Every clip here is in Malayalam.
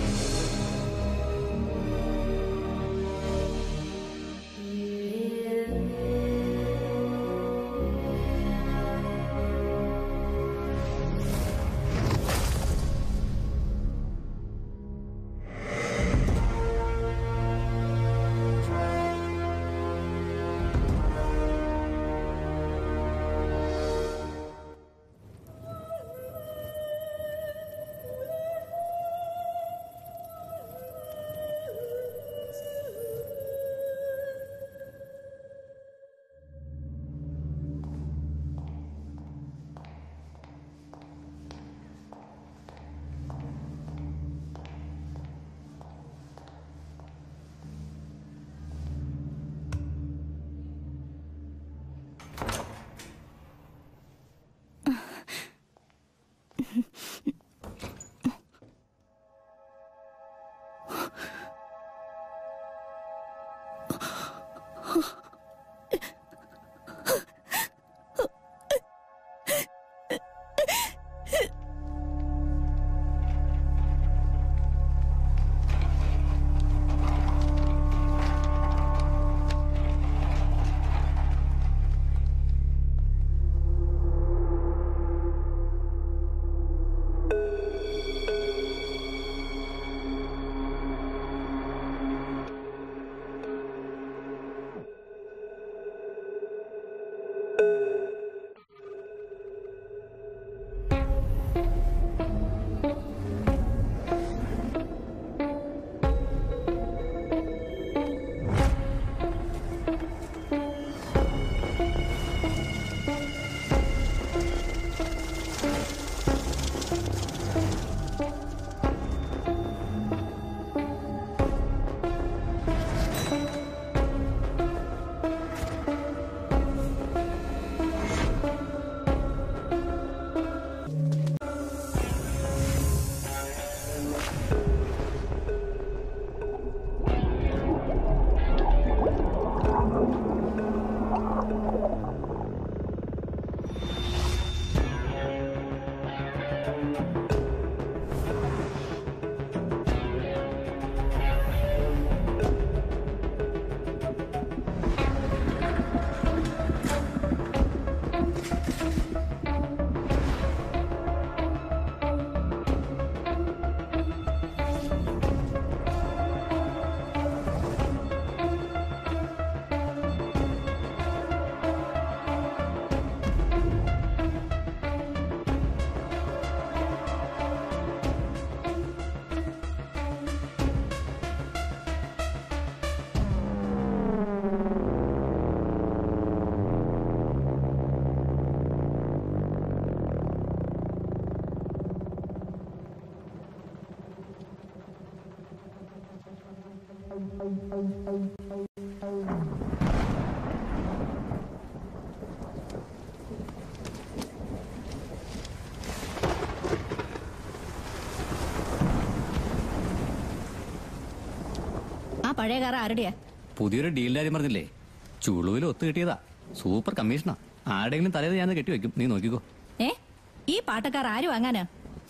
ആ പഴയ കാർ ആരുടെയാ പുതിയൊരു ഡീലിന്റെ കാര്യം പറഞ്ഞില്ലേ ചുളുവിൽ ഒത്തു കിട്ടിയതാ സൂപ്പർ കമ്മീഷനാ ആരുടെങ്കിലും തലേത് ഞാൻ കെട്ടിവെക്കും നീ നോക്കിക്കോ ഏ ഈ പാട്ടക്കാർ ആര് വാങ്ങാനാ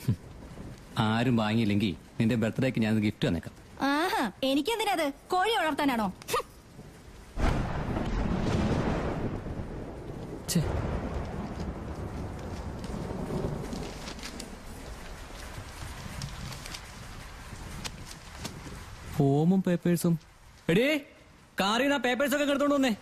ആരും വാങ്ങിയില്ലെങ്കിൽ നിന്റെ ബർത്ത്ഡേക്ക് ഞാൻ ഗിഫ്റ്റ് തന്നേക്കാം ആഹാ എനിക്കെന്തിനത് കോഴി വളർത്താനാണോ ഹും. ഛേ ഫോമും പേപ്പേഴ്സും എടീ കാറിൽ ആ പേപ്പേഴ്സ് ഒക്കെ എടുത്തോണ്ട് വന്നേ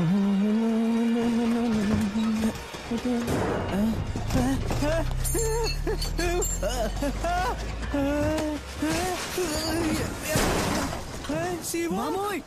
മാമോയ്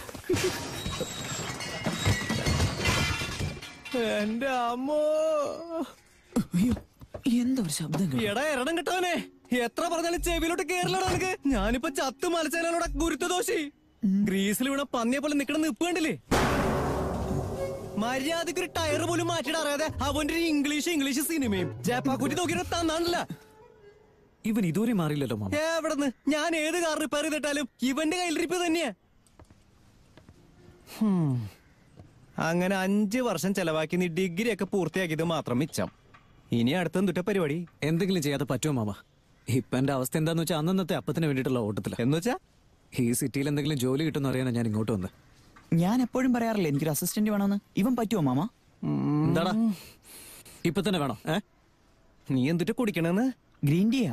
എന്റെ അമ്മോ അയ്യോ എന്താ ഒരു ശബ്ദം കേട്ടു? എടാ എരണം കിട്ടവനെ എത്ര പറഞ്ഞാലും ചെവിയിലോട്ട് കേറില്ലടാ നിനക്ക് ഞാനിപ്പോ ചത്ത് മലച്ചാലോടെ ഗുരുത്വദോഷി ഗ്രീസിൽ വീണ പന്നിയെ പോലെ നിക്കണ നിപ്പ് കണ്ടില്ലേ മര്യാദക്ക് ഒരു ടയർ പോലും മാറ്റിയിട്ട് അറിയാതെ അവന്റെ ഒരു ഇംഗ്ലീഷ് ഇംഗ്ലീഷ് സിനിമയും ജപ്പാക്കുറ്റി നോക്കിയിട്ട് തന്നാണല്ല ഇവൻ ഇതുവരെ മാറിയില്ലല്ലോ മാമ എവിടെന്ന് ഞാൻ ഏത് കാർ റിപ്പയർ ചെയ്തിട്ടാലും ഇവന്റെ കയ്യിലിരിപ്പ് തന്നെയാ ഹും. അങ്ങനെ അഞ്ച് വർഷം ചെലവാക്കി നീ ഡിഗ്രി ഒക്കെ പൂർത്തിയാക്കിയത് മാത്രം മിച്ചം ഇനി അടുത്ത എന്തുട്ട പരിപാടി എന്തെങ്കിലും ചെയ്യാതെ പറ്റുമോ മാമ ഇപ്പൊ എന്റെ അവസ്ഥ എന്താന്ന് വെച്ചാൽ അന്നന്നത്തെ അപ്പത്തിന് വേണ്ടിയിട്ടുള്ള ഓട്ടത്തില എന്ന് വെച്ചാ ഈ സിറ്റിയിൽ എന്തെങ്കിലും ജോലി കിട്ടുമെന്ന് അറിയാനാ ഞാൻ ഇങ്ങോട്ട് വന്നത് ഞാൻ എപ്പോഴും പറയാറില്ല എനിക്കൊരു അസിസ്റ്റന്റ് വേണമെന്ന് ഇവൻ പറ്റുമോ മാമ എന്താടാ ഇപ്പൊ തന്നെ വേണോ ഏ നീ എന്തുട്ട് കുടിക്കണെന്ന് ഗ്രീൻ ടീയാ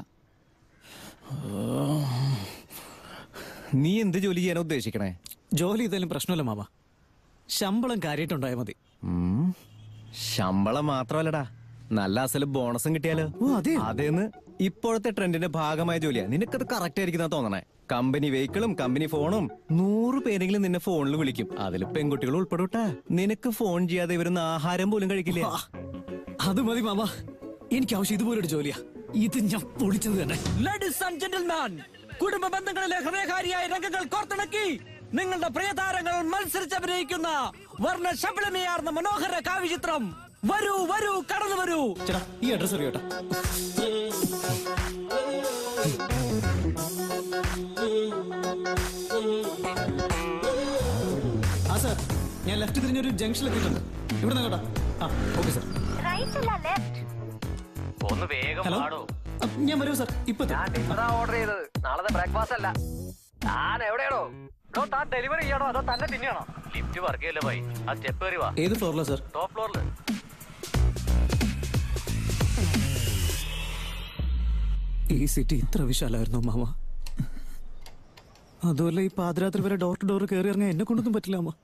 നീ എന്ത് ജോലി ചെയ്യാനാ ഉദ്ദേശിക്കണേ ജോലി ചെയ്താലും പ്രശ്നമില്ല മാമ ശമ്പളം കാര്യമായിട്ടുണ്ടായാൽ മതി ഉം. ശമ്പളം മാത്രമല്ലടാ നല്ല അസല് ബോണസും കിട്ടിയാലോ ഓ, അതെയോ? അതേന്ന് ഇപ്പോഴത്തെ ട്രെൻഡിന്റെ ഭാഗമായ ജോലിയാ നിനക്കത് കറക്റ്റ് ആയിരിക്കുന്ന തോന്നണേ കമ്പനി വെഹിക്കിളും കമ്പനി ഫോണും നൂറ് പേരെങ്കിലും നിന്നെ ഫോണിൽ വിളിക്കും അതിൽ പെൺകുട്ടികൾ ഉൾപ്പെടൂട്ടാ നിനക്ക് ഫോൺ ചെയ്യാതെ ഇവരൊന്ന് ആഹാരം പോലും കഴിക്കില്ല ആ, അത് മതി മാമ എനിക്ക് ആവശ്യം ഇതുപോലൊരു ജോലിയാ ഇത് ഞാൻ പൊളിച്ചത് തന്നെ ലേഡീസ് ആൻഡ് ജെന്റിൽമാൻ കുടുംബ ബന്ധങ്ങളിലെ ഹൃദയകാരിയായ രംഗങ്ങൾ കോർത്തിണക്കി നിങ്ങളുടെ പ്രിയതാരങ്ങൾ മത്സരിച്ചഭിനയിക്കുന്ന വർണ്ണ ശബളമയാർന്ന മനോഹര കാവ്യചിത്രം വരൂ വരൂ കടന്നു വരൂ ചേട്ടാ ഈ അഡ്രസ് അറിയോട്ടാ ആ സാർ ഞാൻ ലെഫ്റ്റ് തിരിഞ്ഞൊരു ജംഗ്ഷനിൽ എത്തിയിട്ടുണ്ട് ഇവിടെ കേട്ടാ ആ ഓക്കെ സാർ ഒന്ന് വേഗം ഹലോ ആ, ഞാൻ വരൂ സാർ ഇപ്പൊ എത്തും. ആ, ഓർഡർ ചെയ്തത് നാളത്തെ ബ്രേക്ക്ഫാസ്റ്റ് അല്ല താൻ എവിടെയാണോ ഡോ, താൻ ഡെലിവറി ചെയ്യണോ അതോ തന്നെ തിന്നണോ ലിഫ്റ്റ് വർക്ക് ചെയ്യല്ലേ ഭായി ആ സ്റ്റെപ്പ് കയറി വാ ഏത് ഫ്ലോറിലാ സാർ ടോപ്പ് ഫ്ലോറിൽ ഈ സിറ്റി ഇത്ര വിശാലായിരുന്നു മാമ അതുമല്ല ഈ പാതിരാത്രി വരെ ഡോർ ടു ഡോർ കയറി ഇറങ്ങാൻ എന്നെ കൊണ്ടൊന്നും പറ്റില്ല അമ്മ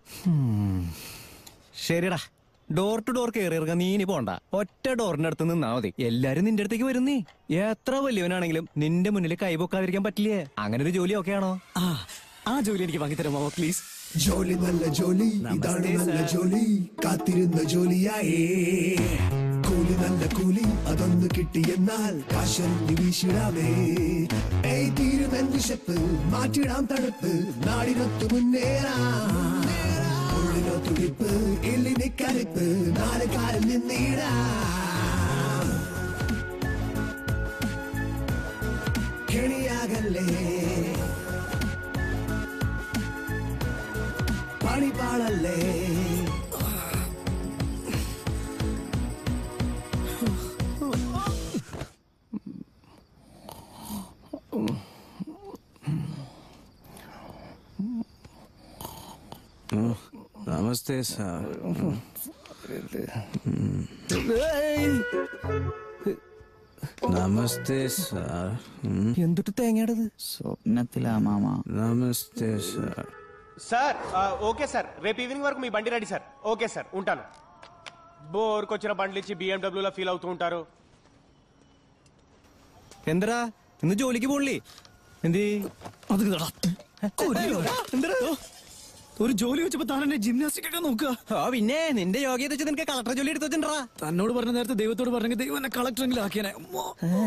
ശരിടാ ഡോർ ടു ഡോർ കയറി ഇറങ്ങാൻ നീ ഇനി പോണ്ട ഒറ്റ ഡോറിന്റെ അടുത്ത് നിന്നാ മതി എല്ലാരും നിന്റെ അടുത്തേക്ക് വരുന്നേ എത്ര വലിയവനാണെങ്കിലും നിന്റെ മുന്നിൽ കൈപൊക്കാതിരിക്കാൻ പറ്റില്ലേ അങ്ങനെ ഒരു ജോലി ഒക്കെ ആണോ ആ ആ ജോലി എനിക്ക് വാങ്ങിത്തരാം മാമ പ്ലീസ് ജോലി നല്ല ജോലി ഇതാണ് നല്ല ജോലി കാത്തിരുന്ന ജോലിയായേ കൂലി നല്ല കൂലി അതൊന്ന് കിട്ടിയെന്നാൽ കാശല്ലി വീശിടാമേ ഏയ് തീരുമെൻ വിശപ്പ് മാറ്റിടാം തണുപ്പ് നാടിനൊത്തു മുന്നേറാം ഉള്ളിലോ തുടിപ്പ് എല്ലിന് കരുപ്പ് നാല് കാലിൽ നിന്നിടാം കെണിയാകല്ലേ പണിപാളല്ലേ നമസ്തേ സാർ നമസ്തേ സാർ എന്തിട്ട് തേങ്ങയാടത് സ്വപ്നത്തിലാ മാമ നമസ്തേ സാർ సార్ ఆ, ఓకే సార్ రేపు ఈవినింగ్ వరకు మీ బండి రెడీ సార్ ఓకే సార్ ఉంటాను బోర్కి వచ్చిన బండ్లు ఇచ్చి BMW లో ఫీల్ అవుతూ ఉంటారు എന്തടാ ഇന്ന് ജോലിക്ക് പോണില്ലേ എന്തി അത് കേടാ. കൊല്ലുവോ? എന്തടാ ഒരു ജോലി വെച്ചപ്പോ താൻ എന്നെ ജിംനാസ്റ്റിക് ഒക്കെ നോക്കുക ആ പിന്നെ നിന്റെ യോഗ്യത വെച്ച് നിനക്ക് കളക്ടർ ജോലി എടുത്തു വെച്ചിട്ടുണ്ടാ തന്നോട് പറഞ്ഞ നേരത്തെ ദൈവത്തോട് പറഞ്ഞെങ്കിൽ ദൈവം എന്നെ കളക്ടറെങ്കിലും ആക്കിയാനെ അമ്മോ.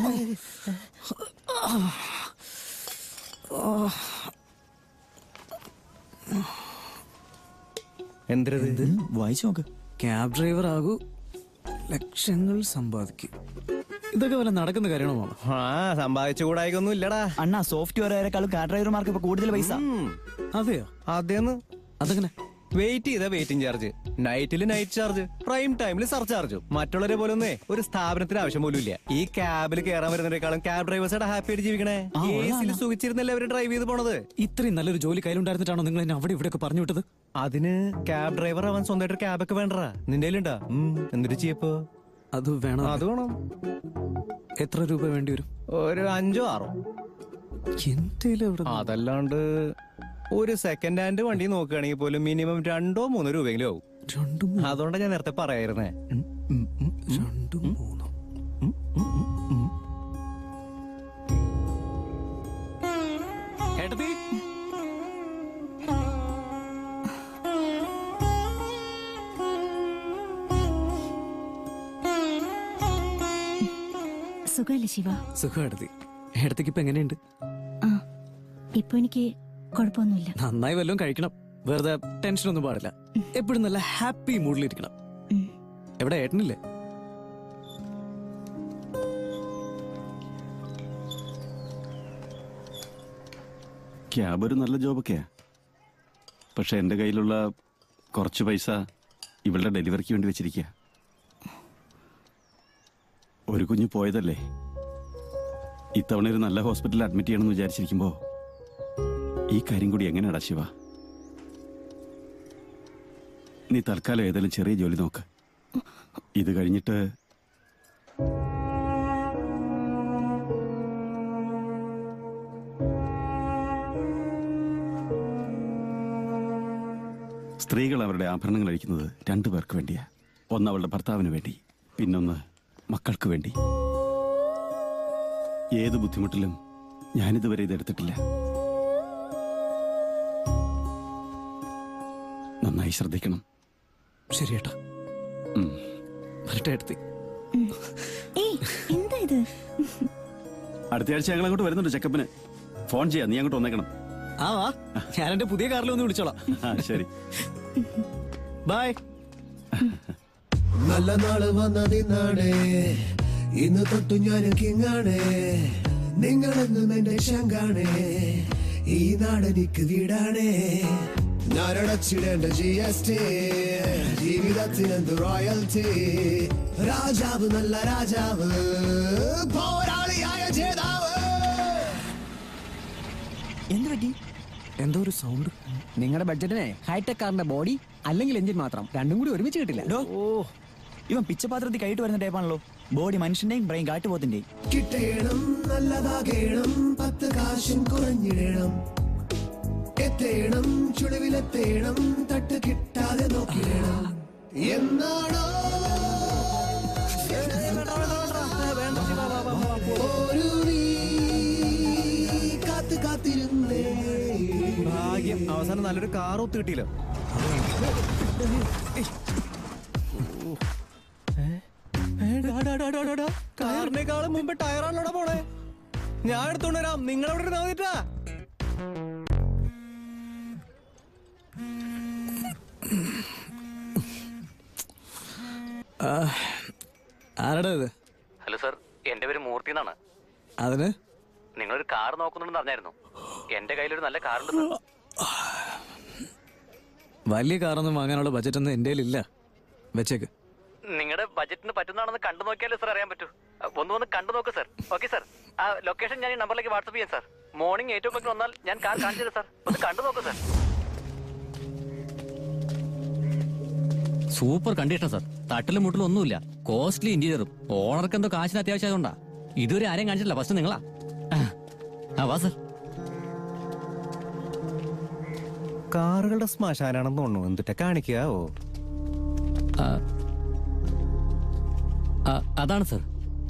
എന്തരത് വായിച്ചു നോക്ക് ക്യാബ് ഡ്രൈവർ ആകൂ ലക്ഷങ്ങൾ സമ്പാദിക്കും ഇതൊക്കെ വല്ല നടക്കുന്ന കാര്യമാണോ മാമ ആ സമ്പാദിച്ചു കൂടായിക്കൊന്നും ഇല്ലടാ അണ്ണാ സോഫ്റ്റ്വെയറുകാരെക്കാളും കാർ ഡ്രൈവർമാർക്ക് ഇപ്പൊ കൂടുതൽ പൈസ ഉം. അതെയോ അതേന്ന് അതെങ്ങനെ വെയിറ്റ് ചെയ്ത വെയിറ്റിംഗ് ചാർജ് നൈറ്റിൽ നൈറ്റ് ചാർജ് പ്രൈം ടൈമിൽ സർചാർജും മറ്റുള്ളവരെ പോലെ ഒന്നേ ഒരു സ്ഥാപനത്തിന് ആവശ്യം പോലും ഇല്ല ഈ ക്യാബിൽ കയറാൻ വരുന്നതിനേക്കാളും ക്യാബ് ഡ്രൈവേഴ്സായിട്ട് ഹാപ്പി ആയിട്ട് ജീവിക്കണേ ആ, എ സിയിൽ ഉള്ളതാണ്. സുഖിച്ചിരുന്നല്ലേ അവര് ഡ്രൈവ് ചെയ്ത് പോണത് ഇത്രയും നല്ലൊരു ജോലി കയ്യിലുണ്ടായിരുന്നിട്ടാണോ നിങ്ങൾ എന്നെ അവിടെ ഇവിടെയൊക്കെ പറഞ്ഞു വിട്ടത് അതിന് ക്യാബ് ഡ്രൈവർ ആവാൻ സ്വന്തമായിട്ട് ക്യാബ് ഒക്കെ വേണ്ടടാ നിന്റെ കയ്യിലുണ്ടാ ഉം, എന്നിട്ട് ചെയ്യപ്പോ അത് വേണം അത് വേണം എത്ര രൂപ വേണ്ടി വരും ഒരു അഞ്ചോ ആറോ എന്തേലും എവിടെ അതല്ലാണ്ട് ഒരു സെക്കൻഡ് ഹാൻഡ് വണ്ടി നോക്കുകയാണെങ്കിൽ പോലും മിനിമം രണ്ടോ മൂന്നോ രൂപയെങ്കിലും ആവും രണ്ടും അതുകൊണ്ടാണ് ഞാൻ നേരത്തെ പറയായിരുന്നേ രണ്ടും മൂന്നും ഏട്ടത്തി സുഖല്ലേ ശിവ സുഖം എടുത്തി എടുത്തേക്ക് ഇപ്പൊ എങ്ങനെയുണ്ട് ആ ഇപ്പൊ എനിക്ക് കുഴപ്പമൊന്നുമില്ല നന്നായി വല്ലതും കഴിക്കണം വെറുതെ ടെൻഷനൊന്നും പാടില്ല എപ്പോഴും നല്ല ഹാപ്പി മൂഡിലിരിക്കണം ഉം. എവിടെ ഏട്ടനില്ലേ ക്യാബ് ഒരു നല്ല ജോബൊക്കെയാ പക്ഷെ എൻ്റെ കയ്യിലുള്ള കുറച്ച് പൈസ ഇവളുടെ ഡെലിവറിക്ക് വേണ്ടി വെച്ചിരിക്കുക ഒരു കുഞ്ഞ് പോയതല്ലേ ഇത്തവണ ഒരു നല്ല ഹോസ്പിറ്റലിൽ അഡ്മിറ്റ് ചെയ്യണമെന്ന് വിചാരിച്ചിരിക്കുമ്പോൾ ഈ കാര്യം കൂടി എങ്ങനെയാടാ ശിവ നീ തൽക്കാലം ഏതെങ്കിലും ചെറിയ ജോലി നോക്ക് ഇത് കഴിഞ്ഞിട്ട് സ്ത്രീകൾ അവരുടെ ആഭരണങ്ങൾ അഴിക്കുന്നത് രണ്ടു പേർക്ക് വേണ്ടിയാ ഒന്ന് അവളുടെ ഭർത്താവിന് വേണ്ടി പിന്നൊന്ന് മക്കൾക്ക് വേണ്ടി ഏത് ബുദ്ധിമുട്ടിലും ഞാനിതുവരെ ഇതെടുത്തിട്ടില്ല നന്നായി ശ്രദ്ധിക്കണം ശരി ഏട്ടാ ഉം. വരട്ടെ എടുത്തി ഏയ് എന്താ ഇത് അടുത്ത ആഴ്ച ഞങ്ങൾ അങ്ങോട്ട് വരുന്നുണ്ട് ചെക്കപ്പിന് ഫോൺ ചെയ്യാം നീ അങ്ങോട്ട് വന്നേക്കണം ആ വാ ഞാൻ എന്റെ പുതിയ കാറിൽ ഒന്ന് വിളിച്ചോളാം ആ ശരി ബൈ നല്ല നാള് വന്നതിന്നാണ് ഇന്ന് തൊട്ടു ഞാൻ കിങ്ങാണ് നിങ്ങളെന്നും എന്റെ ശങ്കാണ് ഈ നാടെനിക്ക് വീടാണ് ഞാനടച്ചിടേണ്ട ജി എസ് ടി ജീവിതത്തിനെന്ത് റോയൽറ്റി രാജാവ് നല്ല രാജാവ് പോരാളിയായ ജേതാവ് എന്ത് പറ്റി എന്തോ ഒരു സൗണ്ട് നിങ്ങളുടെ ബഡ്ജറ്റിനെ ഹൈടെക് കാറിന്റെ ബോഡി അല്ലെങ്കിൽ എഞ്ചിൻ മാത്രം രണ്ടും കൂടി ഒരുമിച്ച് കിട്ടില്ല ഡോ ഇവൻ പിച്ചപാത്രത്തിൽ കൈയിട്ട് വരുന്ന ടൈപ്പാണല്ലോ ബോഡി മനുഷ്യന്റെയും ബ്രെയിൻ കാട്ടുപോത്തിന്റെയും കിട്ടേണം നല്ലതാകേണം പത്ത് കാശും കുറഞ്ഞിടണം എത്തേണം ചുളിവിലെത്തേണം തട്ട് കിട്ടാതെ നോക്കിടണം എന്നാണോ ഒരു നീ കാത്ത് കാത്തിരുന്നേ ഭാഗ്യം അവസാനം നല്ലൊരു കാർ ഒത്തു കിട്ടിയില്ല കാറിനേക്കാളും മുമ്പ് ടയറാണല്ലോ പോണേ ഞാൻ എടുത്തോണ്ട് വരാം നിങ്ങളവിടെ ഇരുന്നാ മതിട്ടാ ആരടാ ഇത് ഹലോ സാർ എന്റെ പേര് മൂർത്തി എന്നാണ് അതിന് നിങ്ങളൊരു കാർ നോക്കുന്നുണ്ടെന്ന് അറിഞ്ഞായിരുന്നു എന്റെ കയ്യിലൊരു നല്ല കാറുണ്ട് സാർ വലിയ കാറൊന്നും വാങ്ങാനുള്ള ബജറ്റ് ഒന്നും എന്റെ ഇല്ല വെച്ചേക്ക് നിങ്ങളുടെ ബജറ്റിന് പറ്റുന്നതാണെന്ന് കണ്ടു നോക്കിയാലേ സാർ അറിയാൻ പറ്റൂ അഹ് ഒന്ന് വന്ന് കണ്ടു നോക്ക് സാർ ഓക്കെ സാർ ആ ലൊക്കേഷൻ ഞാൻ ഈ നമ്പറിലേക്ക് വാട്സപ്പ് ചെയ്യാം sir morning eight o'clock വന്നാൽ ഞാൻ കാർ കാണിച്ചു തരാം സാർ ഒന്ന് കണ്ടു നോക്ക് സാർ സൂപ്പർ കണ്ടീഷൻ സാർ തട്ടിലും മുട്ടിലും ഒന്നുമില്ല കോസ്റ്റ്ലി ഇന്റീരിയറും ഓണർക്ക് എന്തോ കാശിന് അത്യാവശ്യമായതുകൊണ്ടാ ഇതുവരെ ആരെയും കാണിച്ചിട്ടില്ല ഫസ്റ്റ് നിങ്ങളാ ആ വാ സാർ കാറുകളുടെ ശ്മശാനാണെന്ന് തോന്നുന്നു എന്തിട്ടാ കാണിക്കാവോ ആ, ആ, അതാണ് സാർ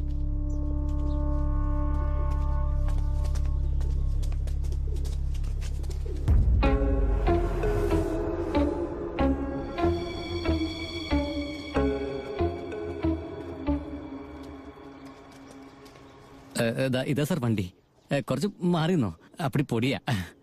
ഏ, ഏ, ദാ ഇതാ സാർ വണ്ടി ഏ, കുറച്ച് മാറിന്നോ അപ്പടി പൊടിയാ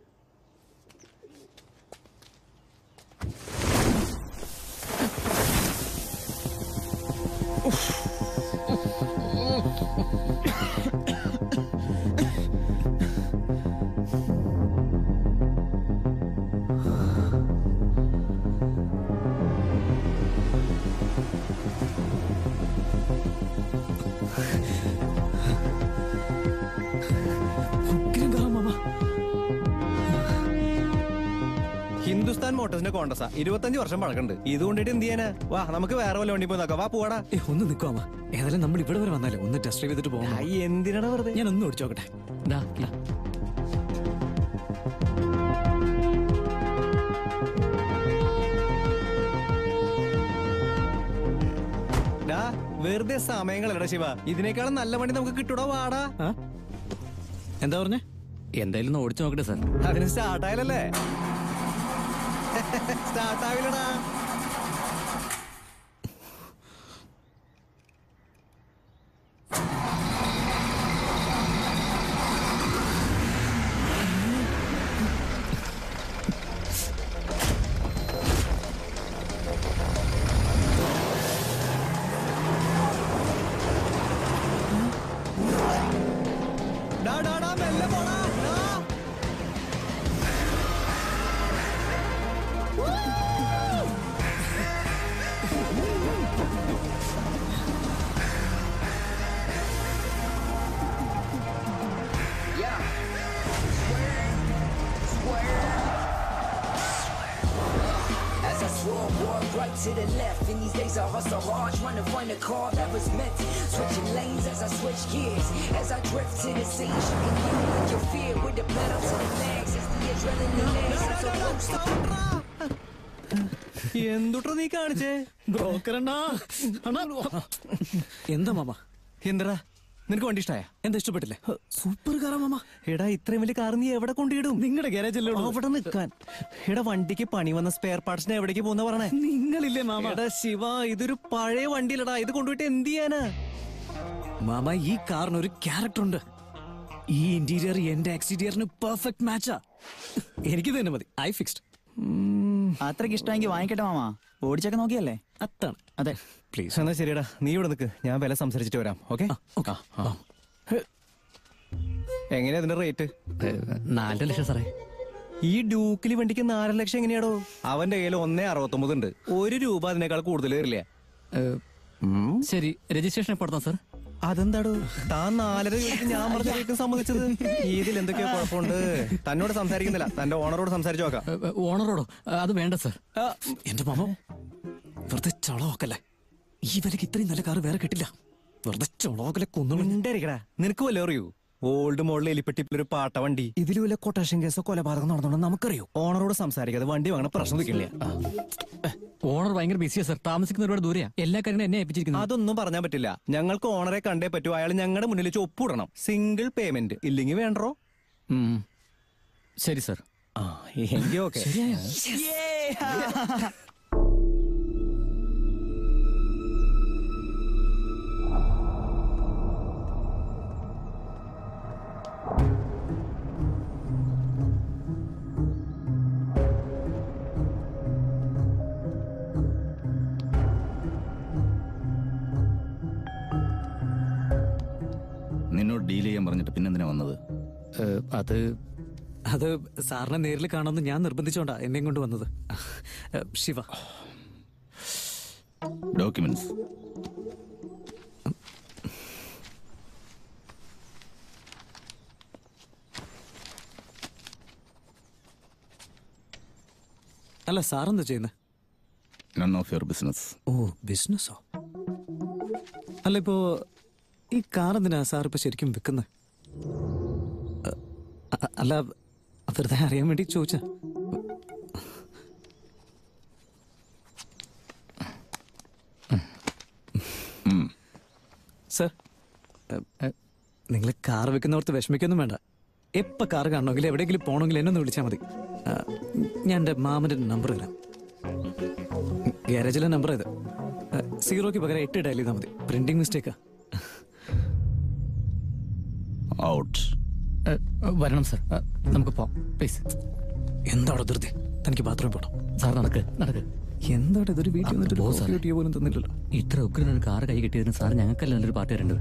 ഹിന്ദുസ്ഥാൻ മോട്ടോഴ്സിന്റെ കോണ്ടസാ ഇരുപത്തഞ്ച് വർഷം പഴക്കണ്ട് ഇത് കൊണ്ടിട്ട് എന്ത് ചെയ്യാനാ വാ നമുക്ക് വേറെ വല്ല വണ്ടി പോയി നോക്കാം വാ പോവാടാ ഏ ഒന്ന് നിൽക്കുവാ അമ്മ ഏതായാലും നമ്മൾ ഇവിടെ വരെ വന്നാലേ ഒന്ന് ടെസ്റ്റ് ഡ്രൈവ് ചെയ്തിട്ട് പോകാം ഐ, എന്തിനാണ് വെറുതെ ഞാൻ ഒന്ന് ഓടിച്ചോക്കട്ടെ ദാ, ദാ. ഡാ വെറുതെ സമയങ്ങളെടാ ശിവ ഇതിനേക്കാളും നല്ല വണ്ടി നമുക്ക് കിട്ടൂടാ വാടാ ആ? എന്താ പറഞ്ഞേ എന്തായാലും ഒന്ന് ഓടിച്ചു നോക്കട്ടെ സാർ അതിന് സ്റ്റാർട്ട് ആയാലല്ലേ സ്റ്റാർട്ട് ആവില്ലടാ ഡാ ഡാ ഡാ മെല്ലെ പോടാ ഡാ As I swore, boy, right to the left. In these days, I hustle hard, trying to find a car that was meant. Switching lanes as I switch gears. As I drift to the scene, you can hear it like your fear. With the pedal to the max, it's the adrenaline max. I'm so close to എന്തുട്ര നീ കാണിച്ചേ ബ്രോക്കർ അണ്ണാ അണ്ണാ എന്താ മാമ എന്തടാ നിനക്ക് വണ്ടി ഇഷ്ടായ എന്താ ഇഷ്ടപ്പെട്ടില്ലേ സൂപ്പർ കാറാ മാമ എടാ ഇത്രയും വലിയ കാർ നീ എവിടെ കൊണ്ടിടും നിങ്ങളുടെ ഗാരേജല്ലേ അവിടെ നിൽക്കാൻ എടാ വണ്ടിക്ക് പണി വന്ന സ്പെയർ പാർട്സിനെ എവിടേക്ക് പോകുന്ന പറഞ്ഞേ നിങ്ങളില്ലേ മാമ എടാ ശിവ ഇതൊരു പഴയ വണ്ടിയിലടാ ഇത് കൊണ്ടുപോയിട്ട് എന്ത് ചെയ്യാനാ മാമ ഈ കാറിന് ഒരു ക്യാരക്ടർ ഉണ്ട് ഈ ഇന്റീരിയർ എന്റെ എക്സ്റ്റീരിയറിന് പെർഫെക്റ്റ് മാച്ചാ എനിക്ക് തന്നെ മതി ഐ ഫിക്സ്ഡ് അത്രയ്ക്ക് ഇഷ്ടമെങ്കിൽ വാങ്ങിക്കട്ടെ മാമ ഓടിച്ചൊക്കെ നോക്കിയല്ലേ അത്താണ് അതെ പ്ലീസ് എന്നാ ശരിയടാ നീ ഇവിടെ നിൽക്ക് ഞാൻ വില സംസാരിച്ചിട്ട് വരാം ഓക്കെ എങ്ങനെയാ അതിന്റെ റേറ്റ് നാലര ലക്ഷം സാറേ ഈ ഡ്യൂക്കിൽ വണ്ടിക്ക് നാല് ലക്ഷം എങ്ങനെയാടോ അവന്റെ കയ്യിൽ ഒന്നേ അറുപത്തൊമ്പത് ഉണ്ട് ഒരു രൂപ അതിനേക്കാൾ കൂടുതൽ വരില്ല ശരി രജിസ്ട്രേഷൻ എപ്പോൾ നടത്താം സാർ അതെന്താടോ താൻ നാലര ചോദിച്ചിട്ട് ഞാൻ പറഞ്ഞ റേറ്റ് സമ്മതിച്ചത് ഇതിൽ എന്തൊക്കെയോ കുഴപ്പമുണ്ട് തന്നോട് സംസാരിക്കുന്നില്ല തന്റെ ഓണറോട് സംസാരിച്ചു നോക്കാം ഓണറോടോ അത് വേണ്ട സാർ എന്റെ മാമ വെറുതെ ചളവാക്കല്ലേ ഈ വിലക്ക് ഇത്രയും നല്ല കാറ് വേറെ കിട്ടില്ല വെറുതെ ചളവാക്കലെ കൊന്നു ഉണ്ടായിരിക്കടാ നിനക്ക് വല്ല അറിയൂ ഓൾഡ് മോഡൽ എലിപ്പെട്ടിപ്പിൽ ഒരു പാട്ട വണ്ടി ഇതിൽ വല്ല കൊട്ടേഷൻ കേസോ കൊലപാതകം നടന്നോണ്ടെന്ന് നമുക്കറിയോ ഓണറോട് സംസാരിക്കാതെ വണ്ടി വാങ്ങണ പ്രശ്നം നിൽക്കില്ല ഓണർ ഭയങ്കര ബിസിയാ സാർ താമസിക്കുന്ന ഒരുപാട് ദൂരെയാ എല്ലാ കാര്യങ്ങളും എന്നെ ഏൽപ്പിച്ചിരിക്കുന്നത് അതൊന്നും പറഞ്ഞാൻ പറ്റില്ല ഞങ്ങൾക്ക് ഓണറെ കണ്ടേ പറ്റൂ അയാൾ ഞങ്ങളുടെ മുന്നിൽ വെച്ച് ഒപ്പിടണം സിംഗിൾ പേയ്മെന്റ് ഇല്ലെങ്കിൽ വേണ്ടോ ഉം. ശരി സാർ ആ എങ്കിൽ ഓക്കെ നിന്നോട് ഡീൽ ചെയ്യാൻ പറഞ്ഞിട്ട് പിന്നെന്തിനാ വന്നത് ഏഹ്, അത് അത് സാറിനെ നേരിൽ കാണുമെന്ന് ഞാൻ നിർബന്ധിച്ചോണ്ടാ എന്നെയും കൊണ്ട് വന്നത് ഏ, ശിവ ഡോക്യുമെന്റ്സ് അല്ല സാറെന്താ ചെയ്യുന്നത് നൺ ഓഫ് യുവർ ബിസിനസ് ഓ ബിസിനസ്സോ അല്ല ഇപ്പോ ഈ കാർ എന്തിനാ സാർ ഇപ്പൊ ശരിക്കും വിൽക്കുന്നത് അല്ല വെറുതെ അറിയാൻ വേണ്ടി ചോദിച്ച സർ നിങ്ങൾ കാർ വെക്കുന്നവർക്ക് വിഷമിക്കൊന്നും വേണ്ട എപ്പോ കാർ കാണണമെങ്കിൽ എവിടെയെങ്കിലും പോകണമെങ്കിൽ എന്നെ ഒന്ന് വിളിച്ചാൽ മതി ആ, ഞാൻ എൻ്റെ മാമൻ്റെ നമ്പർ തരാം ഗാരേജിലെ നമ്പർ ഇത് ആ, സീറോയ്ക്ക് പകരം എട്ട് ഡയൽ ചെയ്താൽ മതി പ്രിന്റിംഗ് മിസ്റ്റേക്കാ ഔട്ട് ഏഹ്, വരണം സാർ ഏഹ്, നമുക്ക് പോവാം പ്ലീസ് എന്താണ് ധൃതി തനിക്ക് ബാത്റൂമിൽ പോകണം സാർ നടക്ക് നടക്ക് എന്താണ് ഇതൊരു വീട്ടിൽ ആ, വന്നിട്ട് പോ ഒരു സാറേ. coffee ടീ പോലും തന്നില്ലല്ലോ ഇത്ര ഉഗ്രനൊരു കാർ കൈ കിട്ടിയതിന് സാർ ഞങ്ങൾക്കല്ല നല്ലൊരു പാർട്ടി തരേണ്ടത്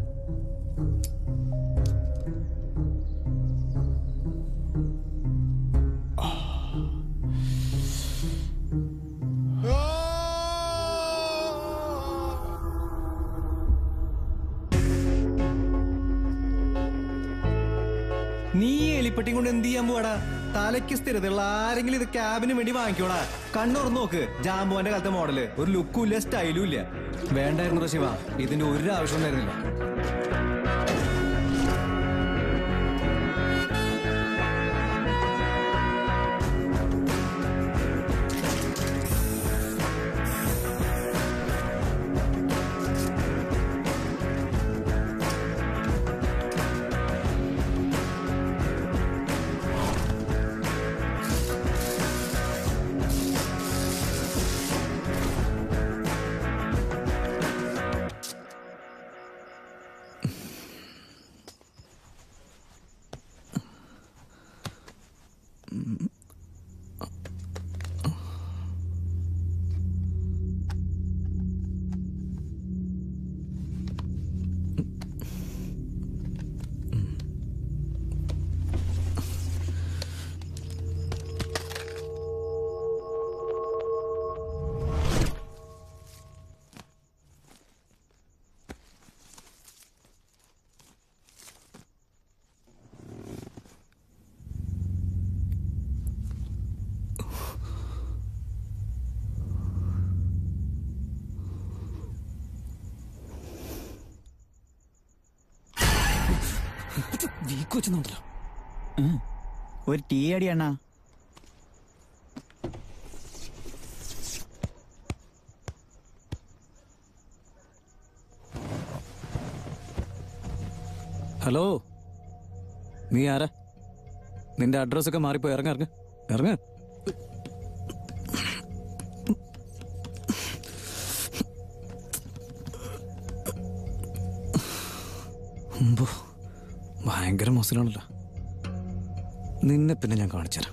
നീ ഈ എലിപ്പെട്ടി കൊണ്ട് എന്ത് ചെയ്യാൻ പോവാടാ തലയ്ക്ക് സ്ഥിരതയുള്ള ആരെങ്കിലും ഇത് ക്യാബിന് വേണ്ടി വാങ്ങിക്കോടാ കണ്ണുറന്ന് നോക്ക് ജാമ്പുവാന്റെ കാലത്തെ മോഡല് ഒരു ലുക്കും ഇല്ല സ്റ്റൈലും ഇല്ല വേണ്ടായിരുന്നു ശിവ ഇതിന്റെ ഒരു ആവശ്യം ഉണ്ടായിരുന്നില്ല കൊച്ചുന്നുണ്ടല്ലോ ഒരു ടീ അടി അണ്ണാ ഹലോ നീ ആരാ നിന്റെ അഡ്രസ് ഒക്കെ മാറിപ്പോ ഇറങ്ങ ഇറങ്ങ ഇറങ്ങ ഉമ്പോ, ഭയങ്കര മസിലാണല്ലോ നിന്നെ പിന്നെ ഞാൻ കാണിച്ചുതരാം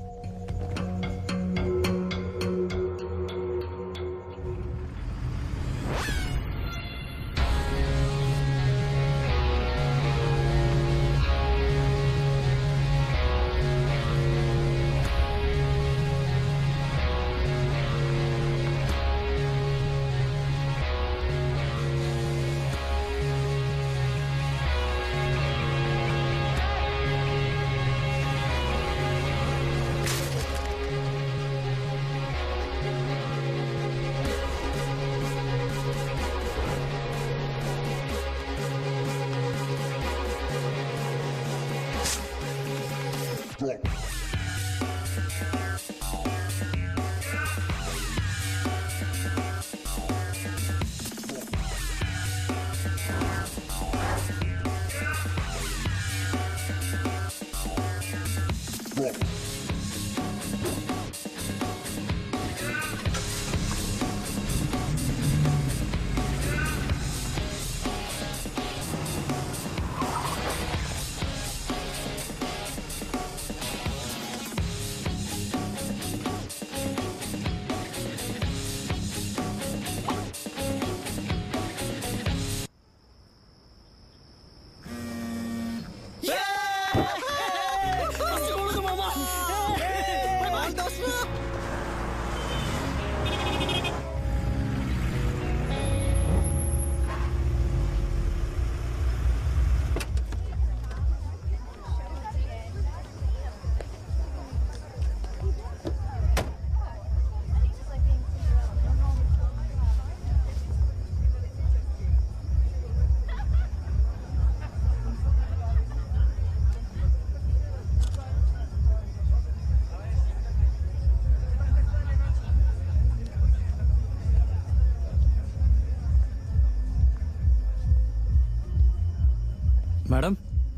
മാഡം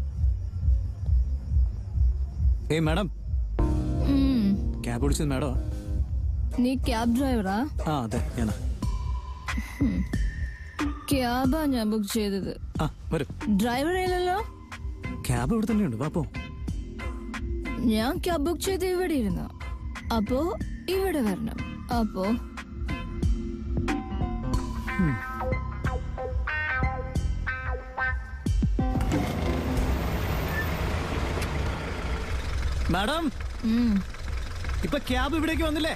ഏയ് മാഡം ക്യാബ് വിളിച്ചത് മാഡം നീ ക്യാബ് ഡ്രൈവറാ ആ അതെ ഞാനാ ക്യാബാ ഞാൻ ബുക്ക് ചെയ്തത് ആ വരൂ ഡ്രൈവർ ഇല്ലല്ലോ ക്യാബ് ഇവിടെ തന്നെയുണ്ട് വാപ്പോ ഞാൻ ക്യാബ് ബുക്ക് ചെയ്ത് ഇവിടെ ഇരുന്നു അപ്പോ ഇവിടെ വരണം അപ്പോ മാഡം ഉം. ഇപ്പൊ ക്യാബ് ഇവിടേക്ക് വന്നില്ലേ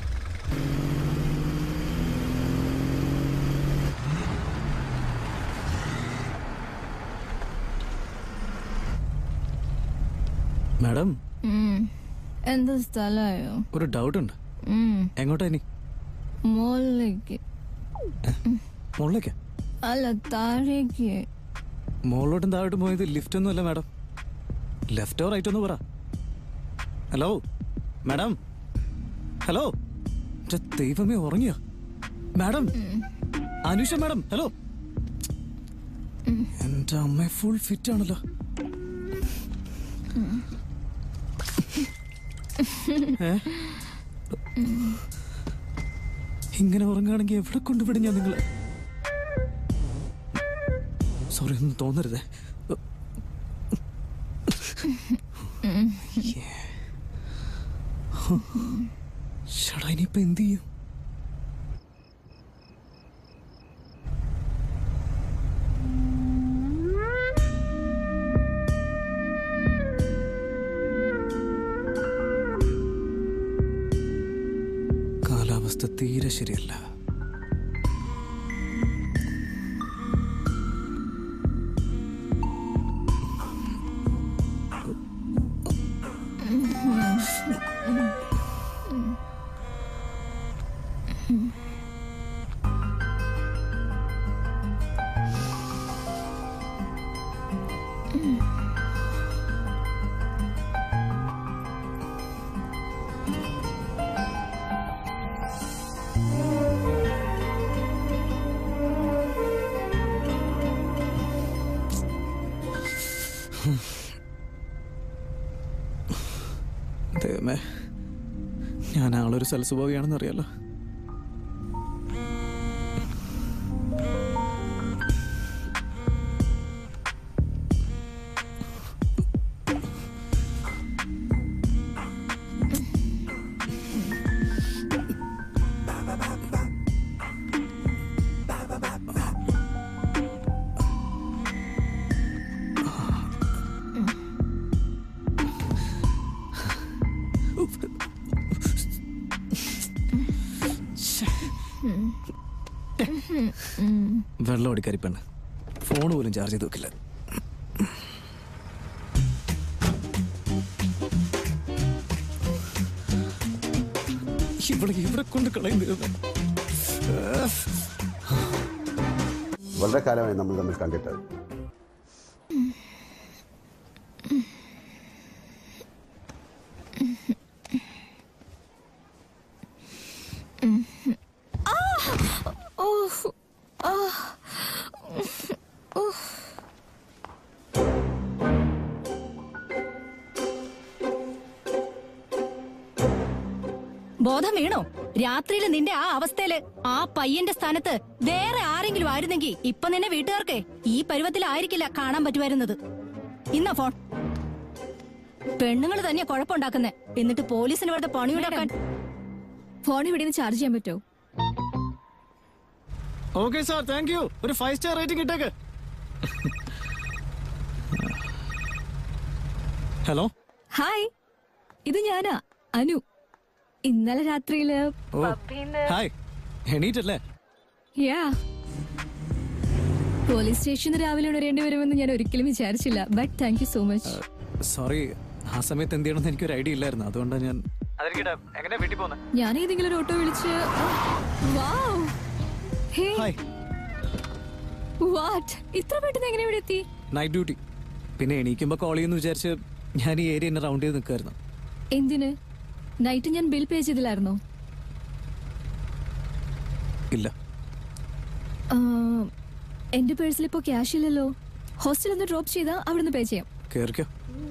മാഡം ഉം. എന്ത് സ്ഥലമായോ ഒരു ഡൗട്ട് ഉണ്ട് എങ്ങോട്ടാ ഇനി മോളിലേക്ക് മുകളിലേക്കാ അല്ല താഴേക്ക് മുകളിലോട്ടും താഴോട്ടും പോയത് ലിഫ്റ്റ് ഒന്നും അല്ല മാഡം ലെഫ്റ്റോ റൈറ്റ് ഒന്ന് പറ ഹലോ മാഡം ഹലോ എന്റെ ദൈവമേ ഉറങ്ങിയ മാഡം അനുഷ മാഡം ഹലോ എന്റെ അമ്മ ഫുൾ ഫിറ്റ് ആണല്ലോ ഏ? ഇങ്ങനെ ഉറങ്ങുകയാണെങ്കിൽ എവിടെ കൊണ്ടുവിടും ഞാൻ നിങ്ങള് സോറി ഒന്നും തോന്നരുതേ ഷടാ ഇനിയിപ്പോ എന്ത് ചെയ്യും കാലാവസ്ഥ തീരെ ശരിയല്ല നല്ലൊരു സൽസ്വഭാവിയാണെന്ന് അറിയാലോ വെള്ളം ഓടിക്കരിപ്പെണ്ണ് ഫോൺ പോലും ചാർജ് ചെയ്ത് വെക്കില്ല ഇവിടെ ഇവിടെ കൊണ്ട് കളയുന്നത് വളരെ കാലമായി നമ്മൾ തമ്മിൽ കണ്ടിട്ട് ഓഹ് ആ ഓഹ് ബോധം വീണോ രാത്രിയിൽ നിന്റെ ആ അവസ്ഥയില് ആ പയ്യന്റെ സ്ഥാനത്ത് വേറെ ആരെങ്കിലും ആയിരുന്നെങ്കിൽ ഇപ്പൊ നിന്നെ വീട്ടുകാർക്ക് ഈ പരുവത്തിലായിരിക്കില്ല കാണാൻ പറ്റുമായിരുന്നത് ഇന്നാ ഫോൺ പെണ്ണുങ്ങൾ തന്നെ കുഴപ്പമുണ്ടാക്കുന്നേ എന്നിട്ട് പോലീസിന് വെറുതെ പണിയുണ്ടാക്കാൻ ഫോൺ ഇവിടെ നിന്ന് ചാർജ് ചെയ്യാൻ പറ്റുമോ ഓക്കെ സാർ താങ്ക് യു ഒരു ഫൈവ് സ്റ്റാർ റേറ്റിംഗ് ഇട്ടേക്ക് ഹലോ ഹായ് ഇത് ഞാനാ അനു ഇന്നലെ രാത്രിയില് ഓ ഹായ് എണീറ്റല്ലേ യാ പോലീസ് സ്റ്റേഷനിൽ രാവിലെ ഉണരേണ്ടി വരുമെന്ന് ഞാൻ ഒരിക്കലും വിചാരിച്ചില്ല but thank you so much sorry ആ സമയത്ത് എന്ത് ചെയ്യണമെന്ന് എനിക്കൊരു ഐഡിയ ഇല്ലായിരുന്നു അതുകൊണ്ടാണ് ഞാൻ അതിരിക്കട്ടെ എങ്ങനെ വീട്ടിൽ പോകുന്നത് ഞാൻ ഏതെങ്കിലും ഒരു ഓട്ടോ വിളിച്ച് വാവ് ഹേ ഹായ് വാട്ട് ഇത്ര പെട്ടെന്ന് എങ്ങനെ ഇവിടെ എത്തി നൈറ്റ് ഡ്യൂട്ടി പിന്നെ എണീക്കുമ്പോൾ കോൾ ചെയ്യുമെന്ന് വിചാരിച്ച് ഞാൻ ഈ ഏരിയ എന്നെ റൗണ്ട് ചെയ്ത് നിൽക്കുമായിരുന്നു എന്തിന് നൈറ്റ് ഞാൻ ബിൽ പേ ചെയ്തില്ലായിരുന്നോ ഇല്ല ആ, എന്റെ പേഴ്സിൽ ഇപ്പോ ക്യാഷ് ഇല്ലല്ലോ ഹോസ്റ്റൽ ഒന്ന് ഡ്രോപ്പ് ചെയ്താൽ അവിടുന്ന് പേ ചെയ്യാം കേറിക്കോ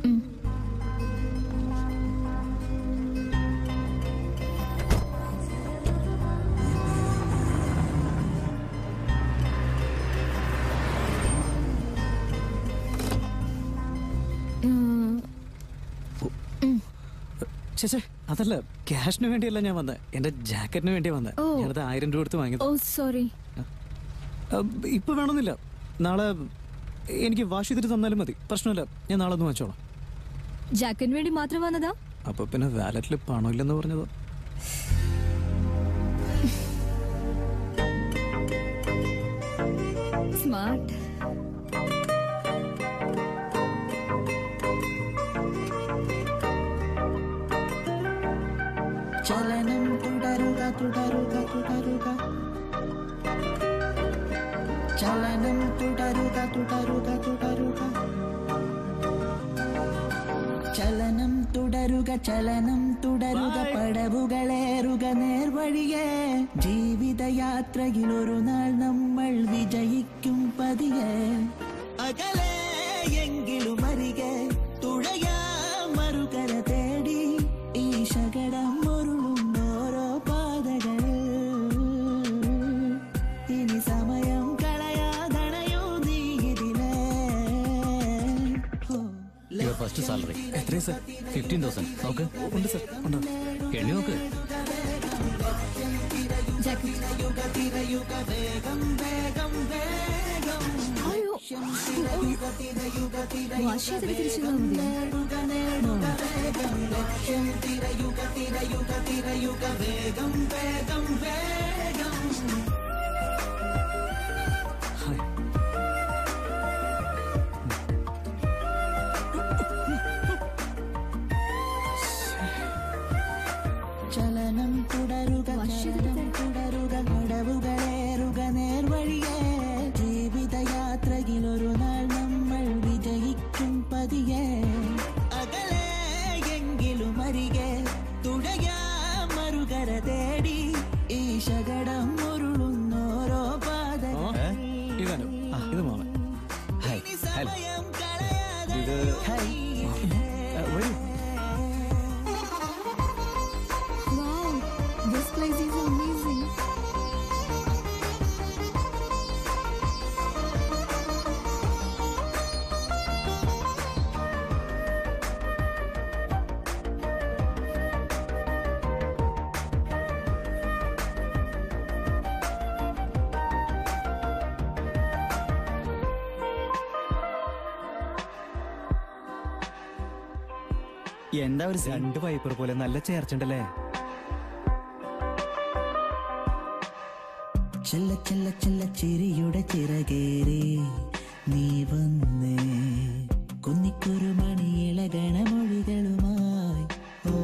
ചേച്ചേ അതല്ല ക്യാഷിന് വേണ്ടിയല്ല ഞാൻ വന്നത് എന്റെ ജാക്കറ്റിന് വേണ്ടിയാ വന്നത് ഓ. ഞാനത് ആയിരം രൂപ കൊടുത്ത് വാങ്ങിയത് ഓ സോറി അഹ് ഇപ്പൊ വേണമെന്നില്ല നാളെ എനിക്ക് വാഷ് ചെയ്തിട്ട് തന്നാലും മതി പ്രശ്നമില്ല ഞാൻ നാളെ ഒന്ന് വാങ്ങിച്ചോളാം ജാക്കറ്റിന് വേണ്ടി മാത്രം വന്നതാ അപ്പൊ പിന്നെ വാലറ്റിൽ പണമില്ലെന്ന് പറഞ്ഞത് സ്മാർട്ട് ചലനം തുടരുക തുടരുക തുടരുക ചലനം തുടരുക തുടരുക തുടരുക ചലനം തുടരുക ചലനം തുടരുക പടവുകളേറുക നേർവഴിയേ ജീവിതയാത്രയിൽ ഒരു നാൾ നമ്മൾ വിജയിക്കും പതിയെ അകലെ എങ്കിലും അരികെ തുഴയാ മറുകര തേടി ഈ ശകടം മുരുളും ഓരോ പാതകളിൽ ഇനി സമയം കളയാതണയോ നീ ഇതിലേ യുവർ ഫസ്റ്റ് സാലറി എത്രയും സാർ ഫിഫ്റ്റീൻ തൗസൻഡ് നോക്ക് ഉണ്ട് സാർ ഉണ്ട് എണ്ണി നോക്ക് വാഷ് ചെയ്തിട്ട് തിരിച്ചു മതി ചലനം തുടരുക ചലനം തുടരുക കടവുകളേറുക നേർവഴിയേ ജീവിതയാത്രയിൽ ഒരു നാൾ നമ്മൾ വിജയിക്കും പതിയെ അകലെ എങ്കിലും അരികെ തുഴയാ മറുകര തേടി ഈ ശകടം ഉരുളും എന്താ ഒരു രണ്ട് വൈപ്പർ പോലെ നല്ല ചേർച്ചുണ്ടല്ലേ ചെല്ല ചെല്ല ചെല്ല ചിരിയുടെ ചിറകേറി നീ വന്നേ കുന്നിക്കൊരു മണിയിളകണ മൊഴികളുമായി ഓ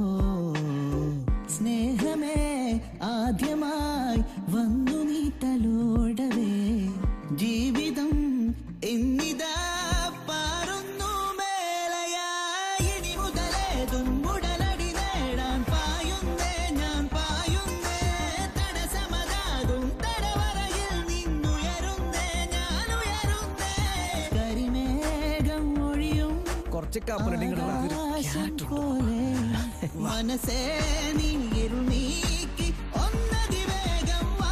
സ്നേഹമേ ആദ്യമായി വന്നു നീ തലോടവേ ജീവിതം എന്നിതാ പാറുന്നു മേലയായി ഇനി മുതലേതും ഉടലടി നേടാൻ പായുന്നേ ഞാൻ പായുന്നേ തടസമതാകും തടവറയിൽ നിന്നുയരുന്നേ ഞാൻ ഉയരുന്നേ കരിമേഘം ഒഴിയും കുറച്ച് കപ്പലടികളുള്ള ആകാശം പോലെ മനസ്സേ നീ ഇരുൾ നീക്കി ഒന്നതിവേഗം വാ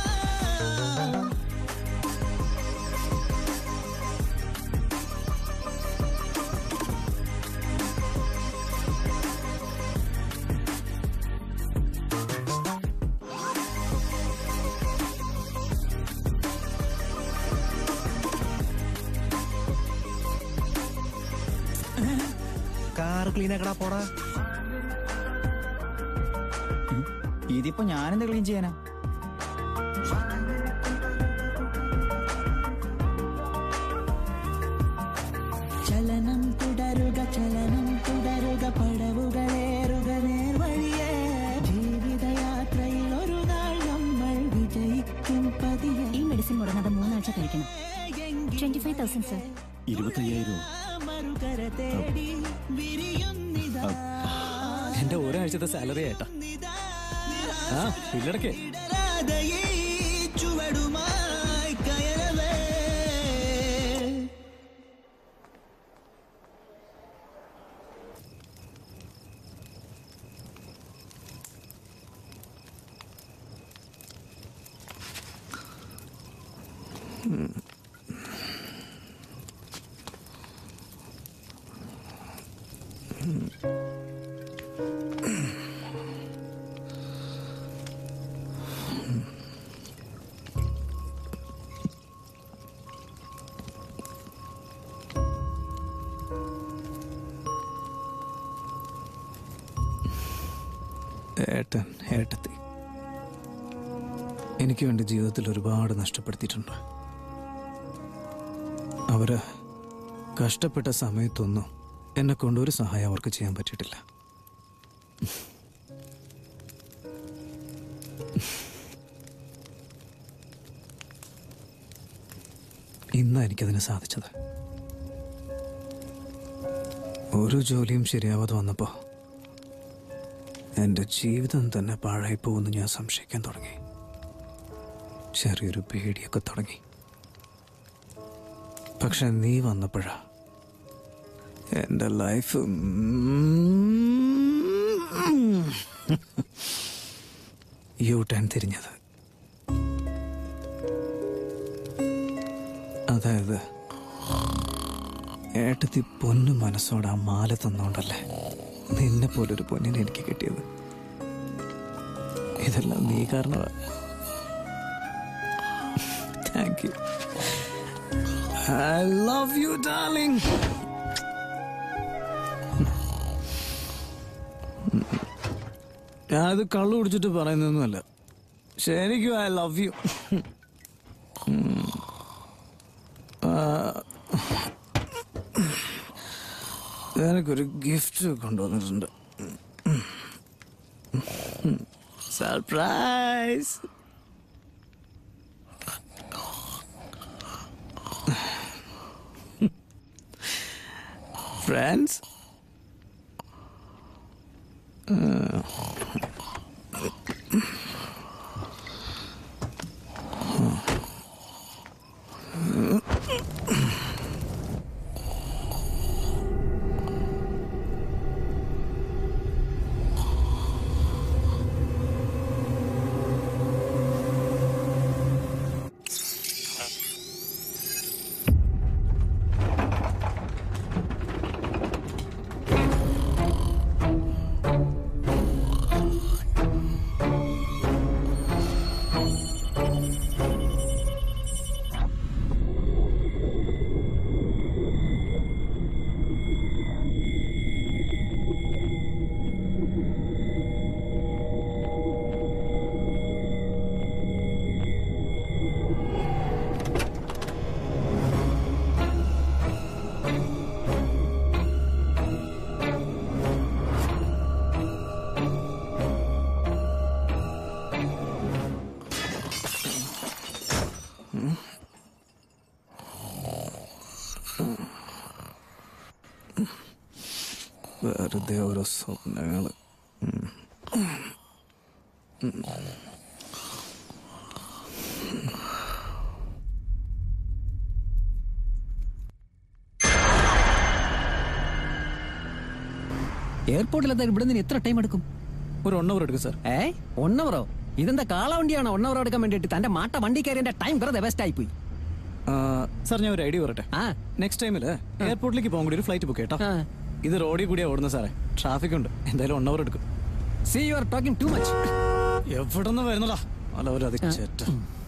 കാർ ക്ലീൻ ആക്കടാ പോടാ ഇതിപ്പോ ഞാനെന്ത് ക്ലീൻ ചെയ്യാനാ ചലനം തുടരുക ചലനം തുടരുക പടവുകളേറുക നേർവഴിയേ ജീവിതയാത്രയിൽ ഒരു നാൾ നമ്മൾ വിജയിക്കും പതിയെ ഈ മെഡിസിൻ മുടങ്ങാതെ മൂന്നാഴ്ച കഴിക്കണം ട്വന്റി ഫൈവ് തൗസൻഡ് സർ ഇരുപത്തയ്യായിരം മറുകര തേടി വിരിയുന്നിതാ എന്റെ ഒരാഴ്ചത്തെ സാലറി ആയിട്ടാ ആ ഇല്ലടക്കേ ഇടരാതെ ഈ ചുവടുമായി കയറവേ ഏട്ടൻ ഏട്ടത്തി എനിക്ക് വേണ്ടി ജീവിതത്തിൽ ഒരുപാട് നഷ്ടപ്പെടുത്തിയിട്ടുണ്ട് അവര് കഷ്ടപ്പെട്ട സമയത്തൊന്നും എന്നെ കൊണ്ട് ഒരു സഹായം അവർക്ക് ചെയ്യാൻ പറ്റിയിട്ടില്ല ഇന്നാ എനിക്കതിന് സാധിച്ചത് ഒരു ജോലിയും ശരിയാവാതെ വന്നപ്പോ എന്റെ ജീവിതം തന്നെ പാഴായി പോകുമെന്ന് ഞാൻ സംശയിക്കാൻ തുടങ്ങി ചെറിയൊരു പേടിയൊക്കെ തുടങ്ങി പക്ഷെ നീ വന്നപ്പോഴാ എന്റെ ലൈഫ് യു ടേൺ തിരിഞ്ഞത് അതായത് ഏട്ടത്തി പൊന്നു മനസ്സോടെ ആ മാല തന്നോണ്ടല്ലേ നിന്നെ പോലൊരു പൊന്നിനെ എനിക്ക് കിട്ടിയത് ഇതെല്ലാം നീ കാരണമാ thank you I love you darling ഞാനത് കള്ളു കുടിച്ചിട്ട് പറയുന്നൊന്നുമല്ല ശരിക്കും ഐ ലവ് യു എനിക്കൊരു ഗിഫ്റ്റ് കൊണ്ടുവന്നിട്ടുണ്ട് സർപ്രൈസ് ഫ്രണ്ട്സ് വെറുതെ ഓരോ സ്വപ്നങ്ങള് ഉം. ഉം. എയർപോർട്ടിലെത്താൻ ഇവിടെ നിന്ന് എത്ര ടൈം എടുക്കും ഒരു വൺ അവർ എടുക്കും സാർ ഏ വൺ അവറോ ഇതെന്താ കാളവണ്ടിയാണോ വൺ അവർ എടുക്കാൻ വേണ്ടിയിട്ട് തന്റെ മാട്ട വണ്ടി കയറി എന്റെ ടൈം വെറുതെ വേസ്റ്റ് ആയി പോയി സാർ ഞാൻ ഒരു ഐഡിയ പറയട്ടെ നെക്സ്റ്റ് ടൈമില് എയർപോർട്ടിലേക്ക് പോകാൻ കൂടി ഒരു ഫ്ലൈറ്റ് ബുക്ക് കേട്ടോ ഇത് റോഡിൽ കൂടിയാ ഓടുന്നത് സാറേ ട്രാഫിക് ഉണ്ട് എന്തായാലും വൺ അവർ എടുക്കും see you are talking too much എവിടെ നിന്ന് വരുന്നടാ അല്ല ഒരു അത് ചേട്ട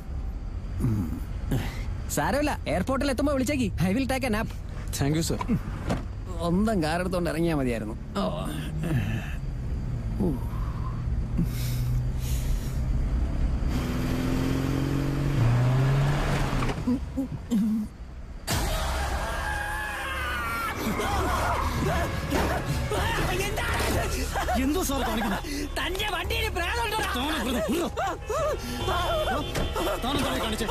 സാരമില്ല എയർപോർട്ടിൽ എത്തുമ്പോ വിളിച്ചേക്ക് I will take a nap thank you sir സ്വന്തം കാർ എടുത്തോണ്ട് ഇറങ്ങിയാ മതിയായിരുന്നു ഓ. ഊ. എന്തോ സാർ കാണിക്കുന്നു തന്റെ വണ്ടിയിൽ കാണിച്ചേ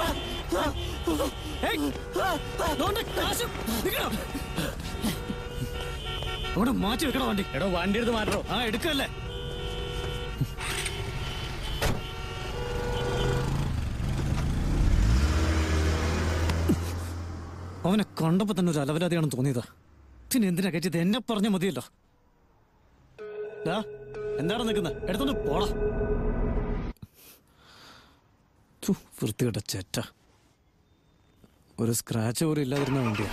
അവിടെ മാറ്റി വെക്കണോ വണ്ടി എടോ വണ്ടി എടുത്ത് മാറ്റോ ആ എടുക്കല്ലേ അവനെ കണ്ടപ്പോ തന്നെ ഒരു അലവലാതിയാണെന്ന് തോന്നിയതാ പിന്നെ എന്തിനാ കയറ്റിയത് എന്നെ പറഞ്ഞ മതിയല്ലോ ഡാ, എന്താണ് നിൽക്കുന്നത് എടുത്തോണ്ട് പോടാ ഛു, വൃത്തികെട്ട ചെറ്റ ഒരു സ്ക്രാച്ച് പോലും ഇല്ലാതിരുന്ന വണ്ടിയാ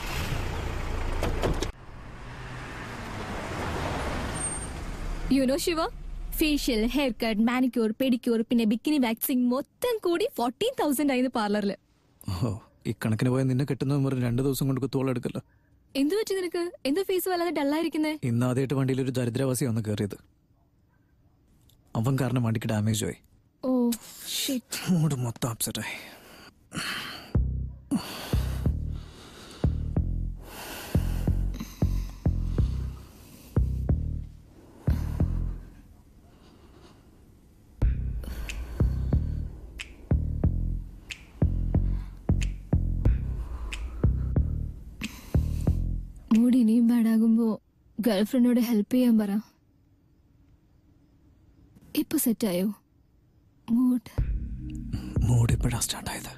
you know Shiva facial hair cut manicure pedicure പിന്നെ ബിക്കിനി വാക്സിംഗ് മൊത്തം കൂടി ഫോർട്ടീൻ തൗസൻഡ് ആയിരുന്നു പാർലറിൽ ഓ ഈ കണക്കിന് പോയ നിന്നെ കിട്ടുന്ന പറഞ്ഞ് രണ്ടു ദിവസം കൊണ്ട് കുത്തോളം എടുക്കല്ലോ എന്തു പറ്റി നിനക്ക് എന്തോ ഫേസ് വല്ലാതെ ഡള്ളായിരിക്കുന്നേ ഇന്ന് ആദ്യമായിട്ട് വണ്ടിയിൽ ഒരു ദരിദ്രവാസി വന്ന് കയറിയത് അവൻ കാരണം വണ്ടിക്ക് ഡാമേജ് ആയി ഓ ഷിറ്റ് മൂഡ് മൊത്തം അപ്സെറ്റായി മൂഡ് ഇനിയും ബാഡാകുമ്പോ ഗേൾഫ്രണ്ടിനോട് ഹെൽപ്പ് ചെയ്യാൻ പറ ഇപ്പൊ സെറ്റായോ മൂഡ് മൂഡ് ഇപ്പോഴാ സ്റ്റാർട്ടായത്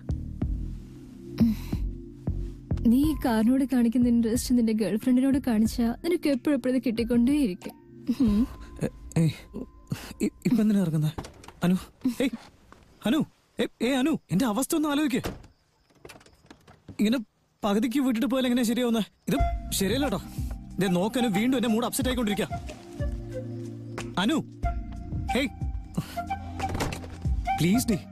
നീ ഈ കാറിനോട് കാണിക്കുന്ന ഇൻട്രസ്റ്റ് നിന്റെ ഗേൾഫ്രണ്ടിനോട് കാണിച്ചാ നിനക്ക് എപ്പോഴെപ്പോഴും കിട്ടിക്കൊണ്ടേയിരിക്കും ഉം. ഏയ് ഇ- ഇപ്പൊ എന്തിനാ ഇറങ്ങുന്നത് അനു ഏയ് അനു ഏയ്, ഏയ് അനു എന്റെ അവസ്ഥ ഒന്ന് ആലോചിക്ക് ഇങ്ങനെ പകുതിക്ക് വിട്ടിട്ട് പോയാൽ എങ്ങനെയാ ശരിയാവുന്നത് ഇത് ശരിയല്ല കേട്ടോ ഇതേ നോക്കനു വീണ്ടും എന്റെ മൂഡ് അപ്സെറ്റ് ആയിക്കൊണ്ടിരിക്കുക അനു ഹേയ് പ്ലീസ് ഡി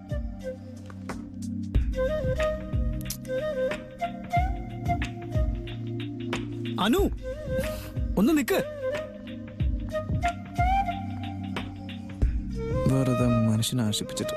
അനു ഒന്ന് നിക്ക് വെറുതെ മനുഷ്യനെ ആശിപ്പിച്ചിട്ട്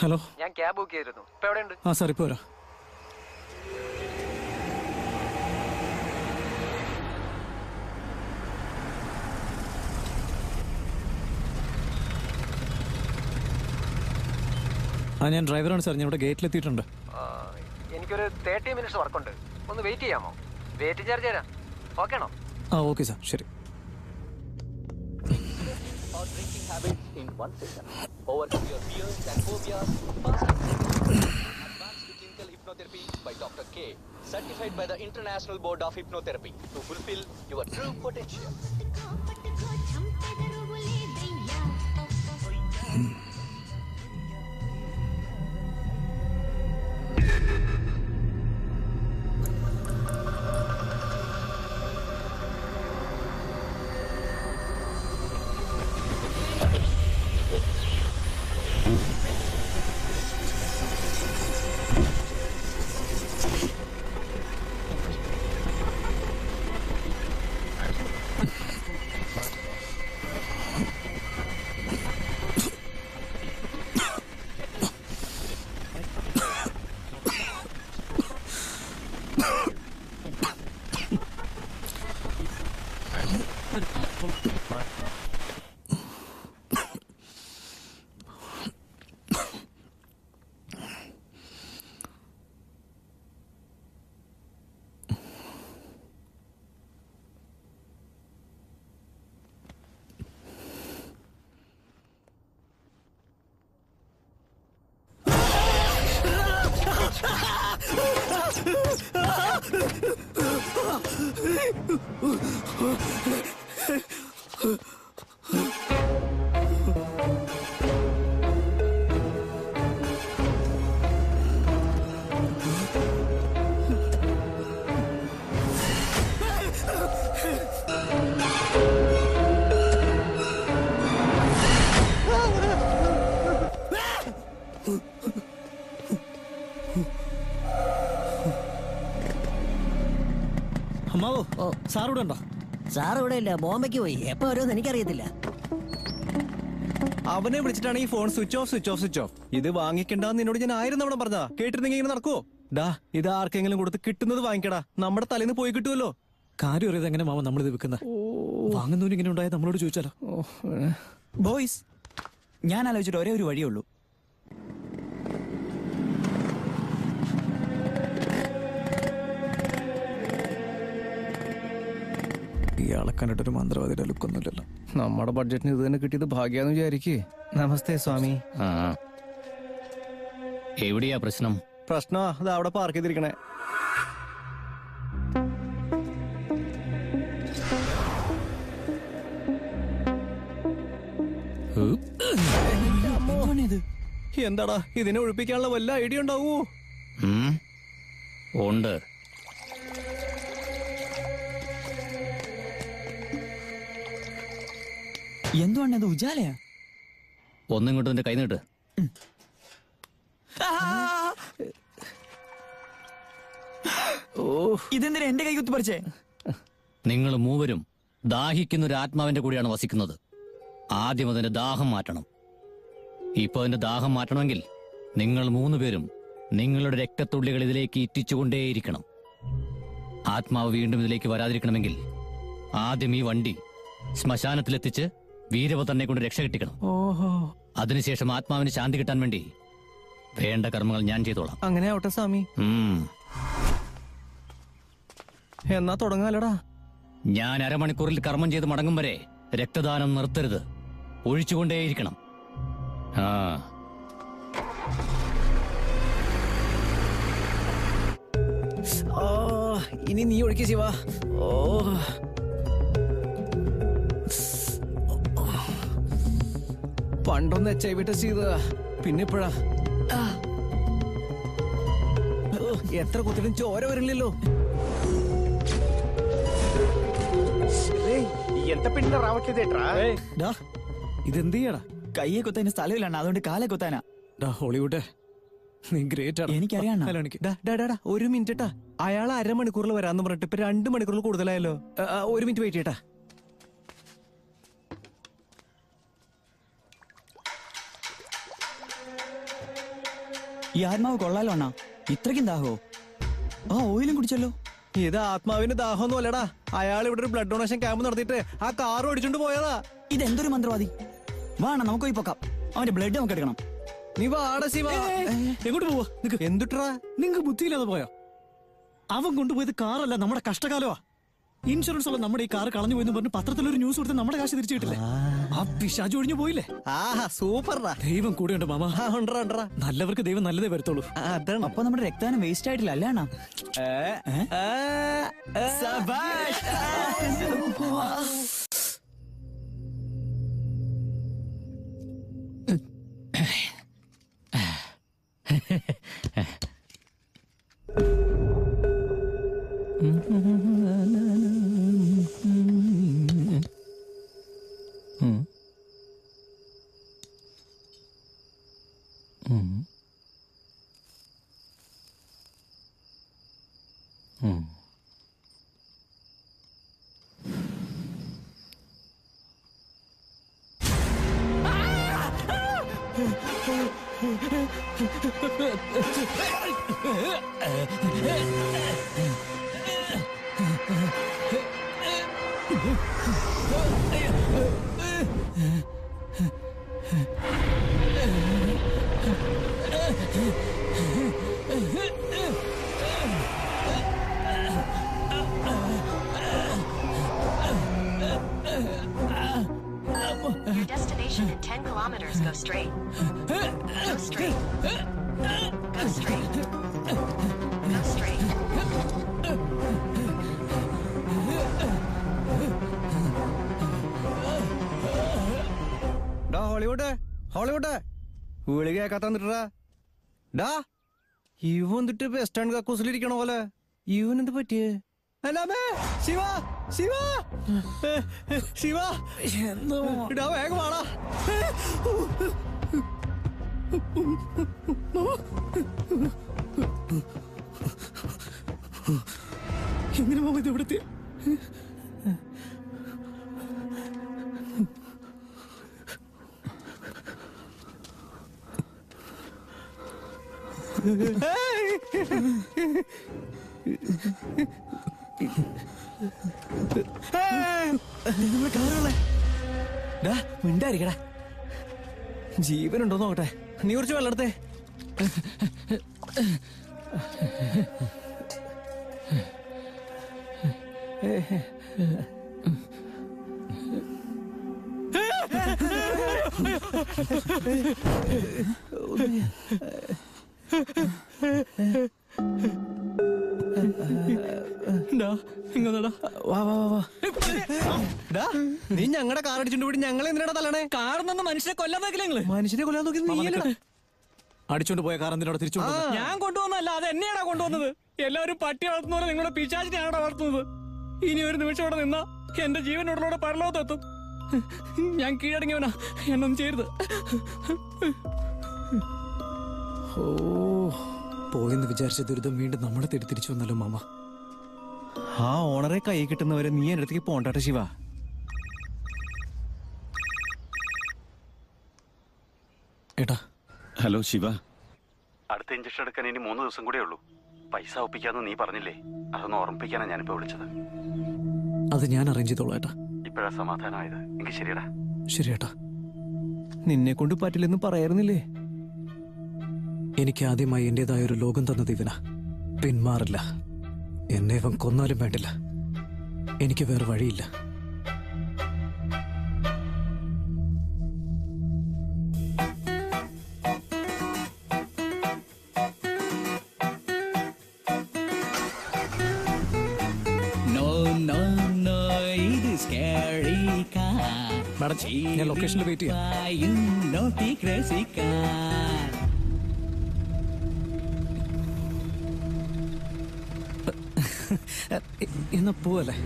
ഹലോ ഞാൻ ക്യാബ് ബുക്ക് ചെയ്തിരുന്നു ഇപ്പൊ എവിടെയുണ്ട് ആ സാർ ഇപ്പോൾ വരാം ആ ഞാൻ ഡ്രൈവറാണ് സാർ ഞാൻ ഇവിടെ ഗേറ്റിലെത്തിയിട്ടുണ്ട് ആ, എനിക്കൊരു തേർട്ടി മിനിറ്റ്സ് വർക്കുണ്ട് ഒന്ന് വെയിറ്റ് ചെയ്യാമോ വെയിറ്റ് ചാർജ് തരാം ഓക്കെ ആണോ ആ ഓക്കെ സാർ ശരി or drinking habits in one session. Overcome your fears and phobias faster. Advanced clinical hypnotherapy by Dr. K, certified by the International Board of Hypnotherapy to fulfill your true potential. അമ്മാവോ ഓ സാർ ഇവിടെ ഉണ്ടോ സാർ ഇവിടെ ഇല്ല ബോംബെക്ക് പോയി എപ്പോ വരുമെന്ന് എനിക്കറിയത്തില്ല അവനെ വിളിച്ചിട്ടാണ് ഈ phone switch off switch off switch off ഇത് വാങ്ങിക്കണ്ടെന്ന് നിന്നോട് ഞാൻ ആയിരം തവണ പറഞ്ഞതാ കേട്ടിരുന്നെങ്കിൽ ഇങ്ങനെ നടക്കുവോ ഡാ ഇത് ആർക്കെങ്കിലും കൊടുത്ത് കിട്ടുന്നത് വാങ്ങിക്കടാ നമ്മുടെ തലേന്ന് പോയി കിട്ടുമല്ലോ കാര്യം അറിയാതെ എങ്ങനെ മാമ നമ്മളിത് വെക്കുന്നത് വാങ്ങുന്നവന് ഇങ്ങനെ ഉണ്ടായത് നമ്മളോട് ചോദിച്ചാലോ ബോയ്സ് ഞാൻ ആലോചിച്ചിട്ട് ഒരേ ഒരു വഴിയേ ഉള്ളൂ ഇയാളെ കണ്ടിട്ടൊരു മന്ത്രവാദിയുടെ ലുക്കൊന്നുമില്ലല്ലോ നമ്മുടെ ബഡ്ജറ്റിന് ഇത് തന്നെ കിട്ടിയത് ഭാഗ്യാന്ന് വിചാരിക്കേ നമസ്തേ സ്വാമി ആ എവിടെയാ പ്രശ്നം പ്രശ്നമാ അത് അവിടെ പാർക്ക് ചെയ്തിരിക്കണേ എന്താടാ ഇതിനെ ഒഴിപ്പിക്കാനുള്ള വല്ല ഐഡിയ ഉണ്ടാവോ ഉം? ഉണ്ട് എന്തുവാണ് അത് ഉജാലയാ ഒന്നിങ്ങോട്ട് നിന്റെ കൈ നീട്ട് ഇതെന്തിനാ എന്റെ കൈ കുത്തിപ്പറിച്ചേ നിങ്ങൾ മൂവരും ദാഹിക്കുന്ന ഒരു ആത്മാവിന്റെ കൂടെയാണ് വസിക്കുന്നത് ആദ്യം അതിന്റെ ദാഹം മാറ്റണം ഇപ്പൊ അതിന്റെ ദാഹം മാറ്റണമെങ്കിൽ നിങ്ങൾ മൂന്ന് പേരും നിങ്ങളുടെ രക്തത്തുള്ളികൾ ഇതിലേക്ക് ഇറ്റിച്ചുകൊണ്ടേയിരിക്കണം ആത്മാവ് വീണ്ടും ഇതിലേക്ക് വരാതിരിക്കണമെങ്കിൽ ആദ്യം ഈ വണ്ടി ശ്മശാനത്തിലെത്തിച്ച് വീരവതന്നെ കൊണ്ട് രക്ഷ കിട്ടിക്കണം ഓഹോ അതിനുശേഷം ആത്മാവിന് ശാന്തി കിട്ടാൻ വേണ്ടി വേണ്ട കർമ്മങ്ങൾ ഞാൻ ചെയ്തോളാം അങ്ങനെ ആവട്ടെ സ്വാമി ഉം. എന്നാ തുടങ്ങാലടാ ഞാൻ അരമണിക്കൂറിൽ കർമ്മം ചെയ്ത് മടങ്ങും വരെ രക്തദാനം നിർത്തരുത് ഒഴിച്ചുകൊണ്ടേയിരിക്കണം ആ ഓ ഇനി നീ ഒഴിക്കുക ശിവ ഓ പണ്ടൊന്ന് എച്ച് ഐ വി ടെസ്റ്റ് ചെയ്തതാ പിന്നെ ഇപ്പോഴാ ഓ, എത്ര കുത്തിട്ടും ചോര വരില്ലല്ലോ ఎంత పిండినా రావట్లేదేట్రా ഡാ ഇതെന്ത് ചെയ്യടാ കയ്യെ കുത്താൻ സ്ഥലമില്ലാണ് അതുകൊണ്ട് കാലെ കുത്താനാ ഡാ ഹോളിവുഡ് നീ ഗ്രേറ്റ് ആണ് എനിക്കറിയാണോ? ഹലോ എനിക്ക് ഡാ, ഡാ, ഡാ, ഡാ, ഒരു മിനിറ്റ് ട്ടാ അയാൾ അരമണിക്കൂറിൽ വരാന്ന് പറഞ്ഞിട്ട് ഇപ്പൊ രണ്ട് മണിക്കൂറിൽ കൂടുതലായല്ലോ ആ, ആ, ഒരു മിനിറ്റ് വെയിറ്റ് ചെയ്യട്ടാ ഈ ആത്മാവ് കൊള്ളാലോ അണ്ണാ ഇത്രയ്ക്കും ദാഹോ ആ ഓയിലും കുടിച്ചല്ലോ ഇത് ആത്മാവിന് ദാഹമൊന്നും അല്ലടാ അയാൾ ഇവിടെ ഒരു ബ്ലഡ് ഡൊണേഷൻ ക്യാമ്പ് നടത്തിയിട്ട് ആ കാർ ഓടിച്ചോണ്ട് പോയതാ ഇതെന്തൊരു മന്ത്രവാദി വാണ നമുക്ക് പോയി പൊക്കാം അവന്റെ ബ്ലഡ് നമുക്ക് എടുക്കണം നീ വാട ശിവ എങ്ങോട്ട് പോവാ എന്തുട്രാ നിങ്ങൾക്ക് ബുദ്ധിയില്ലാതെ പോയോ അവൻ കൊണ്ടുപോയത് കാറല്ല നമ്മുടെ കഷ്ടകാലമാ ഇൻഷുറൻസ് ഉള്ള നമ്മുടെ ഈ കാർ കളഞ്ഞു പോയെന്ന് പറഞ്ഞ് പത്രത്തിലൊരു ന്യൂസ് കൊടുത്ത് നമ്മുടെ കാശ് തിരിച്ചു കിട്ടില്ലേ ആ പിശാജ് ഒഴിഞ്ഞു പോയില്ലേ ആഹാ സൂപ്പർ ദൈവം കൂടെയുണ്ട് മാമ നല്ലവർക്ക് ദൈവം നല്ലതേ വരത്തുള്ളൂ അതാണ് അപ്പൊ നമ്മുടെ രക്തദാനം വേസ്റ്റ് ആയിട്ടില്ല അല്ലേ അണ്ണാ Your destination in 10 kilometers. Go straight. Go straight. Go straight. Go straight. ഡാ ഹോളിവുഡ് ഹോളിവുഡ് വിളി കേക്കാത്ത നിട്ടാ ഡാ ഇവ എന്നിട്ട് ബസ് സ്റ്റാൻഡ് കക്കൂസിലിരിക്കണ പോലെ ഇവൻ എന്ത് പറ്റിയേ അല്ലാമേ ശിവ ശിവ ശിവ എന്തോ ഡാ വേഗം വാടാ എങ്ങനെ മാമ ഇത് എവിടത്തെ ഡാ മിണ്ടായിരിക്കടാ ജീവനുണ്ടോ നോക്കട്ടെ നീ കുറച്ച് വെള്ളം എടുത്തേ വാ വാ വാ വാ ഡാ നീ ഞങ്ങളുടെ കാർ അടിച്ചോണ്ട് പോയിട്ട് ഞങ്ങളെ എന്തിനാ തല്ലണേ കാർന്നൊന്ന് മനുഷ്യനെ കൊല്ലാൻ നോക്കില്ല നിങ്ങള് മനുഷ്യനെ കൊല്ലാൻ നോക്കി നീ അടിച്ചോണ്ട് പോയ കാർ എന്തിനോട് തിരിച്ചു കൊണ്ടുവന്നത്? ഞാൻ കൊണ്ടുവന്നല്ല അത് എന്നെയാണോ കൊണ്ടുവന്നത് എല്ലാവരും പട്ടി വളർത്തുന്ന പോലെ നിങ്ങളുടെ പിശാചിനെയാണോ വളർത്തുന്നത് ഇനി ഒരു നിമിഷം ഇവിടെ നിന്നാ എന്റെ ജീവനോടുകൂടെ പരലോകത്തെത്തും ഞാൻ കീഴടങ്ങിയവനാ എന്നൊന്നും ചെയ്യരുത് ഓ പോയെന്ന് വിചാരിച്ച ദുരിതം വീണ്ടും നമ്മളെ തേടി തിരിച്ചു വന്നല്ലോ മാമ ആ ഓണറെ കൈ കിട്ടുന്നവരെ നീ എന്റെ അടുത്തേക്ക് പോണ്ടാട്ടെ ശിവ ഏട്ടാ ഹലോ ശിവ അടുത്ത ഇഞ്ചക്ഷൻ എടുക്കാൻ ഇനി മൂന്ന് ദിവസം കൂടെ ഉള്ളൂ പൈസ ഒപ്പിക്കാന്ന് നീ പറഞ്ഞില്ലേ അതൊന്ന് ഓർമ്മിപ്പിക്കാനാ ഞാനിപ്പോ വിളിച്ചത് അത് ഞാൻ അറേഞ്ച് ചെയ്തോളാം ഏട്ടാ ഇപ്പോഴാ സമാധാനമായത് എങ്കിൽ ശരിയടാ ശരി ഏട്ടാ നിന്നെ കൊണ്ട് പറ്റില്ലെന്ന് പറയാറുന്നില്ലേ എനിക്ക് ആദ്യമായി എന്റേതായ ഒരു ലോകം തന്നത് ഇവനാ പിന്മാറില്ല എന്നെ ഇവൻ കൊന്നാലും വേണ്ടില്ല എനിക്ക് വേറെ വഴിയില്ല No, no, no, ഇത് scary car. മാഡം ഞാൻ ലൊക്കേഷനിൽ വെയിറ്റ് ചെയ്യാം പായും naughty crazy car. എന്നാ പോവല്ലേ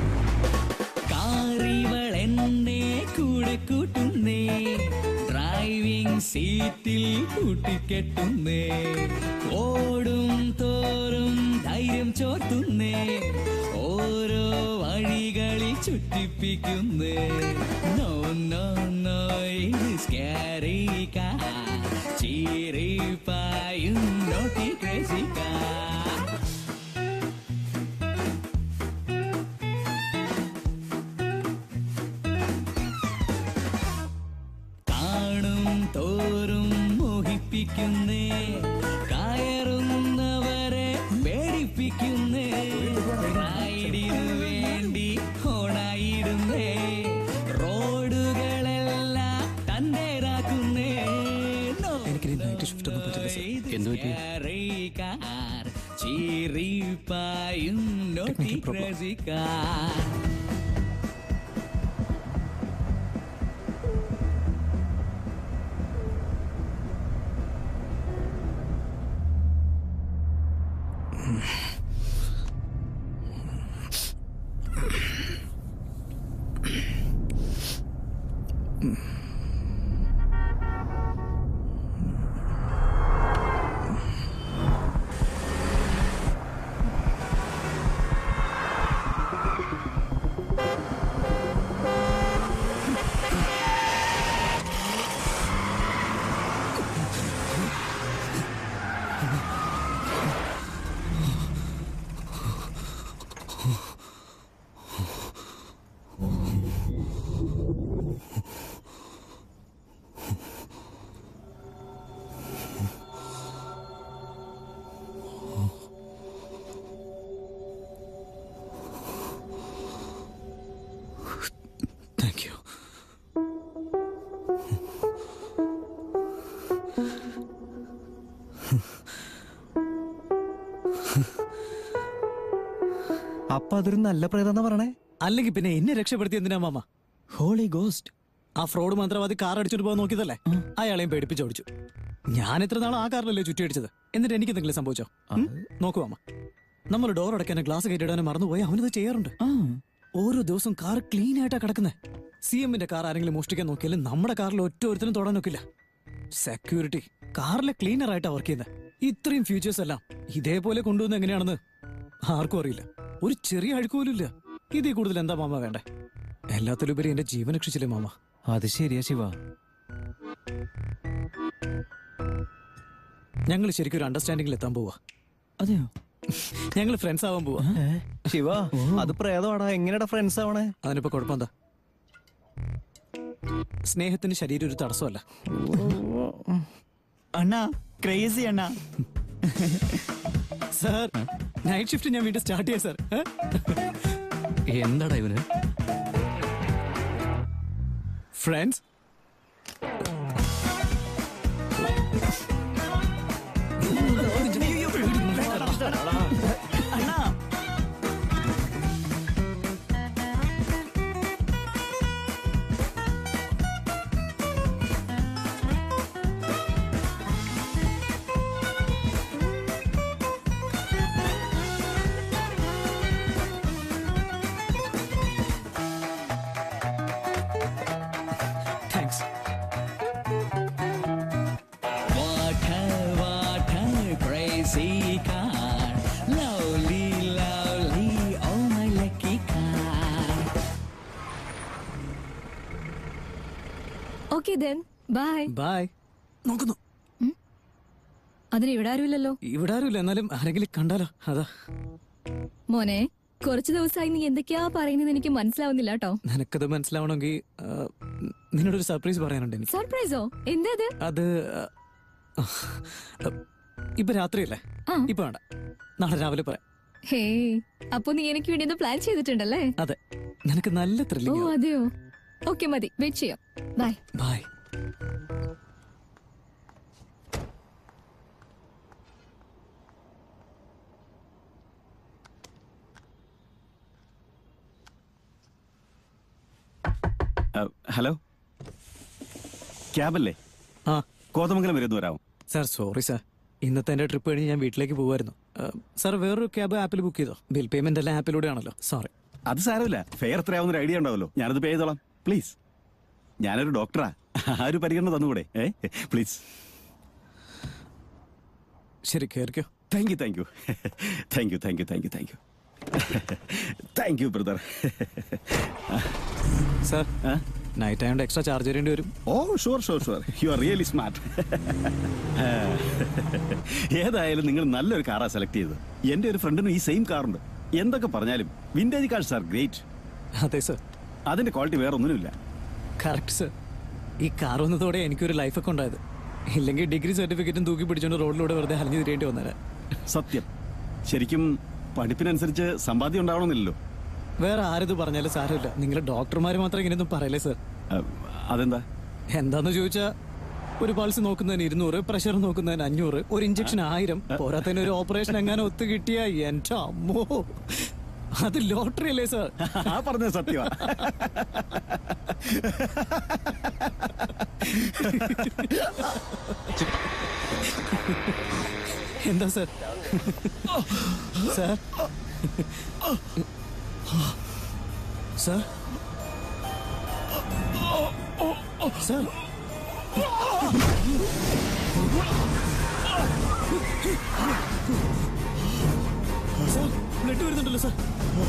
കാറിവൾ എന്നെ കൂടെ കൂട്ടുന്നേ ഡ്രൈവിംഗ് സീറ്റിൽ കൂട്ടിക്കെട്ടുന്നേ ഓടും തോറും ധൈര്യം ചോർത്തുന്നേ ഓരോ വഴികളിൽ ചുറ്റിപ്പിക്കുന്നേ നോ നോ നോ ഇത് സ്കാരി കാർ ചീറി പായ you naughty crazy car. കാണും തോറും മോഹിപ്പിക്കുന്നേ കയറുന്നവരെ പേടിപ്പിക്കുന്നേ റൈഡിനു വേണ്ടി ഓണായിടുന്നേ റോഡുകളെല്ലാം തന്റേതാക്കുന്നേ എനിക്കിനി നൈറ്റ് ഷിഫ്റ്റ് ഒന്നും പറ്റില്ല സർ എന്തു പറ്റി ചീറിപ്പായും naughty crazy car thank you അപ്പൊ അതൊരു നല്ല പ്രേതം പറയണേ അല്ലെങ്കിൽ പിന്നെ എന്നെ രക്ഷപ്പെടുത്തി എന്തിനാ മാമ ഹോളി ഗോസ്റ്റ് ആ ഫ്രോഡ് മന്ത്രവാദി കാർ അടിച്ചിട്ട് പോകാൻ നോക്കിയതല്ലേ അയാളെയും പേടിപ്പിച്ചോടിച്ചു ഞാൻ എത്ര നാൾ ആ കാറിലല്ലേ ചുറ്റി അടിച്ചത് എന്നിട്ട് എനിക്ക് എന്തെങ്കിലും സംഭവിച്ചോ ഉം? നോക്കൂ മാമ നമ്മൾ ഡോർ അടയ്ക്കാനും ഗ്ലാസ് കയറ്റിടാനും മറന്നുപോയി അവനത് ചെയ്യാറുണ്ട് ഓരോ ദിവസം കാർ ക്ലീൻ ആയിട്ടാ കിടക്കുന്നത് സി എമ്മിന്റെ കാർ ആരെങ്കിലും മോഷ്ടിക്കാൻ നോക്കിയാലും നമ്മുടെ കാറിൽ ഒറ്റ ഒരുത്തിനും തൊടാൻ നോക്കില്ല സെക്യൂരിറ്റി കാറിലെ ക്ലീനർ ആയിട്ടാ വർക്ക് ചെയ്യുന്നത് ഇത്രയും ഫ്യൂച്ചേഴ്സ് എല്ലാം ഇതേപോലെ കൊണ്ടുവന്ന് എങ്ങനെയാണെന്ന് ആർക്കും അറിയില്ല ഒരു ചെറിയ അഴുക്ക് പോലും ഇല്ല ഇതിൽ കൂടുതൽ എന്താ മാമ വേണ്ടേ എല്ലാത്തിലുപരി എന്റെ ജീവൻ രക്ഷിച്ചില്ലേ മാമ അത് ശരിയാ ശിവ ഞങ്ങൾ ശരിക്കും ഒരു അണ്ടർസ്റ്റാൻഡിംഗിൽ എത്താൻ പോവാ അതെയോ ഞങ്ങൾ ഫ്രണ്ട്സ് ആവാൻ പോവാ ശിവ അത് പ്രേതമാടാ എങ്ങനെയാ ഫ്രണ്ട്സ് ആവണേ അതിനിപ്പോ കുഴപ്പമെന്താ സ്നേഹത്തിന് ശരീരം ഒരു തടസ്സമല്ല അണ്ണാ ക്രേസി അണ്ണാ സാർ നൈറ്റ് ഷിഫ്റ്റ് ഞാൻ വീണ്ടും സ്റ്റാർട്ട് ചെയ്യാം സാർ എന്താടാ ഇവന് ഫ്രണ്ട്സ് അണ്ണാ thanks What a, what a crazy car. Lovely, lovely, oh my lucky car. Okay then bye bye നോക്കുന്നു അതിന് ഇവിടെ ആരുമില്ലല്ലോ ഇവിടെ ആരുമില്ല എന്നാലും ആരെങ്കിലും കണ്ടാലോ അതാ മോനെ കുറച്ചു ദിവസമായി നീ എന്തൊക്കെയാ പറയുന്നത് എനിക്ക് മനസ്സിലാവുന്നില്ല കേട്ടോ നിനക്കത് മനസ്സിലാവണമെങ്കിൽ ആ, നിന്നോടൊരു സർപ്രൈസ് പറയാനുണ്ട് എനിക്ക് സർപ്രൈസോ എന്താ അത് അത് ആ, ഇപ്പൊ രാത്രിയല്ലേ ഇപ്പൊ വേണ്ട നാളെ രാവിലെ പറയാം ഹേ അപ്പൊ നീ എനിക്ക് വേണ്ടി ഒന്ന് പ്ലാൻ ചെയ്തിട്ടുണ്ടല്ലേ അതെ നിനക്ക് നല്ല ഓ ത്രില്ലിംഗ് അതെയോ ഓക്കെ മതി വെയിറ്റ് ചെയ്യാം ബൈ ബൈ ഹലോ ക്യാബല്ലേ ആ കോതമംഗലം വരെ ഒന്ന് വരാമോ സാർ സോറി സാർ ഇന്നത്തെ എന്റെ ട്രിപ്പ് കഴിഞ്ഞ് ഞാൻ വീട്ടിലേക്ക് പോകുമായിരുന്നു സാർ വേറൊരു ക്യാബ് ആപ്പിൽ ബുക്ക് ചെയ്തോ ബിൽ പേയ്മെന്റ് എല്ലാം ആപ്പിലൂടെ ആണല്ലോ സോറി അത് സാരമില്ല ഫെയർ എത്രയാവുന്ന ഒരു ഐഡിയ ഉണ്ടാവല്ലോ ഞാനത് പേ ചെയ്തോളാം പ്ലീസ് ഞാനൊരു ഡോക്ടറാ ആ ഒരു പരിഗണന തന്നുകൂടെ ഏ പ്ലീസ് ശരി കയറിക്കോ thank you thank you thank you thank you thank you thank you thank you brother sir night ആയതുകൊണ്ട് എക്സ്ട്രാ ചാർജ് തരേണ്ടി വരും oh sure sure sure you are really smart ഏതായാലും നിങ്ങൾ നല്ലൊരു കാറാ സെലക്ട് ചെയ്തത് എന്റെ ഒരു ഫ്രണ്ടിനും ഈ സെയിം കാറുണ്ട് എന്തൊക്കെ പറഞ്ഞാലും വിന്റേജ് കാർസ് ആർ ഗ്രേറ്റ് അതെ സർ അതിന്റെ ക്വാളിറ്റി വേറെ ഒന്നിനുമില്ല കറക്റ്റ് സർ ഈ കാർ വന്നതോടെ എനിക്കൊരു ലൈഫൊക്കെ ഉണ്ടായത് ഇല്ലെങ്കിൽ ഡിഗ്രി സർട്ടിഫിക്കറ്റും തൂക്കി പിടിച്ചോണ്ട് റോഡിലൂടെ വെറുതെ ഹലിഞ്ഞു തിരിയേണ്ടി വന്നേനെ സത്യം ശരിക്കും പഠിപ്പിനനുസരിച്ച് സമ്പാദ്യം ഉണ്ടാവണമെന്നില്ലല്ലോ വേറെ ആരത് പറഞ്ഞാലും സാരമില്ല നിങ്ങൾ ഡോക്ടർമാർ മാത്രം ഇങ്ങനെയൊന്നും പറയല്ലേ സർ അതെന്താ എന്താന്ന് ചോദിച്ചാ ഒരു പൾസ് നോക്കുന്നതിന് ഇരുന്നൂറ് പ്രഷർ നോക്കുന്നതിന് അഞ്ഞൂറ് ഒരു ഇഞ്ചക്ഷൻ ആയിരം പോരാത്തതിന് ഒരു ഓപ്പറേഷൻ എങ്ങനെ ഒത്തു കിട്ടിയ എന്റെ അമ്മോ അത് ലോട്ടറി അല്ലേ സർ ആ പറഞ്ഞ സത്യമാ എന്താ sir sir sir sir sir blood വരുന്നുണ്ടല്ലോ സർ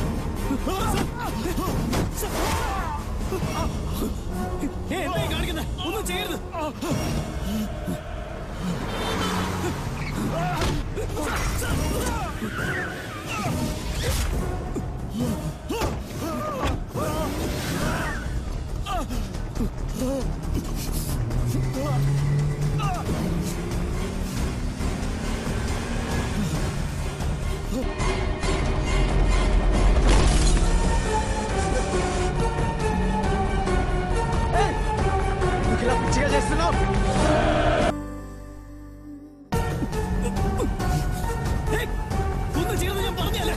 എന്തായി കാണിക്കുന്നത് ഒന്നും ചെയ്യരുത് ఇలా పిచ్చిగా చేస్తున్నావు ഒന്നും ചെയ്യരുത് ഞാൻ പറഞ്ഞല്ലേ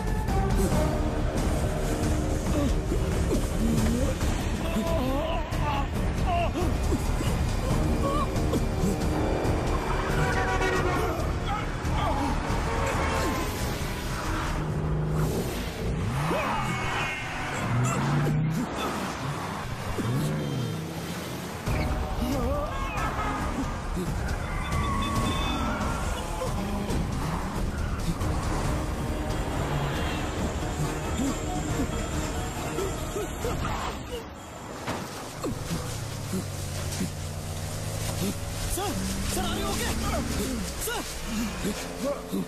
Sir, sir, are you okay? Sir.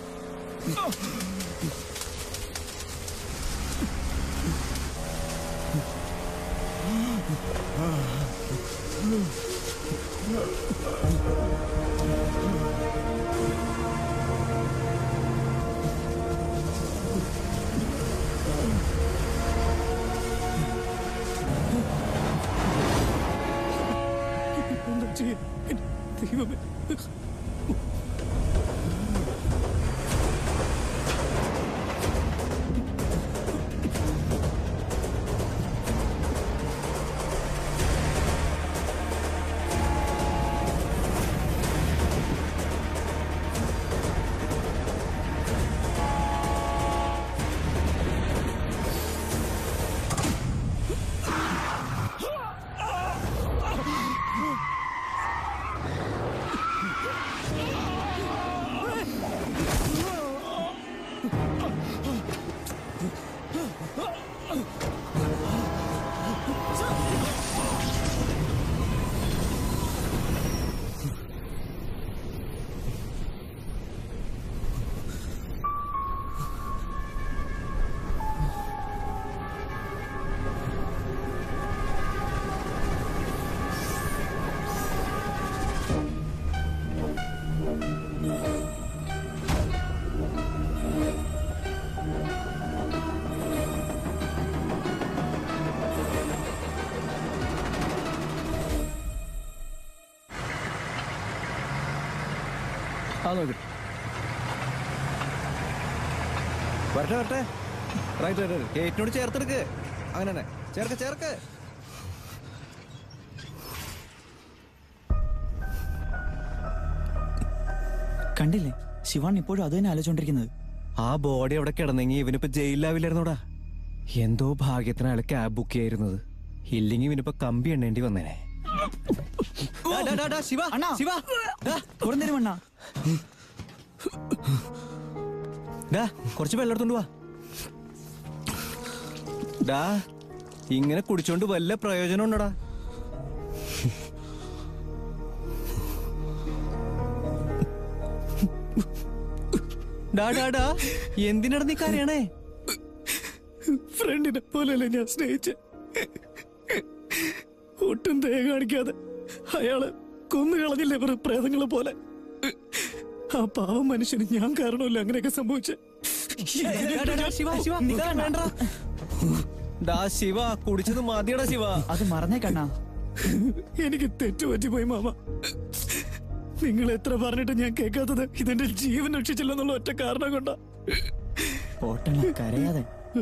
എന്താ ചെയ്യാ ദൈവമേ ആ നോക്ക് വരട്ടെ വരട്ടെ റൈറ്റ് റൈറ്റ് റൈറ്റ് ഗേറ്റിനോട് ചേർത്തെടുക്ക് അങ്ങനെ തന്നെ ചേർക്ക് ചേർക്ക് കണ്ടില്ലേ ശിവാൻ ഇപ്പോഴും അത് തന്നെ ആലോചിച്ചോണ്ടിരിക്കുന്നത് ആ ബോഡി അവിടെ കിടന്നെങ്കിൽ ഇവനിപ്പോ ജയിലിലാവില്ലായിരുന്നോടാ എന്തോ ഭാഗ്യത്തിന് അയാൾ ക്യാബ് ബുക്ക് ചെയ്യായിരുന്നത് ഇല്ലെങ്കിൽ ഇവനിപ്പോ കമ്പി എണ്ണേണ്ടി വന്നേനെ ശിവ ശിവ കുറഞ്ഞേരും അണ്ണാ ഡാ കുറച്ച് വെള്ളം എടുത്തോണ്ട് വാ ഡാ ഇങ്ങനെ കുടിച്ചോണ്ട് വല്ല പ്രയോജനം ഉണ്ടോടാ ഡാ ഡാ ഡാ എന്തിനാണ് നീ കരയണേ ഫ്രണ്ടിനെ പോലെയല്ലേ ഞാൻ സ്നേഹിച്ച് ഒട്ടും ദയ കാണിക്കാതെ അയാള് കൊന്നു കളഞ്ഞില്ലേ ഇവർ പ്രേതങ്ങളെ പോലെ ആ പാവം മനുഷ്യന് ഞാൻ കാരണമല്ല അങ്ങനെയൊക്കെ സംഭവിച്ചേ ഡാ, ഡാ, ഡാ, ശിവ, ശിവ, ഇതാ വേണ്ട. ഡാ ശിവ കുടിച്ചത് മതിയടാ ശിവ അത് മറന്നേ കണ്ണാ എനിക്ക് തെറ്റുപറ്റിപ്പോയി മാമ നിങ്ങൾ എത്ര പറഞ്ഞിട്ട് ഞാൻ കേൾക്കാത്തത് ഇതെന്റെ ജീവൻ രക്ഷിച്ചില്ലെന്നുള്ള ഒറ്റ കാരണം കൊണ്ടാ പോട്ടണ കരയാതെ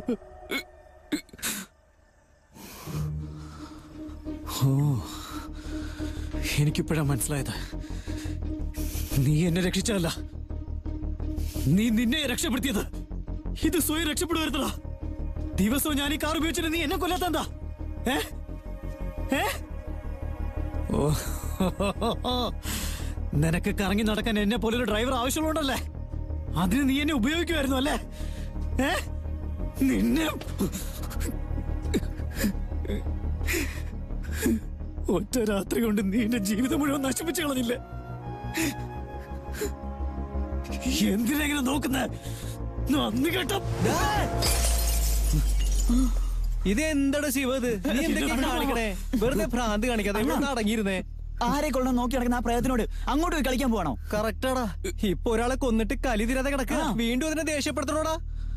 ഓ എനിക്കിപ്പോഴാ മനസ്സിലായത് നീ എന്നെ രക്ഷിച്ചതല്ല നീ നിന്നെ രക്ഷപ്പെടുത്തിയത് ഇത് സ്വയം രക്ഷപ്പെടുവരുത്തടാ ദിവസവും ഞാൻ ഈ കാർ ഉപയോഗിച്ചിട്ട് നീ എന്നെ കൊല്ലാത്തെന്താ ഏ ഏ ഓ നിനക്ക് കറങ്ങി നടക്കാൻ എന്നെ പോലൊരു ഡ്രൈവർ ആവശ്യമുണ്ടല്ലേ അതിന് നീ എന്നെ ഉപയോഗിക്കുമായിരുന്നു അല്ലേ ഏ നിന്നെ ഒറ്റ രാത്രി കൊണ്ട് നീ എന്റെ ജീവിതം മുഴുവൻ നശിപ്പിച്ചു കളഞ്ഞില്ലേ എന്തിനെങ്ങനെ നോക്കുന്നേ നന്ദി കേട്ടോ ഇത് എന്താണ് ശിവ ഇത് നീ എന്തൊക്കെ കാണിക്കണേ വെറുതെ ഭ്രാന്ത് കാണിക്കാതെ ഇവിടെ അടങ്ങിയിരുന്നേ ആരെ കൊള്ളാൻ നോക്കി നടക്കുന്ന ആ പ്രേതത്തിനോട് അങ്ങോട്ട് പോയി കളിക്കാൻ പോവാണോ കറക്റ്റാടാ ഇപ്പൊ ഒരാളെ കൊന്നിട്ട് കലി തീരാതെ കിടക്കുക വീണ്ടും അതിനെ ദേഷ്യപ്പെടുത്തണോടാ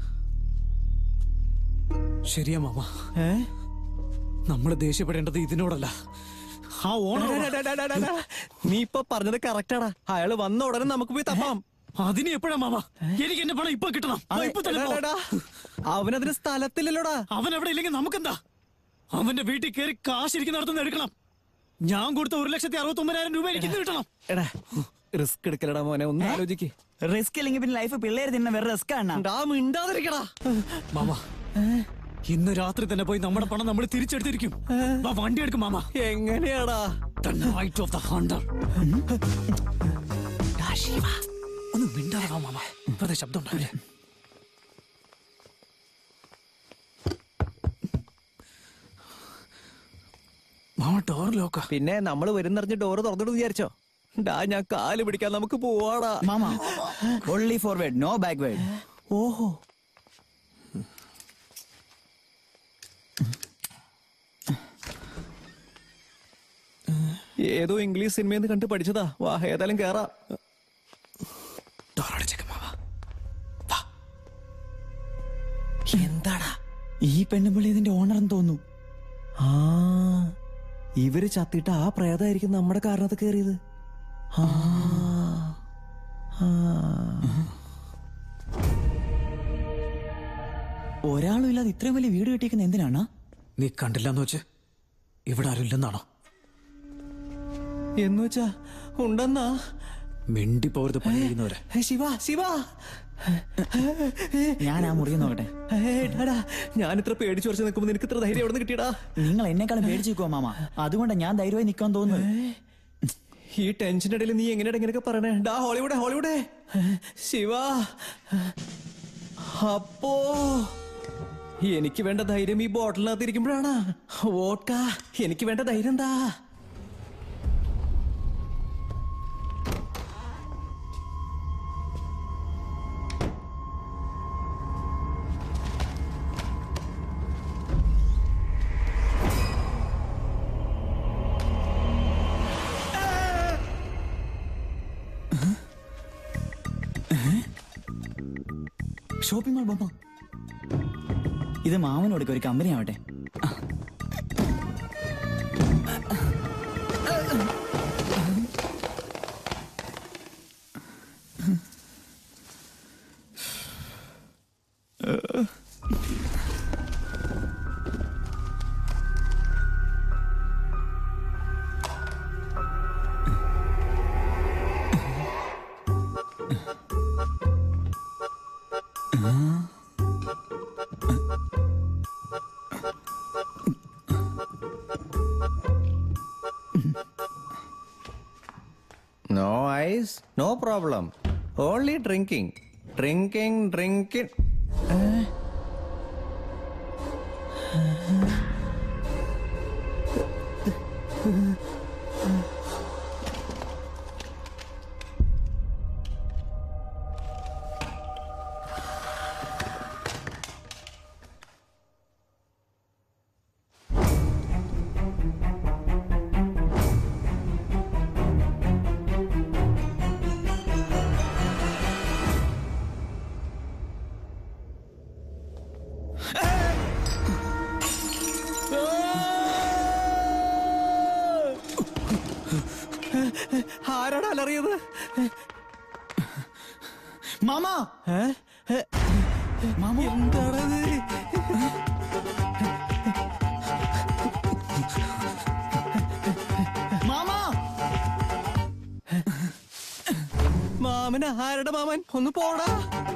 ശരിയാ മാമ നമ്മൾ ദേഷ്യപ്പെടേണ്ടത് ഇതിനോടല്ല ആ ഓണർ നീ ഇപ്പൊ പറഞ്ഞത് കറക്റ്റാടാ അയാള് വന്ന ഉടനെ നമുക്ക് പോയി തപ്പാം അതിന് എപ്പോഴാ മാമ എനിക്ക് എന്റെ പണം ഇപ്പൊ കിട്ടണം അതെ, ഇപ്പൊ തന്നെ പോ. എടാ, എടാ, അവനതിന് സ്ഥലത്തില്ലല്ലോടാ അവൻ അവിടെ ഇല്ലെങ്കിൽ നമുക്കെന്താ അവന്റെ വീട്ടിൽ കയറി കാശിരിക്കുന്നിടത്തുനിന്ന് എടുക്കണം ഞാൻ കൊടുത്ത ഒരു ലക്ഷത്തി അറുപത്തി ഒമ്പതിനായിരം രൂപ എനിക്ക് ഇന്ന് കിട്ടണം എടാ റിസ്ക് എടുക്കലടാ മോനെ ഒന്ന് ആലോചിക്ക് റിസ്ക് ഇല്ലെങ്കിൽ പിന്നെ ലൈഫ് പിള്ളേര് തിന്നെ വേറെ റിസ്ക് ആണ് മിണ്ടാതിരിക്കടാ മാമ ഇന്ന് രാത്രി തന്നെ പോയി നമ്മുടെ പണം നമ്മൾ തിരിച്ചെടുത്തിരിക്കും വാ, വണ്ടി എടുക്കും മാമ എങ്ങനെയാടാ The night of the hunter. ഡാ, ശിവ, ഒന്ന് മിണ്ടാതെ വാ, മാമ വെറുതെ ശബ്ദം ഉണ്ടാവില്ലേ മാമ ഡോർ ലോക്ക പിന്നെ നമ്മൾ വരുന്നറിഞ്ഞ് ഡോറ് തുറന്നിട്ട് വിചാരിച്ചോ ഡാ ഞാൻ കാല് പിടിക്കാൻ നമുക്ക് പോവാടാ മാമ ഓൺലി ഫോർവേഡ് നോ ബാക്ക്വേഡ് ഓഹോ ഏതോ ഇംഗ്ലീഷ് സിനിമയിൽ നിന്ന് കണ്ട് പഠിച്ചതാ വാ ഏതായാലും കേറാ ഡോർ അടച്ചേക്ക് മാമ എന്താടാ ഈ പെണ്ണുപിള്ളി ഇതിന്റെ ഓണറെന്ന് തോന്നുന്നു ആ ഇവര് ചത്തിട്ട് ആ പ്രേതായിരിക്കും നമ്മുടെ കാരണത്ത് കയറിയത് ആ ആ ഒരാളും ഇല്ലാതെ ഇത്രയും വലിയ വീട് കെട്ടിയിരിക്കുന്ന എന്തിനാണ് നീ കണ്ടില്ലെന്ന് വെച്ച് ഇവിടെ ആരും ഇല്ലെന്നാണോ എന്ന് വെച്ചാ ഉണ്ടെന്നാ മിണ്ടി പോരുത് പണി ചെയ്യുന്നവരെ ഹേ, ശിവ ശിവ ഞാൻ ആ മുറി നോക്കട്ടെ ഞാൻ ഇത്ര പേടിച്ചു കുറച്ച് നിൽക്കുമ്പോ നിനക്ക് ഇത്ര ധൈര്യം എവിടെ നിന്ന് കിട്ടിയടാ നിങ്ങൾ എന്നെക്കാളും പേടിച്ചു നിൽക്കുവാ മാമ അതുകൊണ്ടാണ് ഞാൻ ധൈര്യമായി നിൽക്കാൻ തോന്നുന്നത് ഈ ടെൻഷന്റെ ഇടയിൽ നീ എങ്ങനെയാ ഇങ്ങനെയൊക്കെ പറയണേ ഡാ ഹോളിവുഡ് ഹോളിവുഡ് ശിവ അപ്പോ എനിക്ക് വേണ്ട ധൈര്യം ഈ ബോട്ടിലിനകത്ത് ഇരിക്കുമ്പോഴാണ് വോട്ട്ക എനിക്ക് വേണ്ട ധൈര്യം എന്താ ഷോപ്പിംഗ് മാൾ ബൊമ്മ ഇത് മാമന് കൊടുക്ക ഒരു കമ്പനി ആവട്ടെ no ice no problem only drinking drinking drinking ആരാടാ അലറിയത് മാമ മാമ എന്താണത് മാമ മാമൻ ആരുടെ മാമൻ ഒന്ന് പോടാ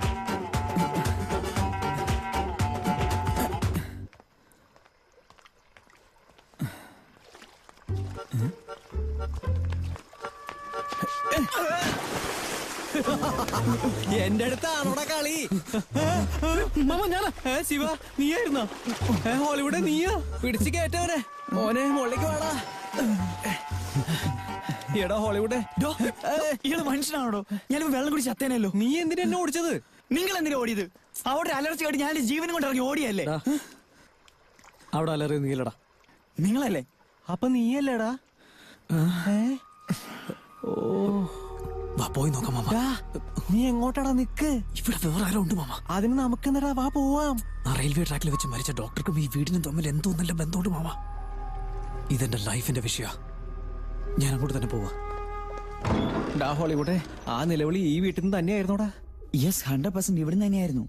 എന്റെ അടുത്താണോടാ കളി മാമ ഞാനാ ഏ, ശിവ നീയായിരുന്നോ ഏ, ഹോളിവുഡ് നീയാ പിടിച്ച് കേറ്റവനെ മോനെ മുകളിലേക്ക് വാടാ എടാ ഹോളിവുഡ് ഇയാള് മനുഷ്യനാണോ ഞാനിപ്പോ വെള്ളം കുടിച്ച് ചത്തേനല്ലോ നീ എന്തിനാ എന്നെ ഓടിച്ചത് നിങ്ങൾ എന്തിനാ ഓടിയത് അവിടെ അലർച്ച കാട്ടി ഞാൻ എന്റെ ജീവനും കൊണ്ട് ഇറങ്ങി ഓടിയല്ലേ അവിടെ അലറി നീലടാ നിങ്ങളല്ലേ അപ്പൊ നീയല്ലേടാ ഓ വാ പോയി നോക്കാം മാമ നീ എങ്ങോട്ടാടാ നിക്ക് ഇവിടെ വേറെ ആരോ ഉണ്ട് മാമ അതിന് നമുക്ക് എന്നടാ വാ പോവാം ആ റെയിൽവേ ട്രാക്കിൽ വെച്ച് മരിച്ച ഡോക്ടർക്കും ഈ വീടിനും തമ്മിൽ എന്തോ നല്ല ബന്ധമുണ്ട് മാമ ഇതെന്റെ ലൈഫിന്റെ വിഷയ ഞാൻ അങ്ങോട്ട് തന്നെ പോവാ ഡാ ഹോളിവുഡ് ആ നിലവിളി ഈ വീട്ടിൽ നിന്ന് തന്നെയായിരുന്നോടാ യെസ് ഹൺഡ്രഡ് പെർസെന്റ് ഇവിടുന്ന് തന്നെയായിരുന്നു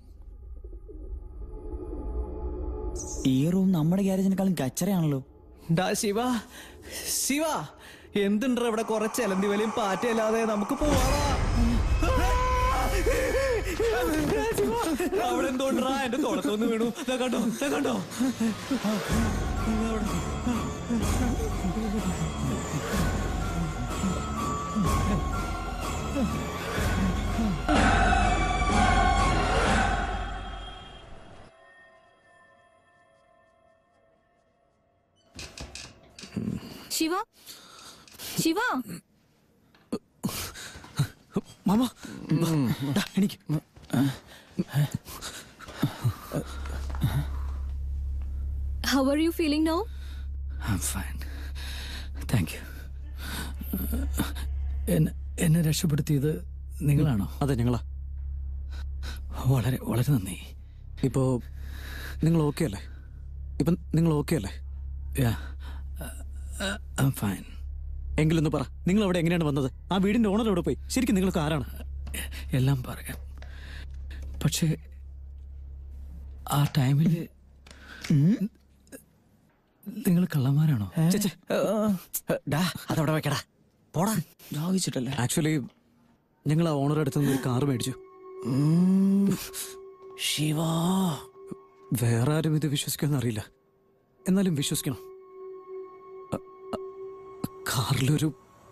ഈ റൂം നമ്മുടെ ഗ്യാരേജിനെക്കാളും കച്ചറയാണല്ലോ ഡാ ശിവ ശിവ എന്തുണ്ടാ ഇവിടെ കുറെ ചെലന്തി വലിയും പാറ്റയല്ലാതെ നമുക്ക് പോവാടാ അവിടെ എന്തോണ്ടാ എന്റെ തോളത്തൊന്ന് വീണു ദാ കണ്ടോ ദാ കണ്ടോ ശിവ ശിവ മാമ എനിക്ക് how are you feeling no I'm fine. Thank you. എന്നെ എന്നെ രക്ഷപ്പെടുത്തിയത് നിങ്ങളാണോ അതെ ഞങ്ങളാ വളരെ വളരെ നന്ദി ഇപ്പോ നിങ്ങൾ ഓക്കെ അല്ലേ ഇപ്പം നിങ്ങൾ ഓക്കെ അല്ലേ ഫൈൻ എങ്കിലൊന്ന് പറ നിങ്ങൾ അവിടെ എങ്ങനെയാണ് വന്നത് ആ വീടിന്റെ ഓണർ എവിടെ പോയി ശരിക്കും നിങ്ങൾക്ക് ആരാണ് എല്ലാം പറയാം പക്ഷേ ആ ടൈമിൽ നിങ്ങൾ കള്ളന്മാരാണോ ഡാ അതവിടെ വെക്കടാ പോടാ ദാഹിച്ചിട്ടല്ലേ ആക്ച്വലി ഞങ്ങൾ ആ ഓണർ അടുത്ത് നിന്ന് ഒരു കാർ മേടിച്ചു ശിവാ വേറെ ആരും ഇത് വിശ്വസിക്കുമെന്ന് അറിയില്ല എന്നാലും വിശ്വസിക്കണം അ- അ- കാറിലൊരു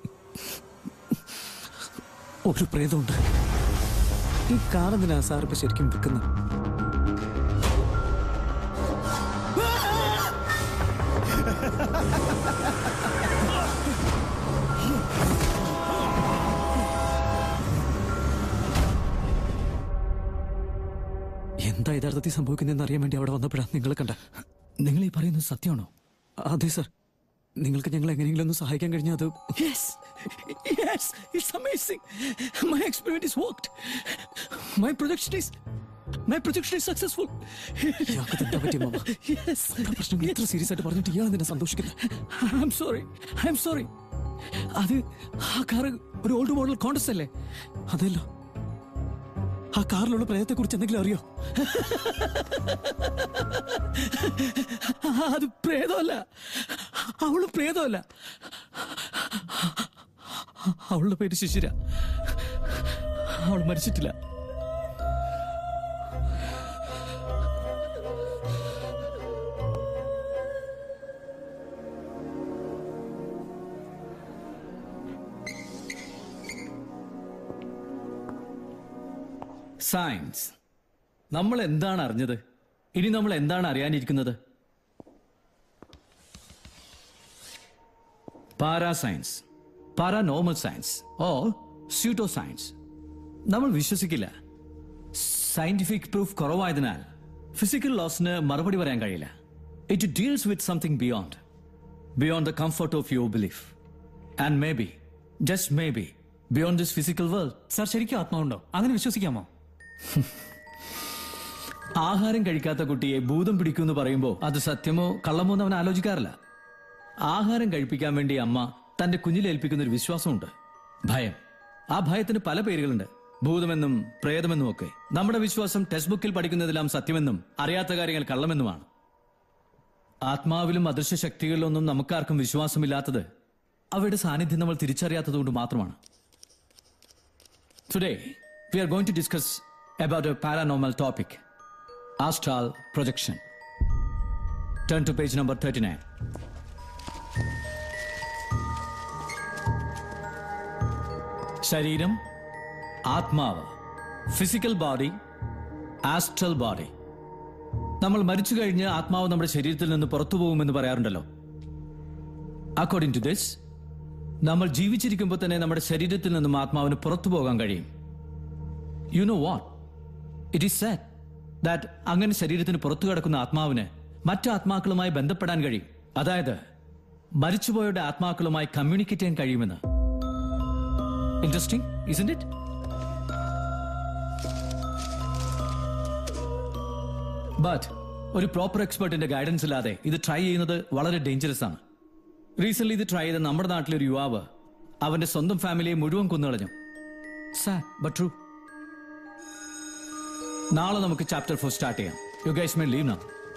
ഒരു പ്രേതമുണ്ട് ഈ കാർ എന്തിനാ സാർ ഇപ്പൊ ശരിക്കും വിൽക്കുന്നത് എന്താ യഥാർത്ഥത്തിൽ സംഭവിക്കുന്നതെന്ന് അറിയാൻ വേണ്ടി അവിടെ വന്നപ്പോഴാണ് നിങ്ങൾ കണ്ട നിങ്ങൾ ഈ പറയുന്നത് സത്യമാണോ അതെ സർ നിങ്ങൾക്ക് ഞങ്ങൾ എങ്ങനെയെങ്കിലും ഒന്ന് സഹായിക്കാൻ കഴിഞ്ഞാൽ അത് Yes, yes, it's amazing. My experiment is worked. My projection is, my projection is successful. ഇയാൾക്ക് എന്താ പറ്റിയ മാമ Yes. നമ്മുടെ പ്രശ്നങ്ങൾ ഇത്ര സീരിയസ് ആയിട്ട് പറഞ്ഞിട്ട് ഇയാൾ എന്തിനാ സന്തോഷിക്കുന്നത് I'm sorry. I'm sorry. അത് ആ കാറ് ഒരു ഓൾഡ് മോഡൽ കോണ്ടസ് അല്ലേ അതല്ലോ ആ കാറിലുള്ള പ്രേതത്തെ കുറിച്ച് എന്തെങ്കിലും അറിയോ അത് പ്രേതമല്ല അവള് പ്രേതമല്ല അവളുടെ പേര് ശിശിര അവൾ മരിച്ചിട്ടില്ല സയൻസ് നമ്മൾ എന്താണ് അറിഞ്ഞത് ഇനി നമ്മൾ എന്താണ് അറിയാനിരിക്കുന്നത് പാരാ സയൻസ് പാരാനോമൽ സയൻസ് ഓ സ്യൂട്ടോ സയൻസ് നമ്മൾ വിശ്വസിക്കില്ല സയന്റിഫിക് പ്രൂഫ് കുറവായതിനാൽ ഫിസിക്കൽ ലോസിന് മറുപടി പറയാൻ കഴിയില്ല it deals with something beyond beyond the comfort of your belief and may be just may be beyond this physical world sir ശരിക്കും ആത്മാവുണ്ടോ അങ്ങനെ വിശ്വസിക്കാമോ ആഹാരം കഴിക്കാത്ത കുട്ടിയെ ഭൂതം പിടിക്കുമെന്ന് പറയുമ്പോൾ അത് സത്യമോ കള്ളമോ എന്ന് അവൻ ആലോചിക്കാറില്ല ആഹാരം കഴിപ്പിക്കാൻ വേണ്ടി അമ്മ തന്റെ കുഞ്ഞിലേൽപ്പിക്കുന്ന ഒരു വിശ്വാസമുണ്ട് ഭയം ആ ഭയത്തിന് പല പേരുകളുണ്ട് ഭൂതമെന്നും പ്രേതമെന്നും ഒക്കെ നമ്മുടെ വിശ്വാസം ടെക്സ്റ്റ് ബുക്കിൽ പഠിക്കുന്നതെല്ലാം സത്യമെന്നും അറിയാത്ത കാര്യങ്ങൾ കള്ളമെന്നുമാണ് ആത്മാവിലും അദൃശ്യ ശക്തികളിലൊന്നും നമുക്കാർക്കും വിശ്വാസമില്ലാത്തത് അവയുടെ സാന്നിധ്യം നമ്മൾ തിരിച്ചറിയാത്തതുകൊണ്ട് മാത്രമാണ് today we are going to discuss about a paranormal topic astral projection turn to page number thirty nine ശരീരം ആത്മാവ് ഫിസിക്കൽ ബോഡി ആസ്ട്രൽ ബോഡി നമ്മൾ മരിച്ചു കഴിഞ്ഞ് ആത്മാവ് നമ്മുടെ ശരീരത്തിൽ നിന്ന് പുറത്തു പോകുമെന്ന് പറയാറുണ്ടല്ലോ അക്കോർഡിംഗ് ടു ദിസ് നമ്മൾ ജീവിച്ചിരിക്കുമ്പോൾ തന്നെ നമ്മുടെ ശരീരത്തിൽ നിന്നും ആത്മാവിന് പുറത്തു പോകാൻ കഴിയും you know what it is സാറ്റ് ദാറ്റ് അങ്ങനെ ശരീരത്തിന് പുറത്തു കിടക്കുന്ന ആത്മാവിന് മറ്റു ആത്മാക്കളുമായി ബന്ധപ്പെടാൻ കഴിയും അതായത് മരിച്ചുപോയവരുടെ ആത്മാക്കളുമായി കമ്മ്യൂണിക്കേറ്റ് ചെയ്യാൻ കഴിയുമെന്ന് ഇൻട്രസ്റ്റിംഗ് ഇസന്റ് ഇറ്റ് ബട്ട് ഒരു പ്രോപ്പർ എക്സ്പെർട്ടിന്റെ ഗൈഡൻസ് ഇല്ലാതെ ഇത് ട്രൈ ചെയ്യുന്നത് വളരെ ഡേഞ്ചറസ് ആണ് റീസെന്റ് ഇത് ട്രൈ ചെയ്ത നമ്മുടെ നാട്ടിലെ ഒരു യുവാവ് അവന്റെ സ്വന്തം ഫാമിലിയെ മുഴുവൻ കൊന്നുകളഞ്ഞു സാഡ് ബട്ട് ട്രൂ നാളെ നമുക്ക് ചാപ്റ്റർ ഫോർ സ്റ്റാർട്ട് ചെയ്യാം you guys may leave now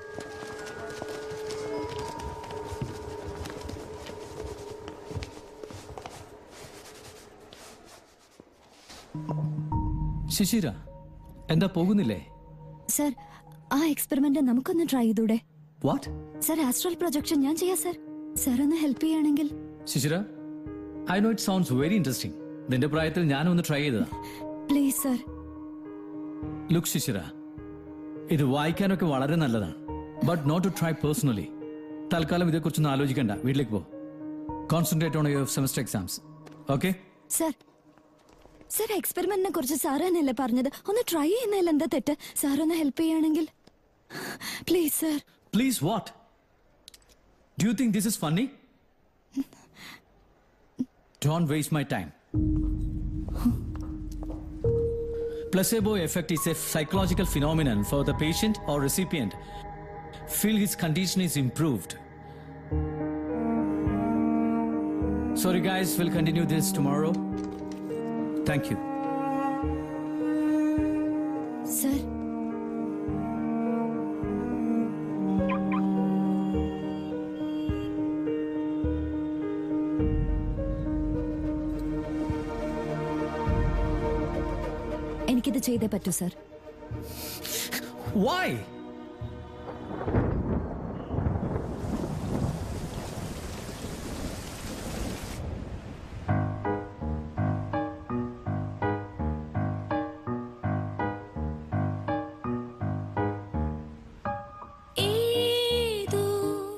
Shishira എന്താ പോകുന്നില്ലേ സർ ആ എക്സ്പെരിമെന്റ് നമുക്കൊന്ന് ട്രൈ ചെയ്തൂടെ വാട്ട് സർ ആസ്ട്രൽ പ്രൊജക്ഷൻ ഞാൻ ചെയ്യാം സർ സർ ഒന്ന് ഹെൽപ്പ് ചെയ്യുകയാണെങ്കിൽ Shishira I know it sounds very interesting നിന്റെ പ്രായത്തിൽ ഞാനും ഒന്ന് ട്രൈ ചെയ്തതാ പ്ലീസ് സർ ലുക്ക് ശിശിര ഇത് വായിക്കാനൊക്കെ വളരെ നല്ലതാണ് but not to try personally തൽക്കാലം ഇതേക്കുറിച്ചൊന്നും ആലോചിക്കണ്ട വീട്ടിലേക്ക് പോ concentrate on your semester exams okay sir sir എക്സ്പെരിമെന്റിനെ കുറിച്ച് സാർ തന്നെയല്ലേ പറഞ്ഞത് ഒന്ന് ട്രൈ ചെയ്യുന്നതിൽ എന്താ തെറ്റ് സാർ ഒന്ന് ഹെൽപ്പ് ചെയ്യുകയാണെങ്കിൽ please sir please what do you think this is funny don't waste my time Placebo effect is a psychological phenomenon for the patient or recipient. Feel his condition is improved. Sorry, guys, we'll continue this tomorrow. Thank you. Sir എനിക്കിത് ചെയ്തേ പറ്റൂ സർ Why? ഏതോ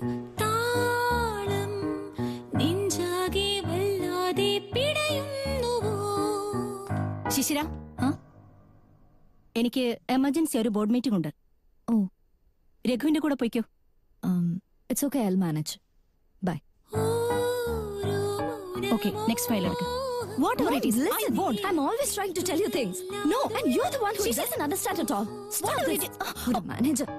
താളം നെഞ്ചാകെ വല്ലാതെ പിടയുന്നുവോ ശിശിര എനിക്ക് എമർജൻസി ഒരു ബോർഡ് മീറ്റിംഗ് ഉണ്ട് ഓ രഘുവിന്റെ കൂടെ പോയിക്കോ it's okay I manage bye okay next file എടുക്ക് Whatever it is, I won't. I'm always trying to tell you things. No, and you're the one who doesn't understand at all. Stop Whatever this. it is. Good manager.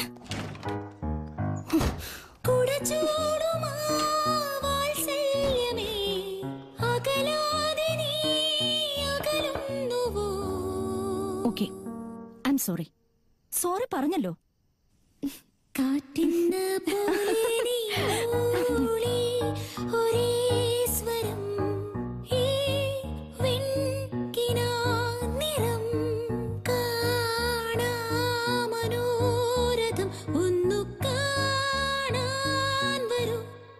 കുടചൂടുമാ വാത്സല്യമേ അകലാതെ നീ അകലുന്നുവോ okay I am sorry sorry പറഞ്ഞല്ലോ കാറ്റിന്ന പോലെ നീ മൂളി ഒരേ സ്വരം ഈ വെൺകിനാ നിറം കാണാ മനോരഥം ഒന്നു കാണാൻ വരൂ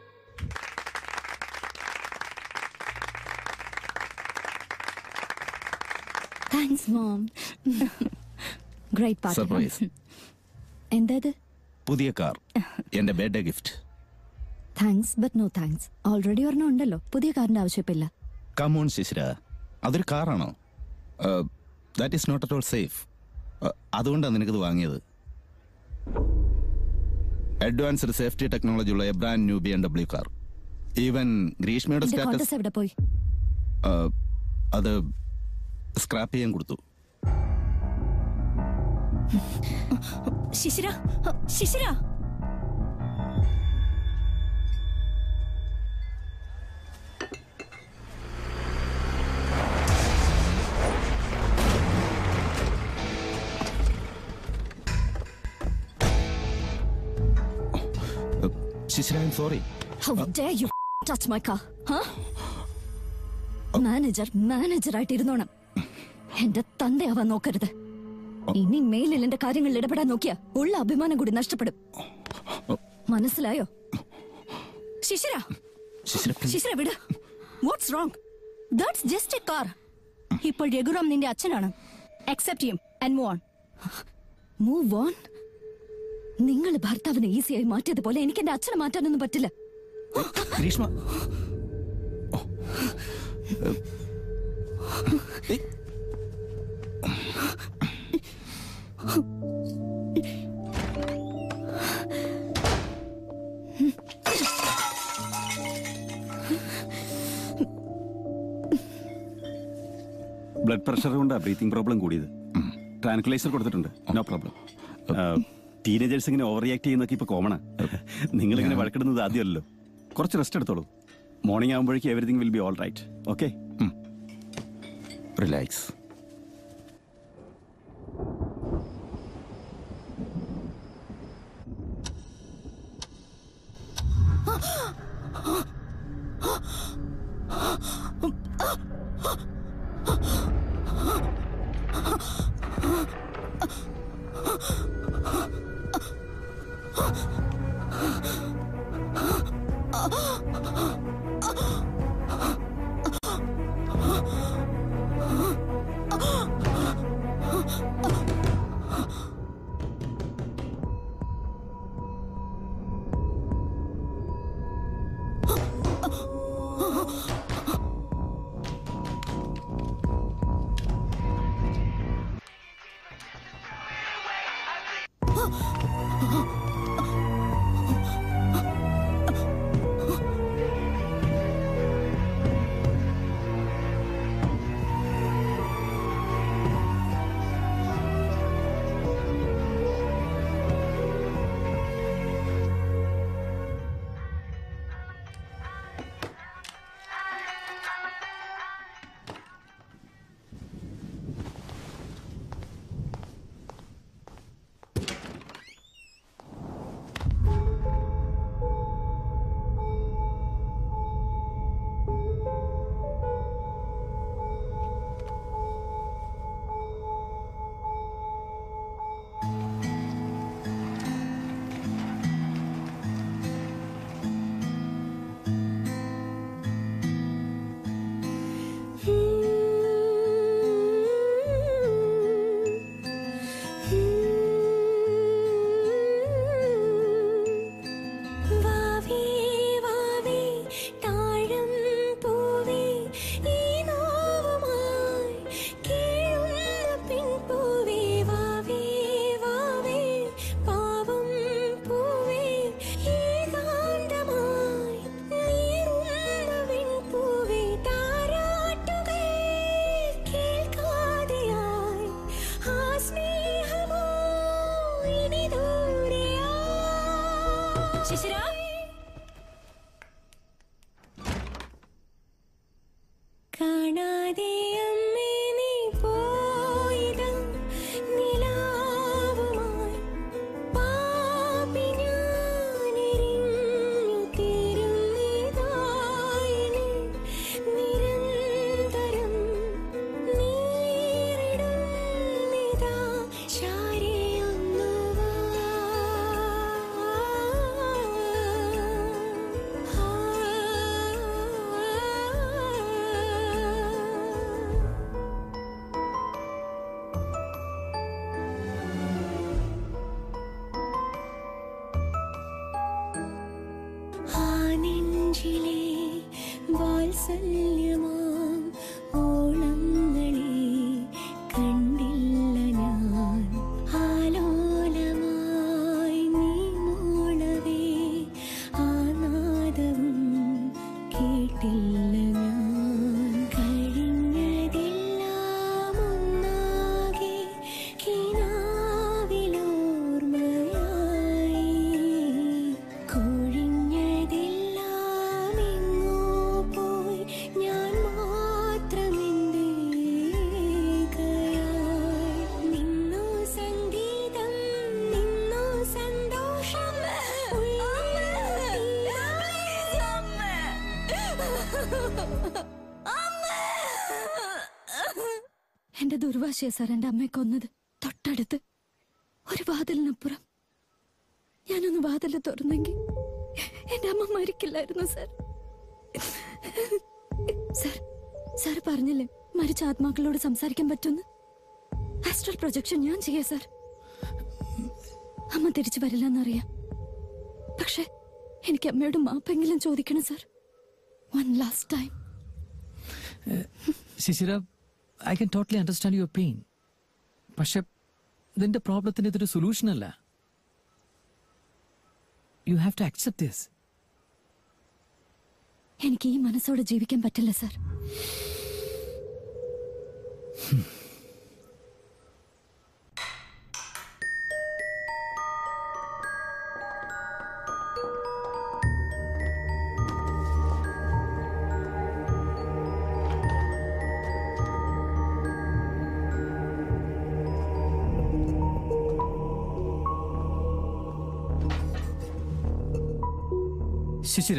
thanks mom great party surprise എന്താ ഇത് പുതിയ കാർ എന്റെ birthday gift thanks but no thanks already ഒരെണ്ണം ഉണ്ടല്ലോ പുതിയ കാറിന്റെ ആവശ്യമില്ല കമോൺ ശിശിര അതൊരു കാറാണോ that is not at all safe അതുകൊണ്ടാണ് നിനക്കിത് വാങ്ങിയത് അഡ്വാൻസ്ഡ് സേഫ്റ്റി ടെക്നോളജി ഉള്ള a brand new B M W car even ഗ്രീഷ്മയുടെ എന്റെ സ്റ്റാറ്റസ് കോട്ടസ് എവിടെ പോയി അത് സ്ക്രാപ്പ് ചെയ്യാൻ കൊടുത്തു Shishira Shishira Shishira I am sorry How dare you touch my car? Huh? Manager മാനേജറായിട്ട് ഇരുന്നോണം എന്റെ തന്തയാവാൻ നോക്കരുത് ഇനി മേലിൽ എന്റെ കാര്യങ്ങളിൽ ഇടപെടാൻ നോക്കിയ ഉള്ള അഭിമാനം കൂടി നഷ്ടപ്പെടും മനസ്സിലായോ ശിശിര ശിശിര ശിശിര വിട് what's wrong that's just a car ഇപ്പോൾ രഘുറാം നിന്റെ അച്ഛനാണ് accept him and move on move on നിങ്ങൾ ഭർത്താവിനെ ഈസിയായി മാറ്റിയതുപോലെ എനിക്ക് എന്റെ അച്ഛനെ മാറ്റാനൊന്നും പറ്റില്ല ഗ്രീഷ്മ ബ്ലഡ് പ്രഷർ കൊണ്ടാ ബ്രീത്തിങ് പ്രോബ്ലം കൂടിയത് ട്രാൻക്വലൈസർ കൊടുത്തിട്ടുണ്ട് നോ പ്രോബ്ലം ടീനേജേഴ്സ് ഇങ്ങനെ ഓവർ റിയാക്ട് ചെയ്യുന്നൊക്കെ ഇപ്പൊ കോമണാ നിങ്ങൾ ഇങ്ങനെ വഴക്കിടുന്നത് ആദ്യമല്ലോ കുറച്ച് റെസ്റ്റ് എടുത്തോളൂ മോർണിംഗ് ആകുമ്പോഴേക്കും everything will be all right okay relax വാവേ വാവേ താഴം പൂവേ ഈ നോവുമായി കീഴുന്ന പെൺപൂവേ വാവേ വാവേ പാവം പൂവേ ഏകാന്തമായി നീറുന്ന വെൺപൂവേ താരാട്ടുകൾ കേൾക്കാതെയായി ആ സ്നേഹമോ ഇനി ദൂരെയാ ശിശിര കാണാതെ അമ്മേ നീ പോയിതാ നിലാവുമായി പാപി ഞാനെരിഞ്ഞു തീരുന്നിതായിനി നിരന്തരം നീറിടുന്നിതാ ശാരിയൊന്നു ആ നെഞ്ചിലെ വാത്സല്യമാം ഓളങ്ങളെ കണ്ടില്ല ഞാൻ ആലോലമായി നീ മൂളവേ ആ നാദവും കേട്ടില്ല ഞാൻ കഴിഞ്ഞതെല്ലാം ഒന്നാകെ കിനാവിലോർമ്മയായി കൊഴിഞ്ഞതെല്ലാം എങ്ങോ പോയി ഞാൻ പിടിവാശിയ സാർ എന്റെ അമ്മയെ കൊന്നത് തൊട്ടടുത്ത് ഒരു വാതിലിനപ്പുറം ഞാനൊന്ന് വാതിൽ തുറന്നെങ്കിൽ എന്റെ അമ്മ മരിക്കില്ലായിരുന്നു സാർ സാർ സാർ പറഞ്ഞില്ലേ മരിച്ച ആത്മാക്കളോട് സംസാരിക്കാൻ പറ്റുമെന്ന് ആസ്ട്രൽ പ്രൊജക്ഷൻ ഞാൻ ചെയ്യാ സാർ അമ്മ തിരിച്ചു വരില്ലെന്നറിയാം പക്ഷെ എനിക്ക് അമ്മയോട് മാപ്പെങ്കിലും ചോദിക്കണം sir one last time Shishira I can totally understand your pain പക്ഷെ ഇതിന്റെ പ്രോബ്ലത്തിന് ഇതൊരു സൊല്യൂഷൻ അല്ല you have to accept this എനിക്ക് ഈ മനസ്സോടെ ജീവിക്കാൻ പറ്റില്ല sir Shishira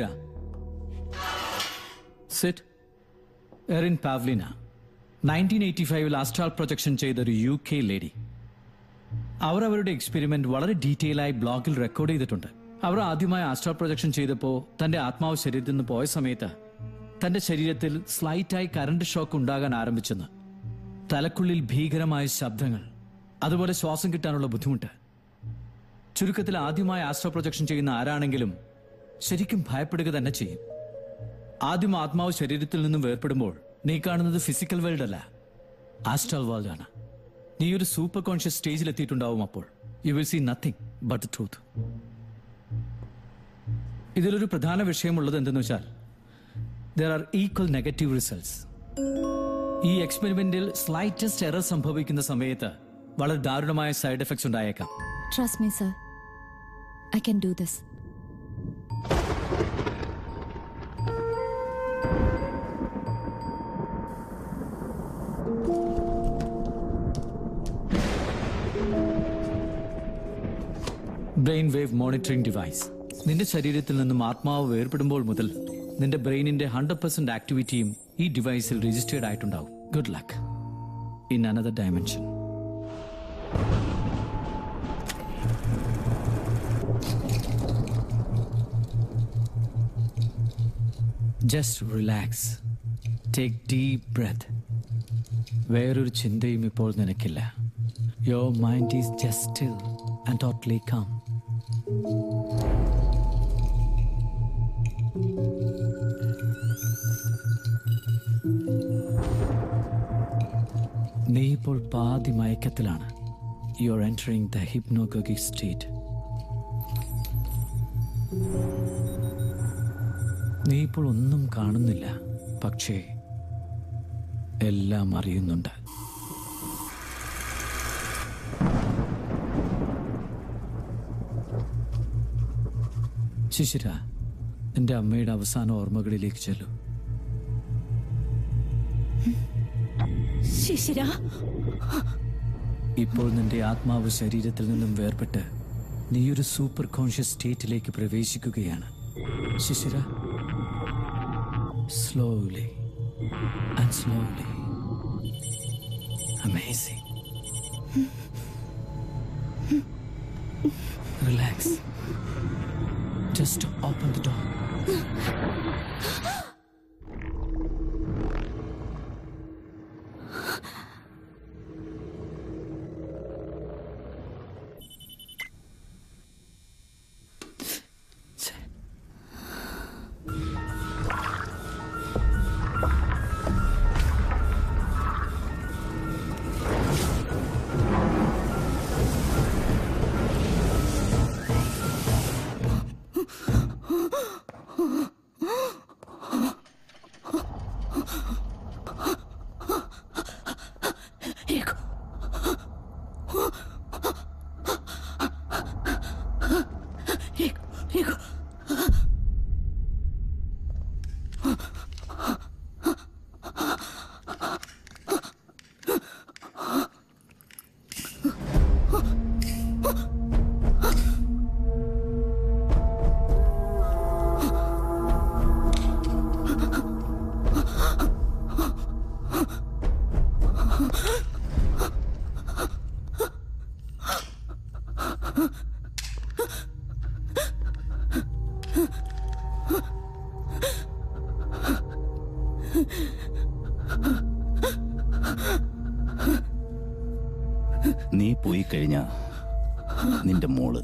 sit Erin Pavlina nineteen eighty ഫൈവിൽ ആസ്ട്രാൾ പ്രൊജക്ഷൻ ചെയ്ത ഒരു യു കെ ലേഡി അവർ അവരുടെ എക്സ്പെരിമെന്റ് വളരെ ഡീറ്റെയിൽ ആയി ബ്ലോഗിൽ റെക്കോർഡ് ചെയ്തിട്ടുണ്ട് അവർ ആദ്യമായി ആസ്ട്രാൾ പ്രൊജക്ഷൻ ചെയ്തപ്പോൾ തന്റെ ആത്മാവ് ശരീരത്തിൽ നിന്ന് പോയ സമയത്ത് തന്റെ ശരീരത്തിൽ സ്ലൈറ്റായി കറണ്ട് ഷോക്ക് ഉണ്ടാകാൻ ആരംഭിച്ചെന്ന് തലക്കുള്ളിൽ ഭീകരമായ ശബ്ദങ്ങൾ അതുപോലെ ശ്വാസം കിട്ടാനുള്ള ബുദ്ധിമുട്ട് ചുരുക്കത്തിൽ ആദ്യമായി ആസ്ട്രോ പ്രൊജക്ഷൻ ചെയ്യുന്ന ആരാണെങ്കിലും ശരിക്കും ഭയപ്പെടുക തന്നെ ചെയ്യും ആദ്യം ആത്മാവ് ശരീരത്തിൽ നിന്നും വേർപെടുമ്പോൾ നീ കാണുന്നത് ഫിസിക്കൽ വേൾഡ് അല്ല ആസ്ട്രൽ വേൾഡ് ആണ് നീ ഒരു സൂപ്പർ കോൺഷ്യസ് സ്റ്റേജിൽ എത്തിയിട്ടുണ്ടാവും അപ്പോൾ you will see nothing but the truth ഇതിലൊരു പ്രധാന വിഷയമുള്ളത് എന്തെന്ന് വെച്ചാൽ there are equal negative results ഈ എക്സ്പെരിമെന്റിൽ സ്ലൈറ്റസ്റ്റ് എറർ സംഭവിക്കുന്ന സമയത്ത് വളരെ ദാരുണമായ സൈഡ് എഫക്ട്സ് ഉണ്ടായേക്കാം trust me sir I can do this brain wave monitoring device നിന്റെ ശരീരത്തിൽ നിന്നും ആത്മാവ് വേർപെടുമ്പോൾ മുതൽ നിന്റെ ബ്രെയിനിന്റെ ഹൺഡ്രഡ് പെർസെന്റ് ആക്ടിവിറ്റിയും ഈ ഡിവൈസിൽ രജിസ്റ്റേർഡ് ആയിട്ടുണ്ടാവും good luck in another dimension just relax take deep breath വേറൊരു ചിന്തയും ഇപ്പോൾ നിനക്കില്ല your mind is just still and totally calm നീ ഇപ്പോൾ പാതി മയക്കത്തിലാണ് you are entering the hypnagogic state നീ ഇപ്പോൾ ഒന്നും കാണുന്നില്ല പക്ഷേ എല്ലാം അറിയുന്നുണ്ട് ശിശിര നിന്റെ അമ്മയുടെ അവസാന ഓർമ്മകളിലേക്ക് ചെല്ലൂ ശിശിര ഇപ്പോൾ നിന്റെ ആത്മാവ് ശരീരത്തിൽ നിന്നും വേർപെട്ട് നീയൊരു സൂപ്പർ കോൺഷ്യസ് സ്റ്റേറ്റിലേക്ക് പ്രവേശിക്കുകയാണ് Shishira slowly and slowly amazing relax just open the door നിന്റെ മോള്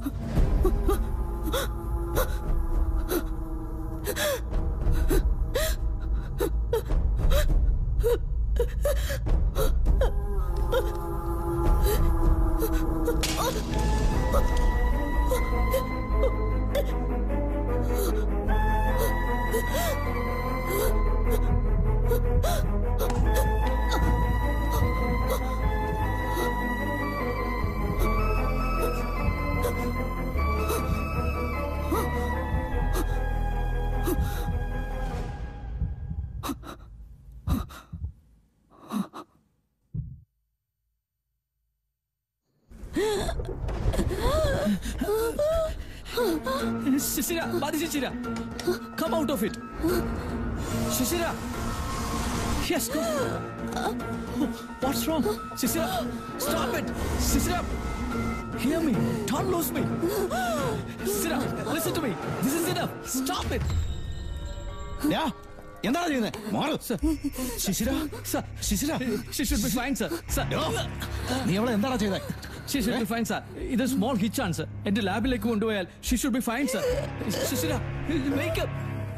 Shishira, Badi Shishira, come out of it. Shishira. Yes, go. Oh, what's wrong? Shishira, stop it. Shishira, hear me. Don't lose me. Shishira, listen to me. This is enough. Stop it. ഡാ, എന്താണ് ചെയ്യുന്നത് മാറ് Shishira sir Shishira she should be fine sir sir നീ അവളെ എന്താണ് ചെയ്തത് she should be fine sir ഇത് സ്മോൾ ഹിച്ചാണ് സർ എന്റെ ലാബിലേക്ക് കൊണ്ടുപോയാൽ she should be fine sir Shishira മേക്കപ്പ്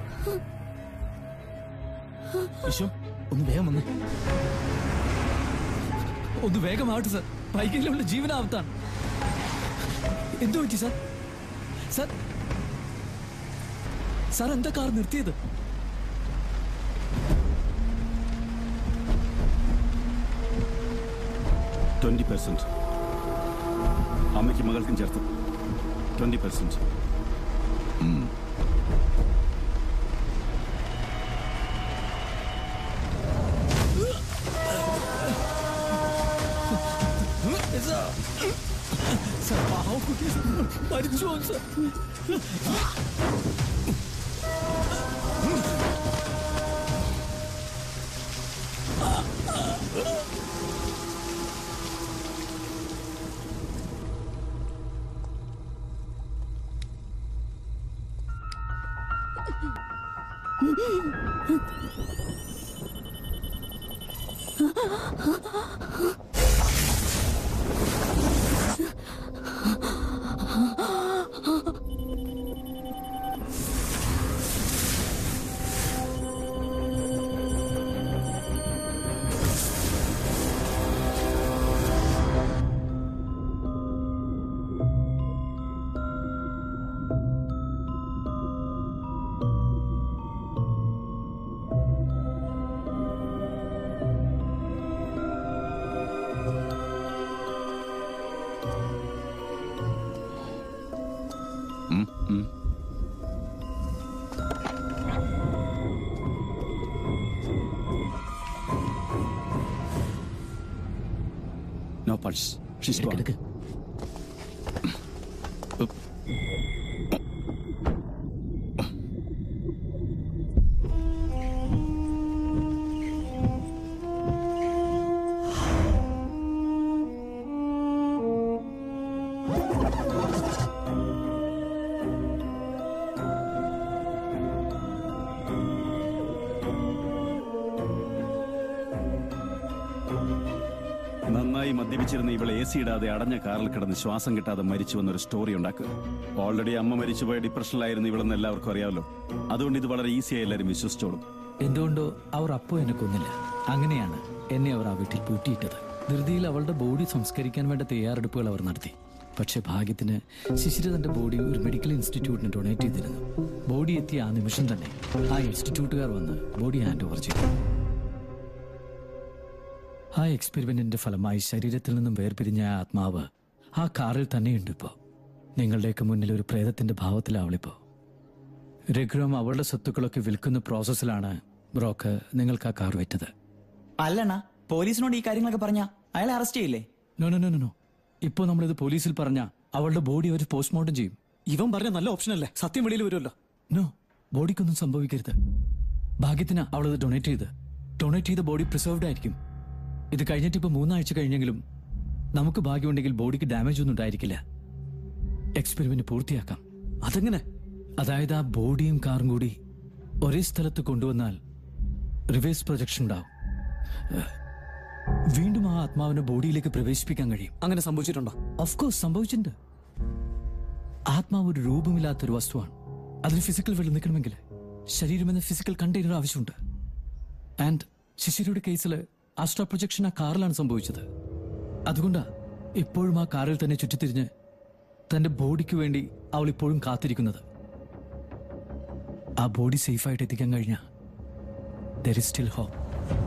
വിശ്വം ഒന്ന് വേഗം വന്ന് ഒന്ന് വേഗമാവട്ടെ സർ ബൈക്കിലുള്ള ജീവനാവത്താണ് എന്തു പറ്റി സർ സർ സർ എന്താ കാർ നിർത്തിയത് ട്വന്റി പെർസെന്റ് അമ്മയ്ക്ക് മകൾക്കും ചേർത്ത് ട്വന്റി പെർസെന്റ് സർ പാവം കുട്ടി മരിച്ചു പോകും sir no pulse she's gone നന്നായി മദ്യപിച്ചിരുന്ന ഇവളെ എ സി ഇടാതെ അടഞ്ഞ കാറിൽ കിടന്ന് ശ്വാസം കിട്ടാതെ മരിച്ചു വന്നൊരു സ്റ്റോറി ഉണ്ടാക്കുക ഓൾറെഡി അമ്മ മരിച്ചുപോയ ഡിപ്രഷനിലായിരുന്നു ഇവളെന്ന് എല്ലാവർക്കും അറിയാമല്ലോ അതുകൊണ്ട് ഇത് വളരെ ഈസിയായി എല്ലാവരും വിശ്വസിച്ചോളും എന്തുകൊണ്ടോ അവർ അപ്പോ എന്നെ കൊന്നില്ല അങ്ങനെയാണ് എന്നെ അവർ ആ വീട്ടിൽ പൂട്ടിയിട്ടത് ധൃതിയിൽ അവളുടെ ബോഡി സംസ്കരിക്കാൻ വേണ്ട തയ്യാറെടുപ്പുകൾ അവർ നടത്തി പക്ഷെ ഭാഗ്യത്തിന് ശിശിര തന്റെ ബോഡി ഒരു മെഡിക്കൽ ഇൻസ്റ്റിറ്റ്യൂട്ടിന് ഡൊണേറ്റ് ചെയ്തിരുന്നു ബോഡി എത്തിയ ആ നിമിഷം തന്നെ ആ ഇൻസ്റ്റിറ്റ്യൂട്ടുകാർ വന്ന് ബോഡി ഹാൻഡ് ഓവർ ചെയ്തു ആ എക്സ്പെരിമെന്റിന്റെ ഫലമായി ശരീരത്തിൽ നിന്നും വേർപിരിഞ്ഞ ആ ആത്മാവ് ആ കാറിൽ തന്നെയുണ്ട് ഇപ്പോ നിങ്ങളുടെയൊക്കെ മുന്നിൽ ഒരു പ്രേതത്തിന്റെ ഭാവത്തിലാവളിപ്പോ രഘുറാം അവളുടെ സ്വത്തുക്കളൊക്കെ വിൽക്കുന്ന പ്രോസസ്സിലാണ് ബ്രോക്ക് നിങ്ങൾക്ക് ആ കാർ വെറ്റത് അല്ലണ്ണ പോലീസിനോട് ഈ കാര്യങ്ങളൊക്കെ പറഞ്ഞ അയാളെ അറസ്റ്റ് ചെയ്യില്ലേ നോ നോ നോ നോ ഇപ്പോ നമ്മളിത് പോലീസിൽ പറഞ്ഞ അവളുടെ ബോഡി അവർ പോസ്റ്റ്മോർട്ടം ചെയ്യും ഇവൻ പറഞ്ഞ നല്ല ഓപ്ഷൻ അല്ലേ സത്യം വെളിയിൽ വരുമല്ലോ നോ ബോഡിക്കൊന്നും സംഭവിക്കരുത് ഭാഗ്യത്തിന് അവളത് ഡൊണേറ്റ് ചെയ്ത് ഡൊണേറ്റ് ചെയ്ത ബോഡി പ്രിസർവ്ഡ് ആയിരിക്കും ഇത് കഴിഞ്ഞിട്ട് ഇപ്പൊ മൂന്നാഴ്ച കഴിഞ്ഞെങ്കിലും നമുക്ക് ഭാഗ്യമുണ്ടെങ്കിൽ ബോഡിക്ക് ഡാമേജ് ഒന്നും ഉണ്ടായിരിക്കില്ല എക്സ്പെരിമെന്റ് പൂർത്തിയാക്കാം അതെങ്ങനെ അതായത് ആ ബോഡിയും കാറും കൂടി ഒരേ സ്ഥലത്ത് കൊണ്ടുവന്നാൽ റിവേഴ്സ് പ്രൊജക്ഷൻ ഉണ്ടാവും ഏഹ്, വീണ്ടും ആ ആത്മാവിനെ ബോഡിയിലേക്ക് പ്രവേശിപ്പിക്കാൻ കഴിയും അങ്ങനെ സംഭവിച്ചിട്ടുണ്ടോ ഓഫ് കോഴ്സ് സംഭവിച്ചിട്ടുണ്ട് ആത്മാവ് ഒരു രൂപമില്ലാത്തൊരു വസ്തുവാണ് അതിന് ഫിസിക്കൽ വേൾഡ് നിൽക്കണമെങ്കിൽ ശരീരം എന്ന ഫിസിക്കൽ കണ്ടെയ്നർ ആവശ്യമുണ്ട് ആൻഡ് ശിശിരയുടെ കേസിൽ ആസ്ട്രാ പ്രൊജക്ഷൻ ആ കാറിലാണ് സംഭവിച്ചത് അതുകൊണ്ടാ ഇപ്പോഴും ആ കാറിൽ തന്നെ ചുറ്റിത്തിരിഞ്ഞ് തന്റെ ബോഡിക്ക് വേണ്ടി അവൾ ഇപ്പോഴും കാത്തിരിക്കുന്നത് ആ ബോഡി സേഫായിട്ട് എത്തിക്കാൻ കഴിഞ്ഞ ദർ ഇസ് സ്റ്റിൽ ഹോപ്പ്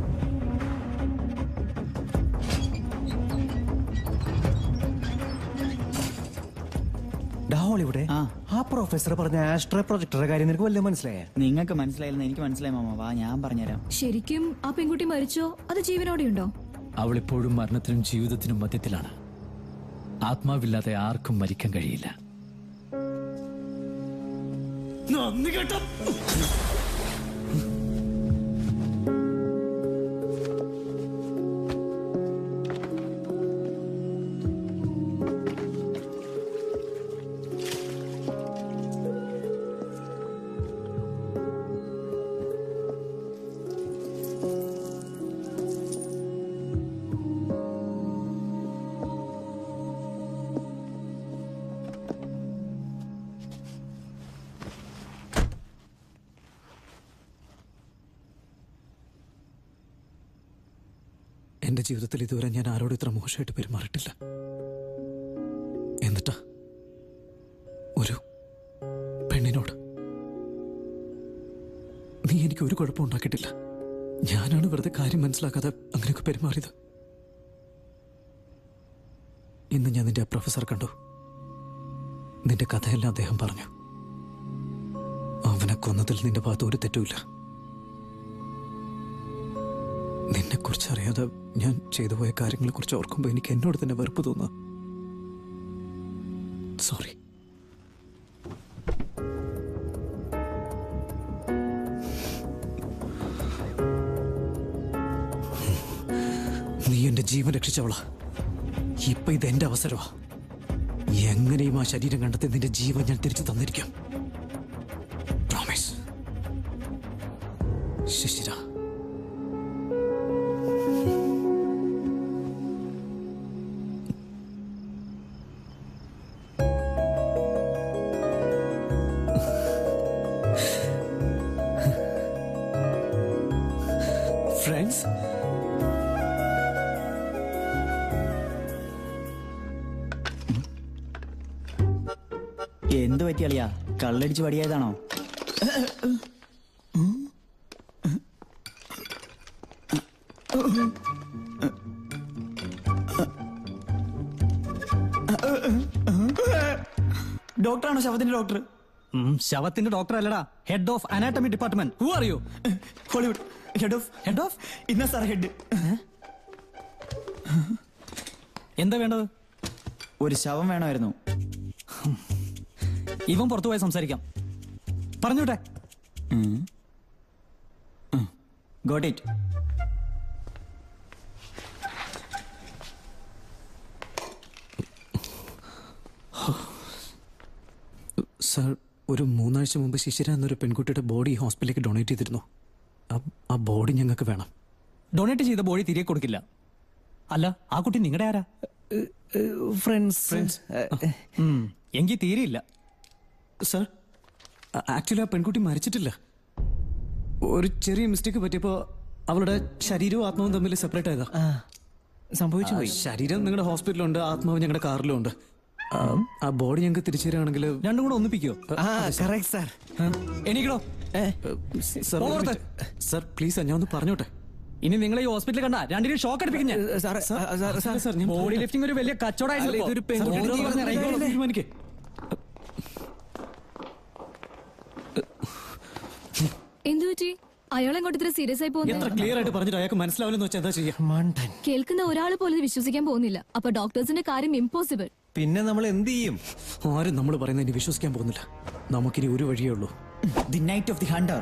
ഡാവോൾ ഇവിടെ ആ പ്രൊഫസർ പറഞ്ഞ ആസ്ട്രോ പ്രൊജക്ടറുടെ കാര്യം നിനക്ക് വല്ല മനസ്സിലായ നിങ്ങൾക്ക് മനസ്സിലായില്ലെന്ന് എനിക്ക് മനസ്സിലായി മാമ വാ ഞാൻ പറഞ്ഞുതരാം ശരിക്കും ആ പെൺകുട്ടി മരിച്ചോ അത് ജീവനോടെയുണ്ടോ അവൾ ഇപ്പോഴും മരണത്തിനും ജീവിതത്തിനും മധ്യത്തിലാണ് ആത്മാവില്ലാതെ ആർക്കും മരിക്കാൻ കഴിയില്ല നന്ദി കേട്ടോ എന്റെ ജീവിതത്തിൽ ഇതുവരെ ഞാൻ ആരോടും ഇത്ര മോശമായിട്ട് പെരുമാറിയിട്ടില്ല എന്നിട്ടാ ഒരു പെണ്ണിനോട് നീ എനിക്ക് ഒരു കുഴപ്പം ഉണ്ടാക്കിയിട്ടില്ല ഞാനാണ് വെറുതെ കാര്യം മനസ്സിലാക്കാതെ അങ്ങനെയൊക്കെ പെരുമാറിയത് ഇന്ന് ഞാൻ നിന്റെ ആ പ്രൊഫസർ കണ്ടു നിന്റെ കഥയെല്ലാം അദ്ദേഹം പറഞ്ഞു അവനെ കൊന്നതിൽ നിന്റെ ഭാഗത്ത് ഒരു തെറ്റുമില്ല നിന്നെ കുറിച്ച് അറിയാതെ ഞാൻ ചെയ്തു പോയ കാര്യങ്ങളെ കുറിച്ച് ഓർക്കുമ്പോൾ എനിക്ക് എന്നോട് തന്നെ വെറുപ്പ് തോന്നുക സോറി നീ എന്റെ ജീവൻ രക്ഷിച്ചവളാ ഇപ്പൊ ഇത് എന്റെ അവസരമാ എങ്ങനെയും ആ ശരീരം കണ്ടെത്തി നിന്റെ ജീവൻ ഞാൻ തിരിച്ചു തന്നിരിക്കാം പ്രോമിസ് ശിശിര ഫ്രണ്ട്സ് എന്ത് പറ്റിയളിയാ കള്ളടിച്ച് പടിയായതാണോ ഡോക്ടറാണോ ശവത്തിന്റെ ഡോക്ടർ ശവത്തിന്റെ ഡോക്ടർ അല്ലടാ head of anatomy department who are you Hollywood head of head of ഇന്ന സാർ ഹെഡ് എന്താ വേണ്ടത് ഒരു ശവം വേണമായിരുന്നു ഇവൻ പുറത്തു പോയി സംസാരിക്കാം പറഞ്ഞോട്ടെ ഗോട്ട് ഇറ്റ് സർ ഒരു മൂന്നാഴ്ച മുമ്പ് ശിശിര എന്നൊരു പെൺകുട്ടിയുടെ ബോഡി ഹോസ്പിറ്റലിലേക്ക് ഡൊണേറ്റ് ചെയ്തിരുന്നു ആ- ആ ബോഡി ഞങ്ങൾക്ക് വേണം ഡൊണേറ്റ് ചെയ്ത ബോഡി തിരികെ കൊടുക്കില്ല അല്ല ആ കുട്ടി നിങ്ങളുടെ ആരാ ഫ്രണ്ട്സ് ഫ്രണ്ട്സ് എങ്കിൽ തീരെയില്ല സർ ആക്ച്വലി ആ പെൺകുട്ടി മരിച്ചിട്ടില്ല ഒരു ചെറിയ മിസ്റ്റേക്ക് പറ്റിയപ്പോ അവളുടെ ശരീരവും ആത്മാവും തമ്മിൽ സെപ്പറേറ്റ് ആയതാ സംഭവിച്ചു പോയി. ആ, ശരീരം നിങ്ങളുടെ ഹോസ്പിറ്റലുണ്ട് ആത്മാവ് ഞങ്ങളുടെ കാറിലും ഉണ്ട് ആ, ആ ബോഡി ഞങ്ങൾക്ക് തിരിച്ചു തരികയാണെങ്കിൽ രണ്ടും കൂടെ ഒന്നിപ്പിക്കോ കറക്റ്റ് സാർ എണീക്കണോ സർ ഒരു പോകരുത്. മിനിറ്റ്. സർ പ്ലീസ് ഞാൻ ഒന്ന് പറഞ്ഞോട്ടെ ഇനി നിങ്ങൾ ഈ ഹോസ്പിറ്റലിൽ കണ്ട രണ്ടിനും ഷോക്ക് അടുപ്പിക്കും ഞാൻ സാറേ, സാർ, സാർ, സാർ, ഞാൻ ബോഡി പറയട്ടെ. ലിഫ്റ്റിംഗ് ഒരു വലിയ കച്ചവടമായിരുന്നു അല്ല, ഇപ്പോ. ഇതൊരു പെൺകുട്ടിയുടെ ഓരോന്ന് ജീവൻ പറഞ്ഞ് ഇറങ്ങിക്കോളൂ. തീരുമാനിക്കേ എന്തു പറ്റി അയാളെങ്ങോട്ട് ഇത്ര സീരിയസ് ആയി എത്ര പോകുന്നത് ക്ലിയർ ആയിട്ട് പറഞ്ഞിട്ട് അയാൾക്ക് മനസ്സിലാവില്ലെന്ന് വെച്ചാൽ എന്താ ചെയ്യാ കേൾക്കുന്ന ഒരാൾ പോലും ഇത് വിശ്വസിക്കാൻ പോകുന്നില്ല അപ്പൊ ഡോക്ടേഴ്സിന്റെ കാര്യം ഇമ്പോസിബിൾ പിന്നെ നമ്മൾ എന്ത് ചെയ്യും ആരും നമ്മൾ പറയുന്നത് ഇനി വിശ്വസിക്കാൻ പോകുന്നില്ല നമുക്കിനി ഒരു വഴിയേ ഉള്ളൂ the night of the hunter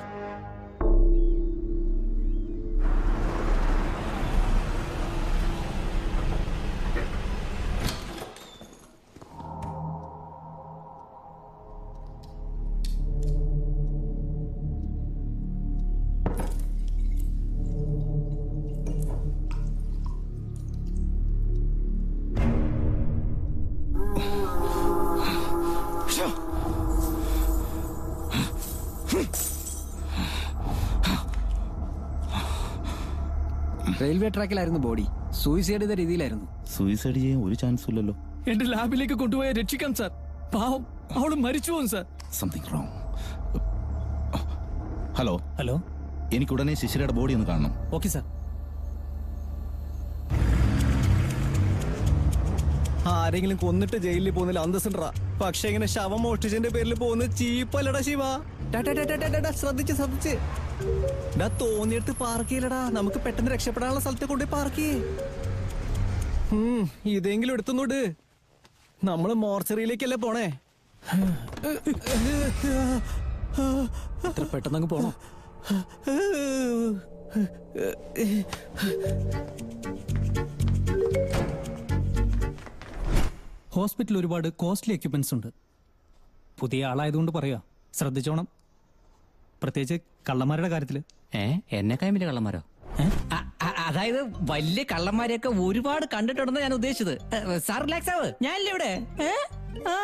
railway ട്രാക്കിലായിരുന്നു ബോഡി സൂയിസൈഡ് ചെയ്ത രീതിയിലായിരുന്നു സൂയിസൈഡ് ചെയ്യാൻ ഒരു ചാൻസും ഇല്ലല്ലോ എന്റെ ലാബിലേക്ക് കൊണ്ടുപോയ രക്ഷിക്കാം സാർ പാവം അവള് മരിച്ചു പോകും sir something wrong hello hello എനിക്ക് ഉടനെ ശിശിരയുടെ ബോഡി ഒന്ന് കാണണം ഓക്കെ സാർ ആരെങ്കിലും കൊന്നിട്ട് ജയിലിൽ പോകുന്നില്ല അന്തസ്സുണ്ടാ പക്ഷെ ഇങ്ങനെ ശവം മോഷ്ടിച്ചതിന്റെ പേരിൽ പോകുന്ന ചീപ്പല്ലടാ ശിവ ടാ, ടാ, ടാ, ടാ, ടാ, ടാ, ടാ, ശ്രദ്ധിച്ച് ശ്രദ്ധിച്ച് ഡാ തോന്നിയെടുത്ത് പാർക്ക് ചെയ്യലടാ നമുക്ക് പെട്ടെന്ന് രക്ഷപ്പെടാനുള്ള സ്ഥലത്ത് കൊണ്ടുപോയി പാർക്ക് ചെയ്യേ ഉം, ഇതെങ്കിലും എടുത്തുന്നോട്ട് നമ്മള് മോർച്ചറിയിലേക്കല്ലേ പോണേ അത്ര പെട്ടെന്നങ്ങ് പോണോ ഹോസ്പിറ്റലിൽ ഒരുപാട് കോസ്റ്റ്ലി എക്യുപ്മെന്റ്സ് ഉണ്ട് പുതിയ ആളായതുകൊണ്ട് പറയാ ശ്രദ്ധിച്ചോണം പ്രത്യേകിച്ച് കള്ളന്മാരുടെ കാര്യത്തില് ഏ എന്നെക്കായും വലിയ കള്ളന്മാരോ അ- അ- അതായത് വലിയ കള്ളന്മാരെയൊക്കെ ഒരുപാട് കണ്ടിട്ടുണ്ടെന്ന് ഞാൻ ഉദ്ദേശിച്ചത് ഏ, സാർ റിലാക്സ് ആവ് ഞാനില്ലേ ഇവിടെ ഏ? ആ.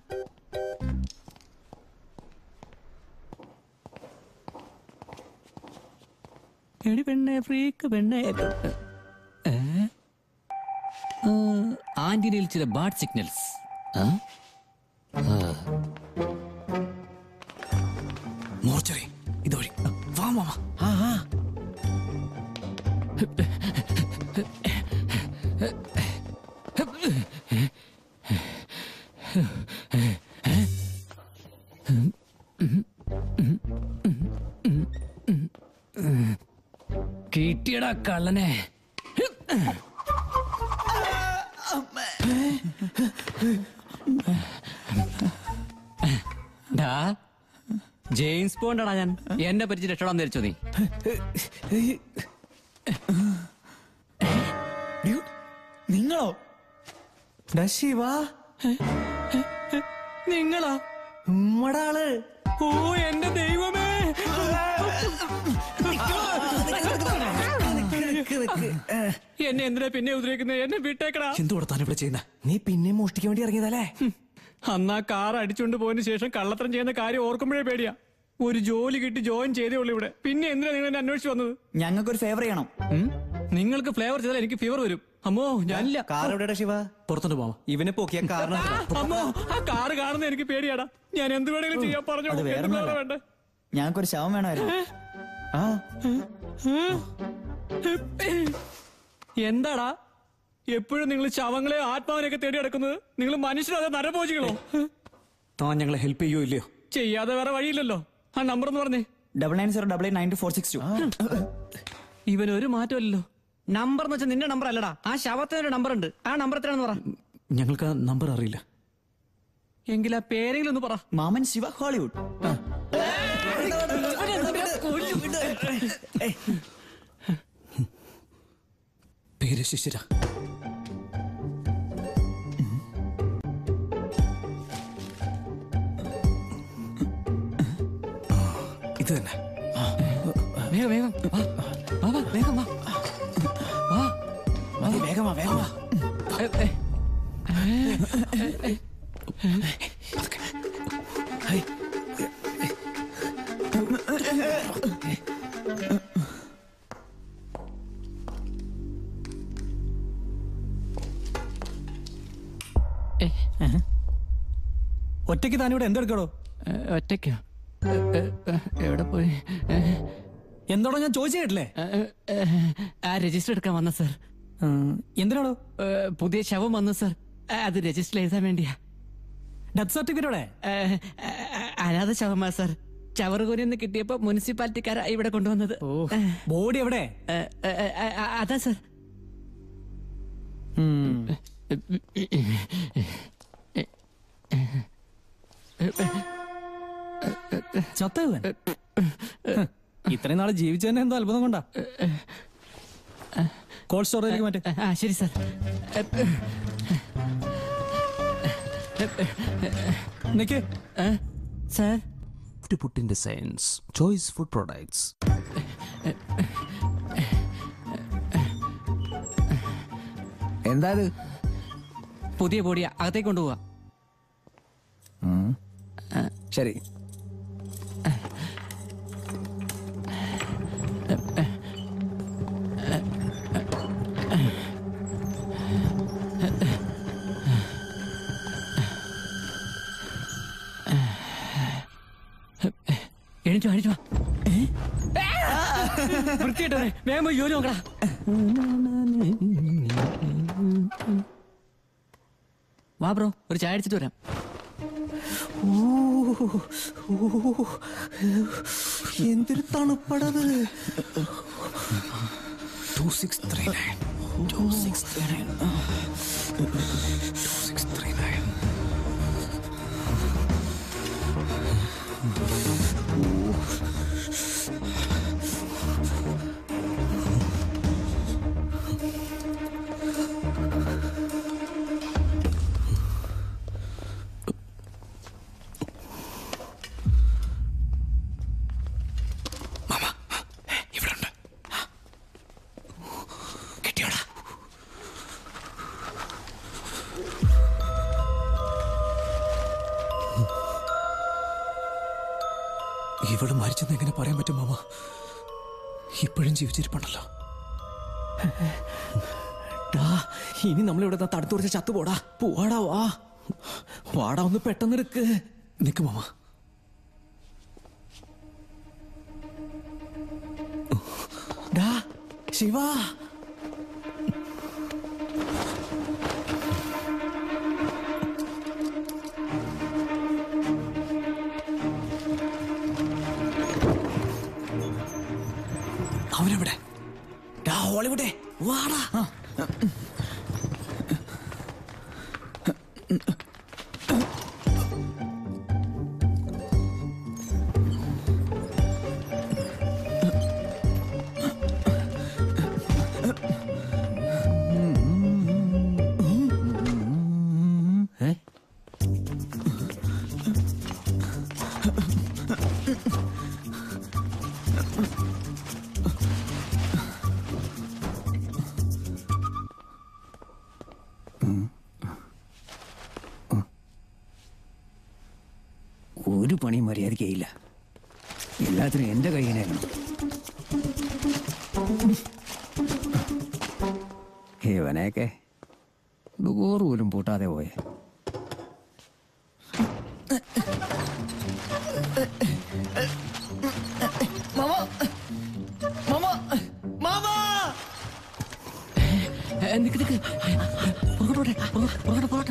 എടി പെണ്ണെ ഫ്രീക്ക് പെണ്ണെ ഏ? ആ, ആന്റിനയിൽ ചില ബാഡ് സിഗ്നൽസ് മോർച്ചറി ഇതുവഴി വാ മാമ കിട്ടിയടാ കള്ളനെ ഡാ ജെയിംസ് ബോണ്ടാടാ ഞാൻ എന്നെ പരിചയം രക്ഷപ്പെടാൻ ധരിച്ചോ നീ നിങ്ങളോ ഡാ ശിവ നിങ്ങളാ ഉമ്മടാള് ഓ എന്റെ ദൈവമേ എന്നെ എന്തിനാ പിന്നെ ഉപദ്രവിക്കുന്നത് എന്നെ വിട്ടേക്കടാ എന്തുകൂടെ താൻ ഇവിടെ ചെയ്യുന്ന നീ പിന്നെ മോഷ്ടിക്കാൻ വേണ്ടി ഇറങ്ങിയതല്ലേ അന്ന് ആ കാർ അടിച്ചുകൊണ്ട് പോയതിനു ശേഷം കള്ളത്തരം ചെയ്യുന്ന കാര്യം ഓർക്കുമ്പോഴേ പേടിയാ ഒരു ജോലി കിട്ടി ജോയിൻ ചെയ്തേ ഉള്ളൂ ഇവിടെ പിന്നെ എന്തിനാ നിങ്ങൾ എന്നെ അന്വേഷിച്ച് വന്നത് ഞങ്ങൾക്കൊരു ഫേവർ ചെയ്യണം ഉം? നിങ്ങൾക്ക് ഫ്ലേവർ ചെയ്താൽ എനിക്ക് ഫീവർ വരും അമ്മോ ഞാനില്ല കാർ എവിടെയാ ശിവ പുറത്തോട്ട് പോവാം ഇവനെ പൊക്കിയ കാരണം അമ്മോ ആ കാറ് കാണുന്ന എനിക്ക് പേടിയാടാ ഞാൻ എന്ത് വേണമെങ്കിലും ചെയ്യാൻ പറഞ്ഞു അത് വേറെ ഒന്നുമല്ല. വേണ്ട ഞങ്ങൾക്കൊരു ശവം വേണമായിരുന്നു ആ എന്താടാ എപ്പോഴും നിങ്ങൾ ശവങ്ങളെ ആത്മാവിനെയൊക്കെ തേടി നടക്കുന്നത് നിങ്ങൾ മനുഷ്യരോ അതോ നരഭോജികളോ താൻ ഞങ്ങളെ ഹെൽപ്പ് ചെയ്യോ ഇല്ലയോ ചെയ്യാതെ വേറെ വഴിയില്ലല്ലോ ആ നമ്പർ ഒന്ന് പറഞ്ഞേ double nine zero double eight nine two four six two ഇവൻ ഒരു മാറ്റമില്ലല്ലോ നമ്പർ എന്ന് വെച്ചാൽ നിന്റെ നമ്പർ അല്ലടാ ആ ശവത്തിന് ഒരു നമ്പർ ഉണ്ട് ആ നമ്പർ എത്രയാണെന്ന് പറ ഞങ്ങൾക്ക് ആ നമ്പർ അറിയില്ല എങ്കിൽ ആ പേരെങ്കിലും ഒന്ന് പറ മാമൻ ശിവ ഹോളിവുഡ് പേര് ശിശിര ഇത് തന്നെ വേഗം വേഗം വാ. വാ, വാ, വേഗം വാ വാ മതി വേഗമാ വേഗമാ ഏ, ഏ. ഒറ്റയ്ക്ക് താനിവിടെ എന്തെടുക്കടോ ഏ, ഒറ്റയ്ക്കോ ഏ, ഏ, ഏ, എവിടെ പോയി ഏ, എന്തോടോ ഞാൻ ചോദിച്ചു കേട്ടില്ലേ ഏ, ഏ, ആ രജിസ്റ്റർ എടുക്കാൻ വന്ന സാർ എന്തിനാണോ ഏ, പുതിയ ശവം വന്നു സാർ ആ, അത് രജിസ്റ്റർ എഴുതാൻ വേണ്ടിയാ ഡെത്ത് സർട്ടിഫിക്കറ്റോടെ ഏ, ഏ, അനാഥ ശവമാ സാർ ചവറുകൂരിൽ നിന്ന് കിട്ടിയപ്പോ മുനിസിപ്പാലിറ്റിക്കാരാ ഇവിടെ കൊണ്ടുവന്നത് ബോഡി എവിടെ ഏ, ഏ, ഏ, ഏ, അതാ സാർ ചത്തവൻ ഇത്രയും നാളെ ജീവിച്ചതന്നെ എന്തോ അത്ഭുതം കൊണ്ടാ കോൾഡ് സ്റ്റോറേജിലേക്ക് മാറ്റേ ആ ശരി സാർ നിക്ക് sir to put in the sense choice food products എന്താ ഇത് പുതിയ ബോഡിയാ അകത്തേക്ക് കൊണ്ടുപോവാ ശരി എണീറ്റോ എണീറ്റോ വൃത്തിയിട്ടോ വേഗം പോയി ജോലി നോക്കടാ വാ ബ്രോ ഒരു ചായ അടിച്ചിട്ട് വരാം എന്തൊരു തണുപ്പടത് two six three nine two six three nine two six three nine ഇവള് മരിച്ചെന്ന് എങ്ങനെ പറയാൻ പറ്റും മാമ ഇപ്പോഴും ജീവിച്ചിരിപ്പുണ്ടല്ലോ ടാ, ഇനി നമ്മളിവിടെ തടുത്തു കുറച്ച് ചത്തുപോടാ പോവാടാ വാ വാടാ ഒന്ന് പെട്ടെന്ന് എടുക്ക് നിക്ക് മാമ ഡാ ശിവ അവനെവിടെ ഡാ ഹോളിവുഡേ വാടാ ഒരു പണിയും മര്യാദയ്ക്കില്ല എല്ലാത്തിനും എന്റെ കയ്യിനേക്കണം ഇവനെയൊക്കെ ഡോറ് പോലും പൂട്ടാതെ പോയെ മാമ മാമ മാമ നിക്ക് നിക്ക് പുറകോട്ട് പോട്ടെ പുറകോട്ട് പോട്ടെ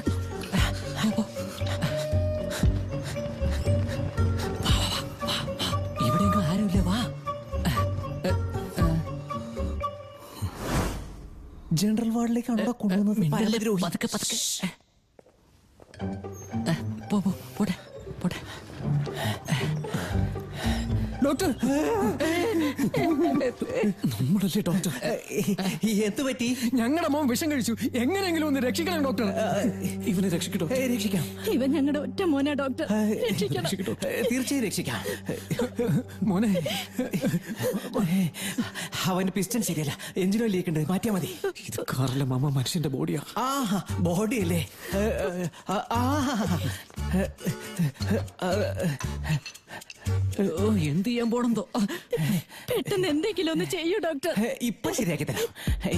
ഇവിടെയെങ്കിലും ആരുമില്ല വാ ജനറൽ വാർഡിലേക്കാണോ കൊണ്ടുവന്നത് പരമദ്രോഹി. പതുക്കെ പതുക്കെ ഏ, പോ പോ പോട്ടെ പോട്ടെ ഡോക്ടർ നമ്മളല്ലേ ഡോക്ടർ എന്ത് പറ്റി ഞങ്ങളുടെ മോൻ വിഷം കഴിച്ചു എങ്ങനെയെങ്കിലും ഒന്ന് രക്ഷിക്കണം ഡോക്ടർ ഇവനെ രക്ഷിക്കട്ടോ രക്ഷിക്കാം ഇവൻ ഞങ്ങളുടെ ഒറ്റ മോനാ ഡോക്ടർ രക്ഷിക്കണം തീർച്ചയായും രക്ഷിക്കാം മോനെ അവന്റെ പിസ്റ്റൺ ശരിയല്ല എഞ്ചിനോ ലീക്ക് ഉണ്ട് മാറ്റിയാ മതി ഇത് കാറിലെ മാമ മനുഷ്യന്റെ ബോഡിയാ ആ ബോഡി അല്ലേ ഏ, ഏ, ആ, ആ. ഓ എന്ത് ചെയ്യാൻ പോണെന്തോ പെട്ടെന്ന് എന്തെങ്കിലും ഒന്ന് ചെയ്യൂ ഡോക്ടർ ഏ, ഇപ്പൊ ശരിയാക്കി തരാം ഏ,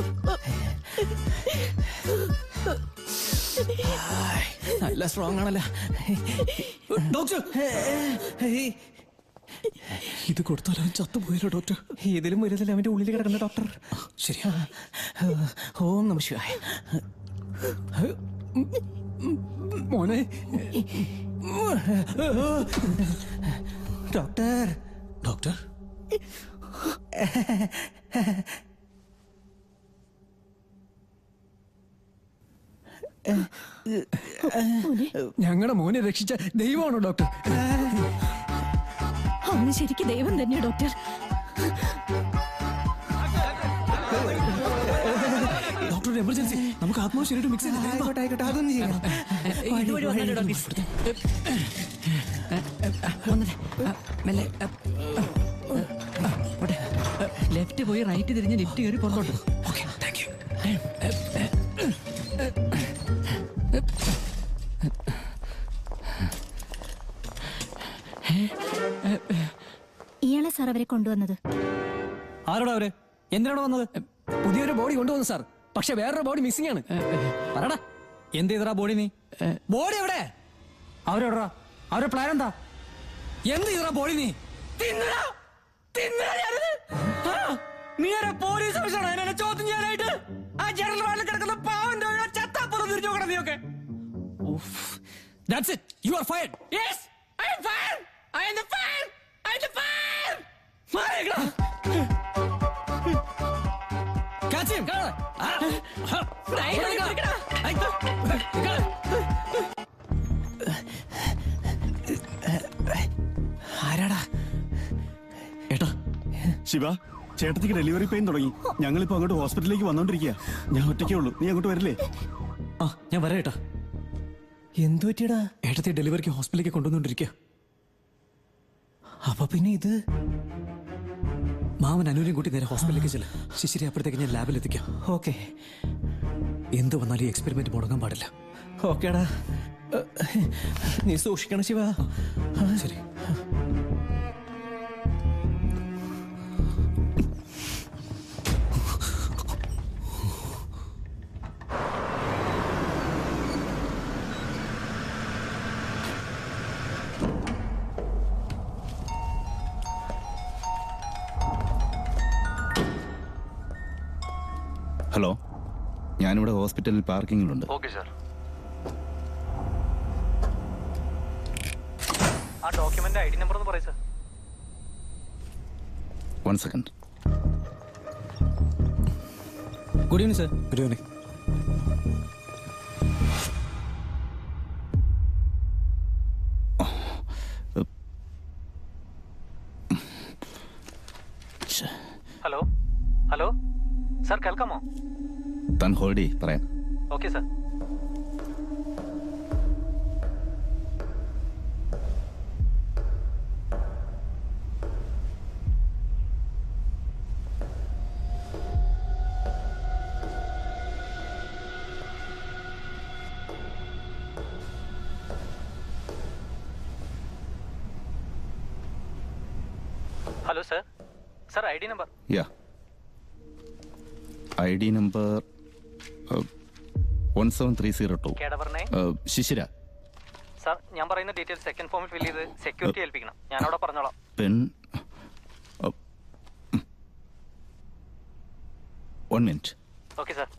ഹായ്, നല്ല സ്ട്രോങ് ആണല്ലോ ഡോക്ടർ ഇത് കൊടുത്താൽ അവൻ ചത്തുപോയല്ലോ ഡോക്ടർ ഇതിലും വലുതല്ല അവന്റെ ഉള്ളിൽ കിടക്കുന്ന ഡോക്ടർ ശരിയാ ഓം നമ ശിവായ മോനെ ഡോക്ടർ ഡോക്ടർ ഞങ്ങളുടെ മോനെ രക്ഷിച്ച ദൈവമാണോ ഡോക്ടർ അവന് ശരിക്കും ദൈവം തന്നെയാ ഡോക്ടർ ഡോക്ടർ എമർജൻസി നമുക്ക് ആത്മാവ് മിക്സ് ആയിക്കോട്ടെ ആയിക്കോട്ടെ അതൊന്നും ചെയ്യാം ഇതുവഴി വന്നാലോ ഡോക്ടർ ലെഫ്റ്റ് പോയി റൈറ്റ് തിരിഞ്ഞ് ലിഫ്റ്റ് കയറി പുറത്തോട്ട് ഓക്കെ താങ്ക് യു ഇയാളെ സാർ അവരെ കൊണ്ടുവന്നത് ആരോടാ അവര് എന്തിനാണ് വന്നത് പുതിയൊരു ബോഡി കൊണ്ടുവന്നു സാർ പക്ഷെ വേറൊരു ബോഡി മിസ്സിംഗ് ആണ് പറടാ എന്ത് ചെയ്തടാ ബോഡി നീ ബോഡി എവിടെ അവരെവിടാ അവരുടെ പ്ലാൻ എന്താ എന്ത് ചെയ്താ പോളി നീ തിന്നടാ തിന്നടാ ഞാനിത് ആ, നീ ആരാ പോലീസ് ഓഫീസറാണോ എന്നെ ചോദ്യം ചെയ്യാനായിട്ട് ആ ജനറൽ വാർഡിൽ കിടക്കുന്ന പാവന്റെ ചത്താപ്പുറം തിരിച്ചു നോക്കണം നീയൊക്കെ That's it. You are fired. Yes, I am fired. I am the fired. I am the fired. മാറിയേക്കടാ. Catch him. ആ, ആ, ഇവിടെ നിൽക്കടാ. ഐ, നിൽക്കടാ. ആരാടാ ഏട്ടാ ശിവ ചേട്ടത്തിക്ക് ഡെലിവറി പെയിൻ തുടങ്ങി ഞങ്ങളിപ്പോ അങ്ങോട്ട് ഹോസ്പിറ്റലിലേക്ക് വന്നോണ്ടിരിക്കുക ഞാൻ ഒറ്റയ്ക്കേ ഉള്ളൂ നീ അങ്ങോട്ട് വരില്ലേ ആ ഞാൻ വരാം ഏട്ടാ എന്തു പറ്റിയടാ ഏട്ടത്തെ ഡെലിവറിക്ക് ഹോസ്പിറ്റലിലേക്ക് കൊണ്ടുവന്നോണ്ടിരിക്കുക അപ്പൊ പിന്നെ ഇത് മാമൻ അനുവിനെയും കൂട്ടി നേരെ ഹോസ്പിറ്റലിലേക്ക് ചെല്ല ശിശിരി അപ്പോഴത്തേക്ക് ഞാൻ ലാബിൽ എത്തിക്കാം ഓക്കെ എന്ത് വന്നാലും ഈ എക്സ്പെരിമെന്റ് മുടങ്ങാൻ പാടില്ല ഓക്കേടാ നീ സൂക്ഷിക്കണം ശിവ ശരി ഹലോ ഞാനിവിടെ ഹോസ്പിറ്റലിൽ പാർക്കിങ്ങിലുണ്ട് ഓക്കെ സാർ ആ ഡോക്യുമെന്റ് ഐ ഡി നമ്പർ ഒന്ന് പറയും sir one second good evening sir good evening hello hello sir കേൾക്കാമോ താൻ ഹോൾഡ് ചെയ്യ് പറയാം okay sir hello sir sir I D number yeah I D number one seven three zero two കേടാ പറഞ്ഞേ ശിശിര സാർ ഞാൻ പറയുന്ന ഡീറ്റെയിൽസ് സെക്കൻഡ് ഫോമിൽ ഫിൽ ചെയ്ത് സെക്യൂരിറ്റി ഏൽപ്പിക്കണം ഞാൻ അവിടെ പറഞ്ഞോളാം pen one minute okay sir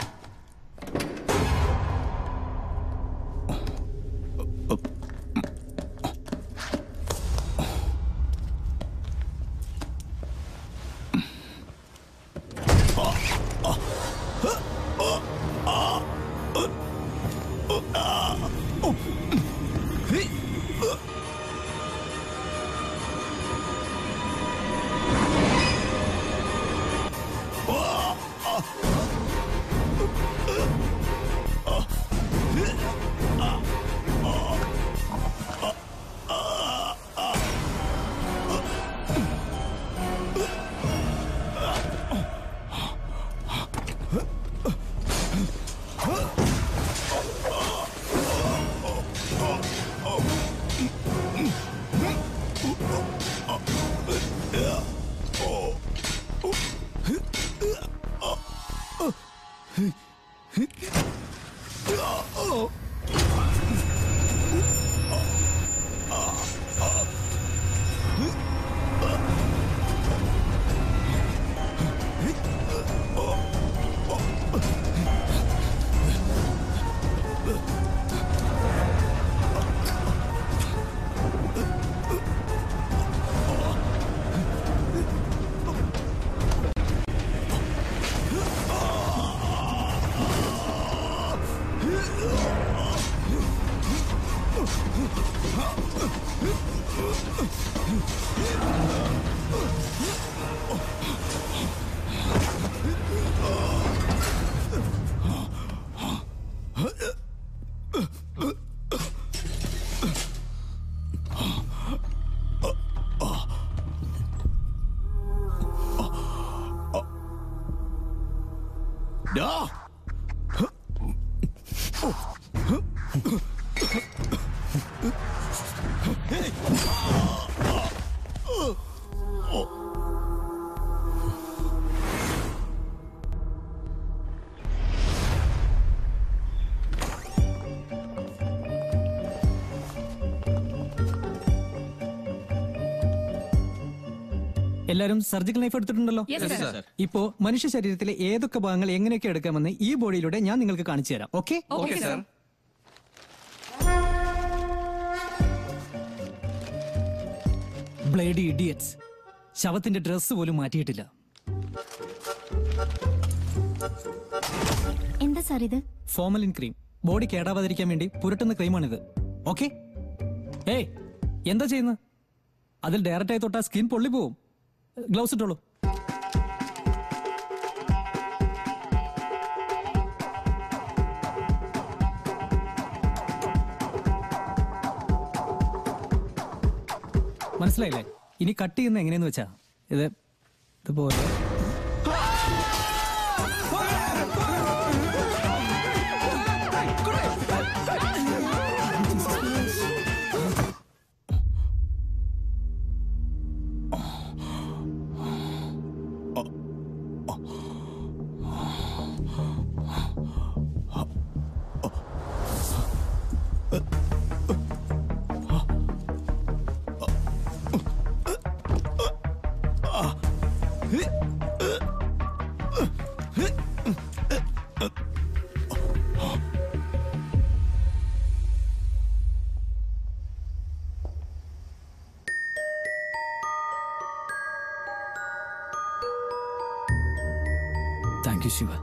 എല്ലാരും സർജിക്കൽ നൈഫ് എടുത്തിട്ടുണ്ടല്ലോ Yes, Yes, sir. sir. ഇപ്പോ മനുഷ്യ ശരീരത്തിലെ ഏതൊക്കെ ഭാഗങ്ങൾ എങ്ങനെയൊക്കെ എടുക്കാമെന്ന് ഈ ബോഡിയിലൂടെ ഞാൻ നിങ്ങൾക്ക് കാണിച്ചു തരാം okay Okay, sir. Bloody idiots ശവത്തിന്റെ ഡ്രസ്സ് പോലും മാറ്റിയിട്ടില്ല എന്താ സാർ ഇത് ഫോമലിൻ ക്രീം ബോഡി കേടാവാതിരിക്കാൻ വേണ്ടി പുരട്ടുന്ന ക്രീമാണിത് ഓക്കെ ഏയ് എന്താ ചെയ്യുന്നത് അതിൽ ഡയറക്റ്റായി തൊട്ടാ സ്കിൻ പൊള്ളിപ്പോവും ഗ്ലൗസ് ഇട്ടോളൂ മനസ്സിലായില്ലേ ഇനി കട്ട് ചെയ്യുന്ന എങ്ങനെയെന്ന് വെച്ചാ ഇത് ഇതുപോലെ താങ്ക് യു ശിവ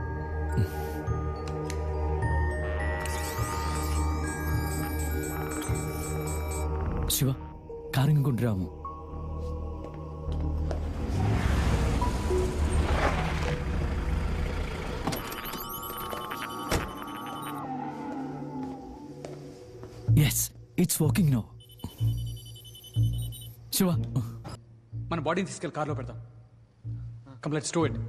ശിവ കാറിങ്ങ് കൊണ്ടുവരാമോ yes it's working no Shiva మన బాడీని తీసుకెళ్ళి కార్లో పెడతాం కంప్లీట్ స్టో ఇట్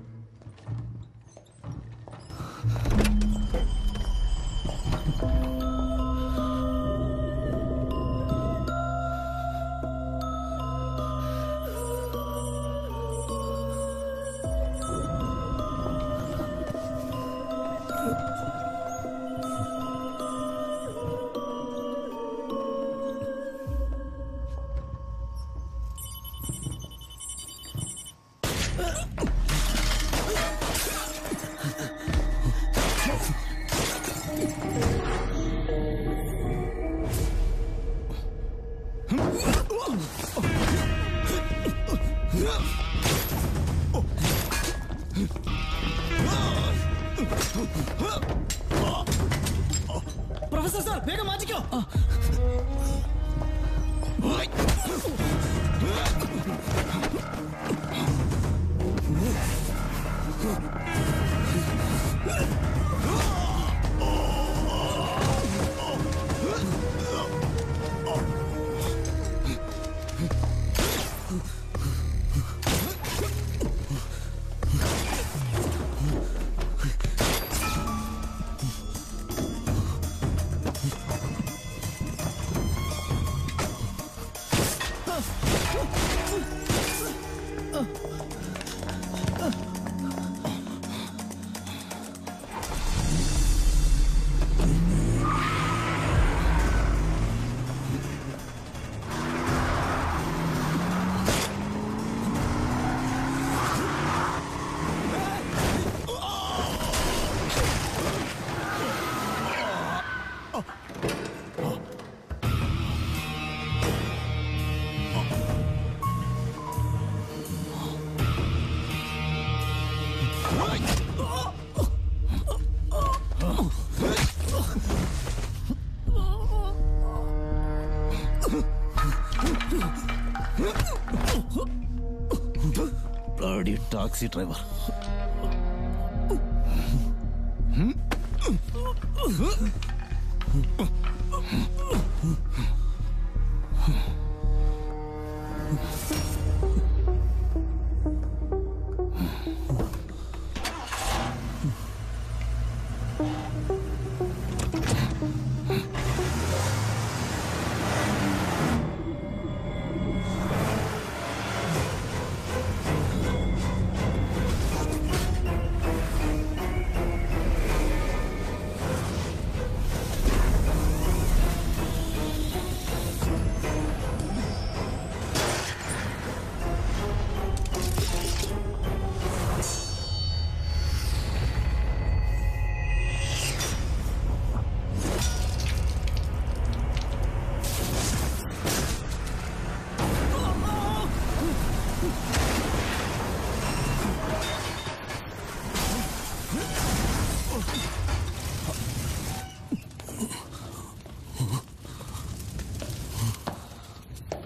പ്രൊഫസർ സാർ വേഗം മാറ്റിക്കോ ബ്ലഡി ടാക്സി ഡ്രൈവർ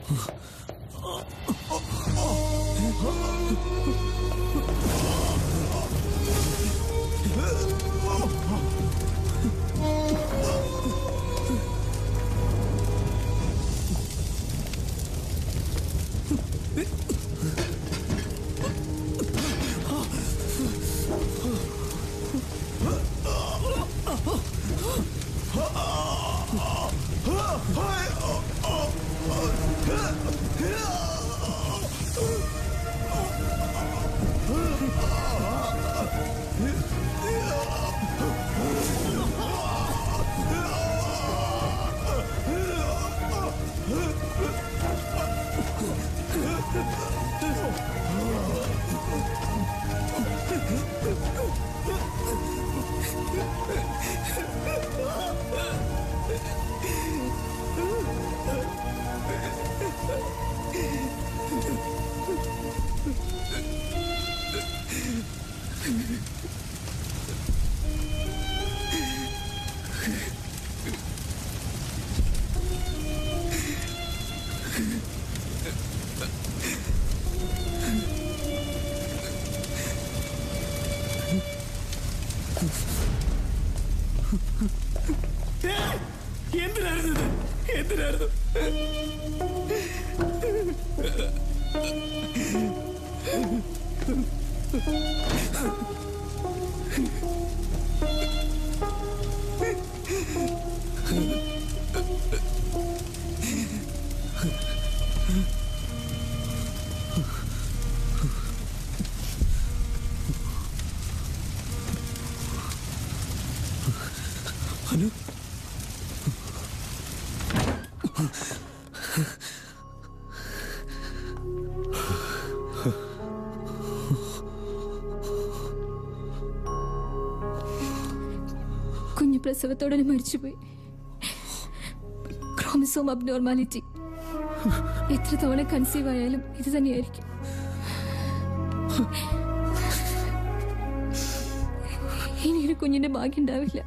എന്തിനായിരുന്നു ഇത് എന്തിനായിരുന്നു അനു കുഞ്ഞു പ്രസവത്തോടെ മരിച്ചുപോയി ക്രോമിസോം അബ്നോർമാലിറ്റി എത്ര തവണ കൺസീവ് ആയാലും ഇത് തന്നെയായിരിക്കും ഇനി ഒരു കുഞ്ഞിന്റെ ഭാഗ്യം ഉണ്ടാവില്ല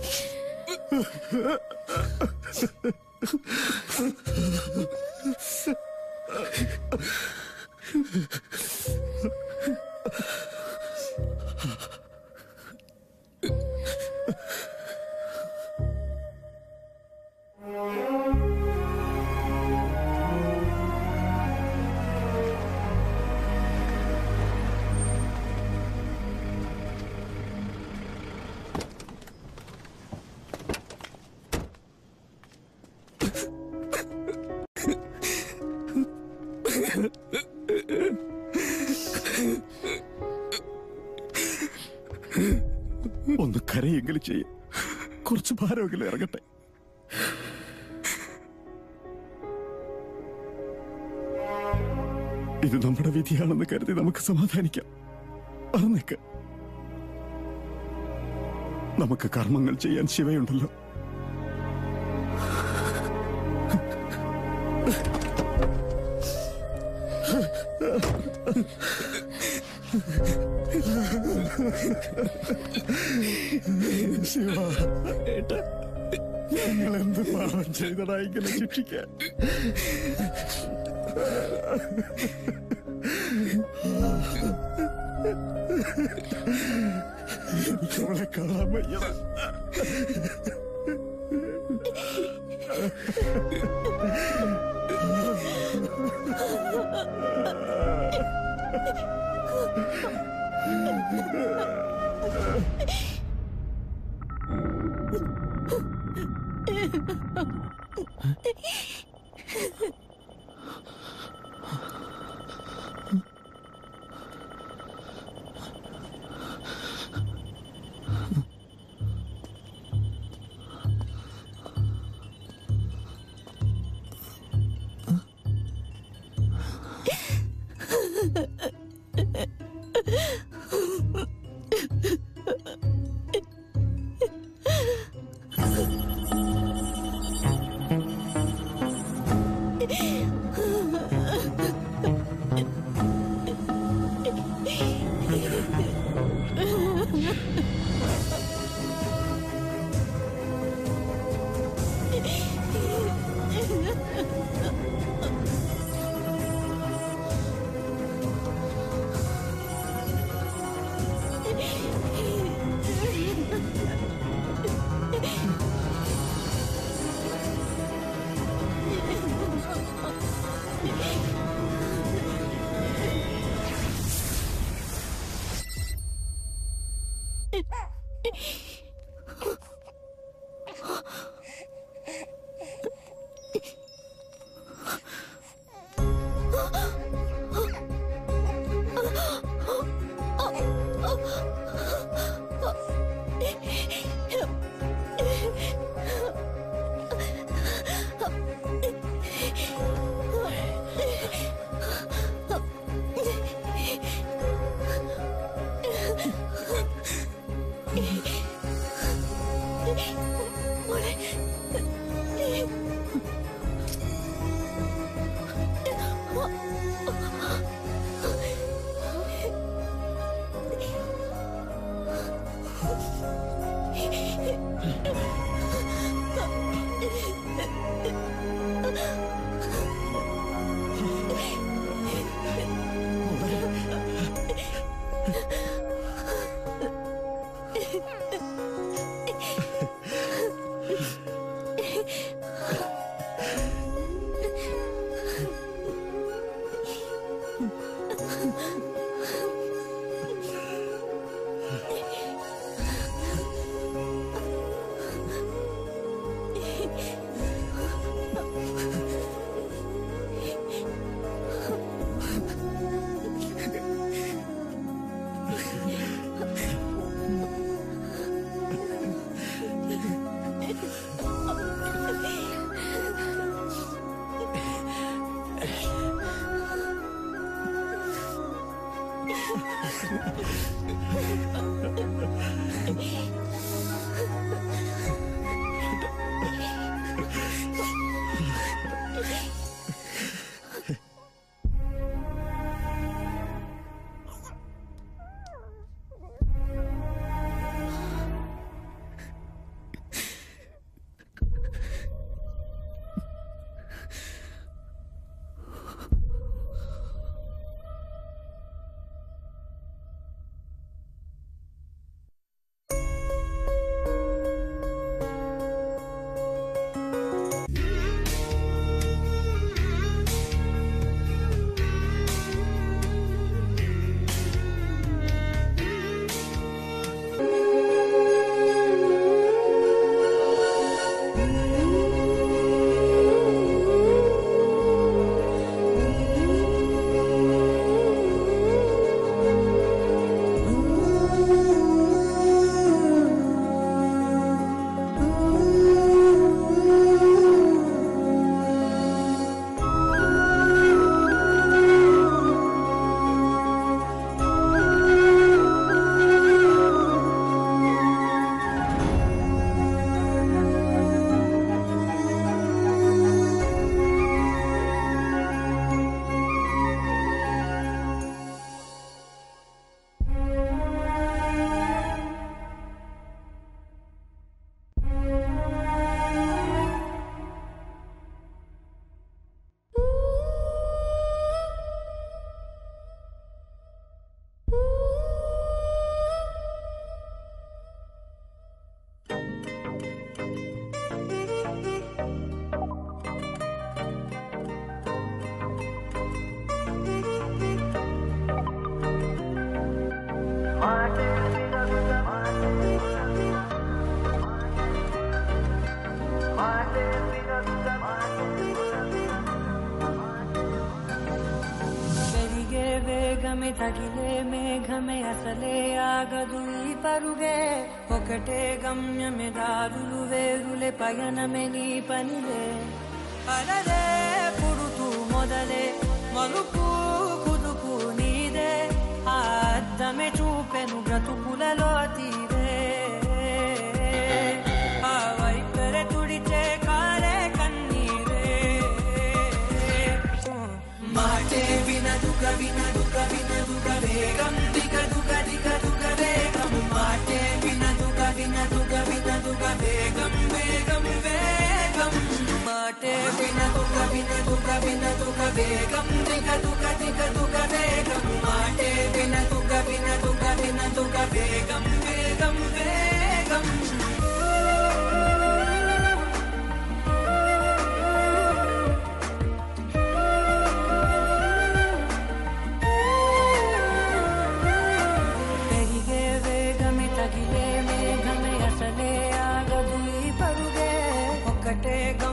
ഒന്ന് കരയെങ്കിലും ചെയ്യും കുറച്ച് ഭാരമെങ്കിലും ഇറങ്ങട്ടെ ഇത് നമ്മുടെ വിധിയാണെന്ന് കരുതി നമുക്ക് സമാധാനിക്കാം അറിഞ്ഞേക്ക് നമുക്ക് കർമ്മങ്ങൾ ചെയ്യാൻ ശിവയുണ്ടല്ലോ ശിവ ഏട്ടാ ഞങ്ങൾ എന്ത് പാപം ചെയ്തടാ ഇങ്ങനെ ശിക്ഷിക്കാൻ എനിക്ക് അവളെ കാണാൻ വയ്യടാ ಬೆರಿಗೆ వేగమే తగిలే మేఘమే అసలే ఆగదు ఈ పరుగే ఒకటే గమ్యమే దారులు వేరులే పయనమే నీ పనిలే అలలే పుడుతూ మొదలే మలుపు కుదుపు నీదే ఆ అద్దమే చూపెను బ్రతుకులలో తీరే ఆ వైపరే తుడిచే కాలే కన్నీరే మాటే వినదుక వినదుక వినదుక వేగం దిగదుక దిగదుక వేగం మాటే వినదుక వినదుక వినదుక వేగం వేగం వేగం మాటే వినదుక వినదుక వినదుక వేగం దిగదుక దిగదుక వేగం మాటే వినదుక వినదుక వినదుక వేగం వేగం వేగం పెరిగే వేగమే తగిలే మేఘమే అసలే ఆగదు ఈ పరుగే ఒక్కటే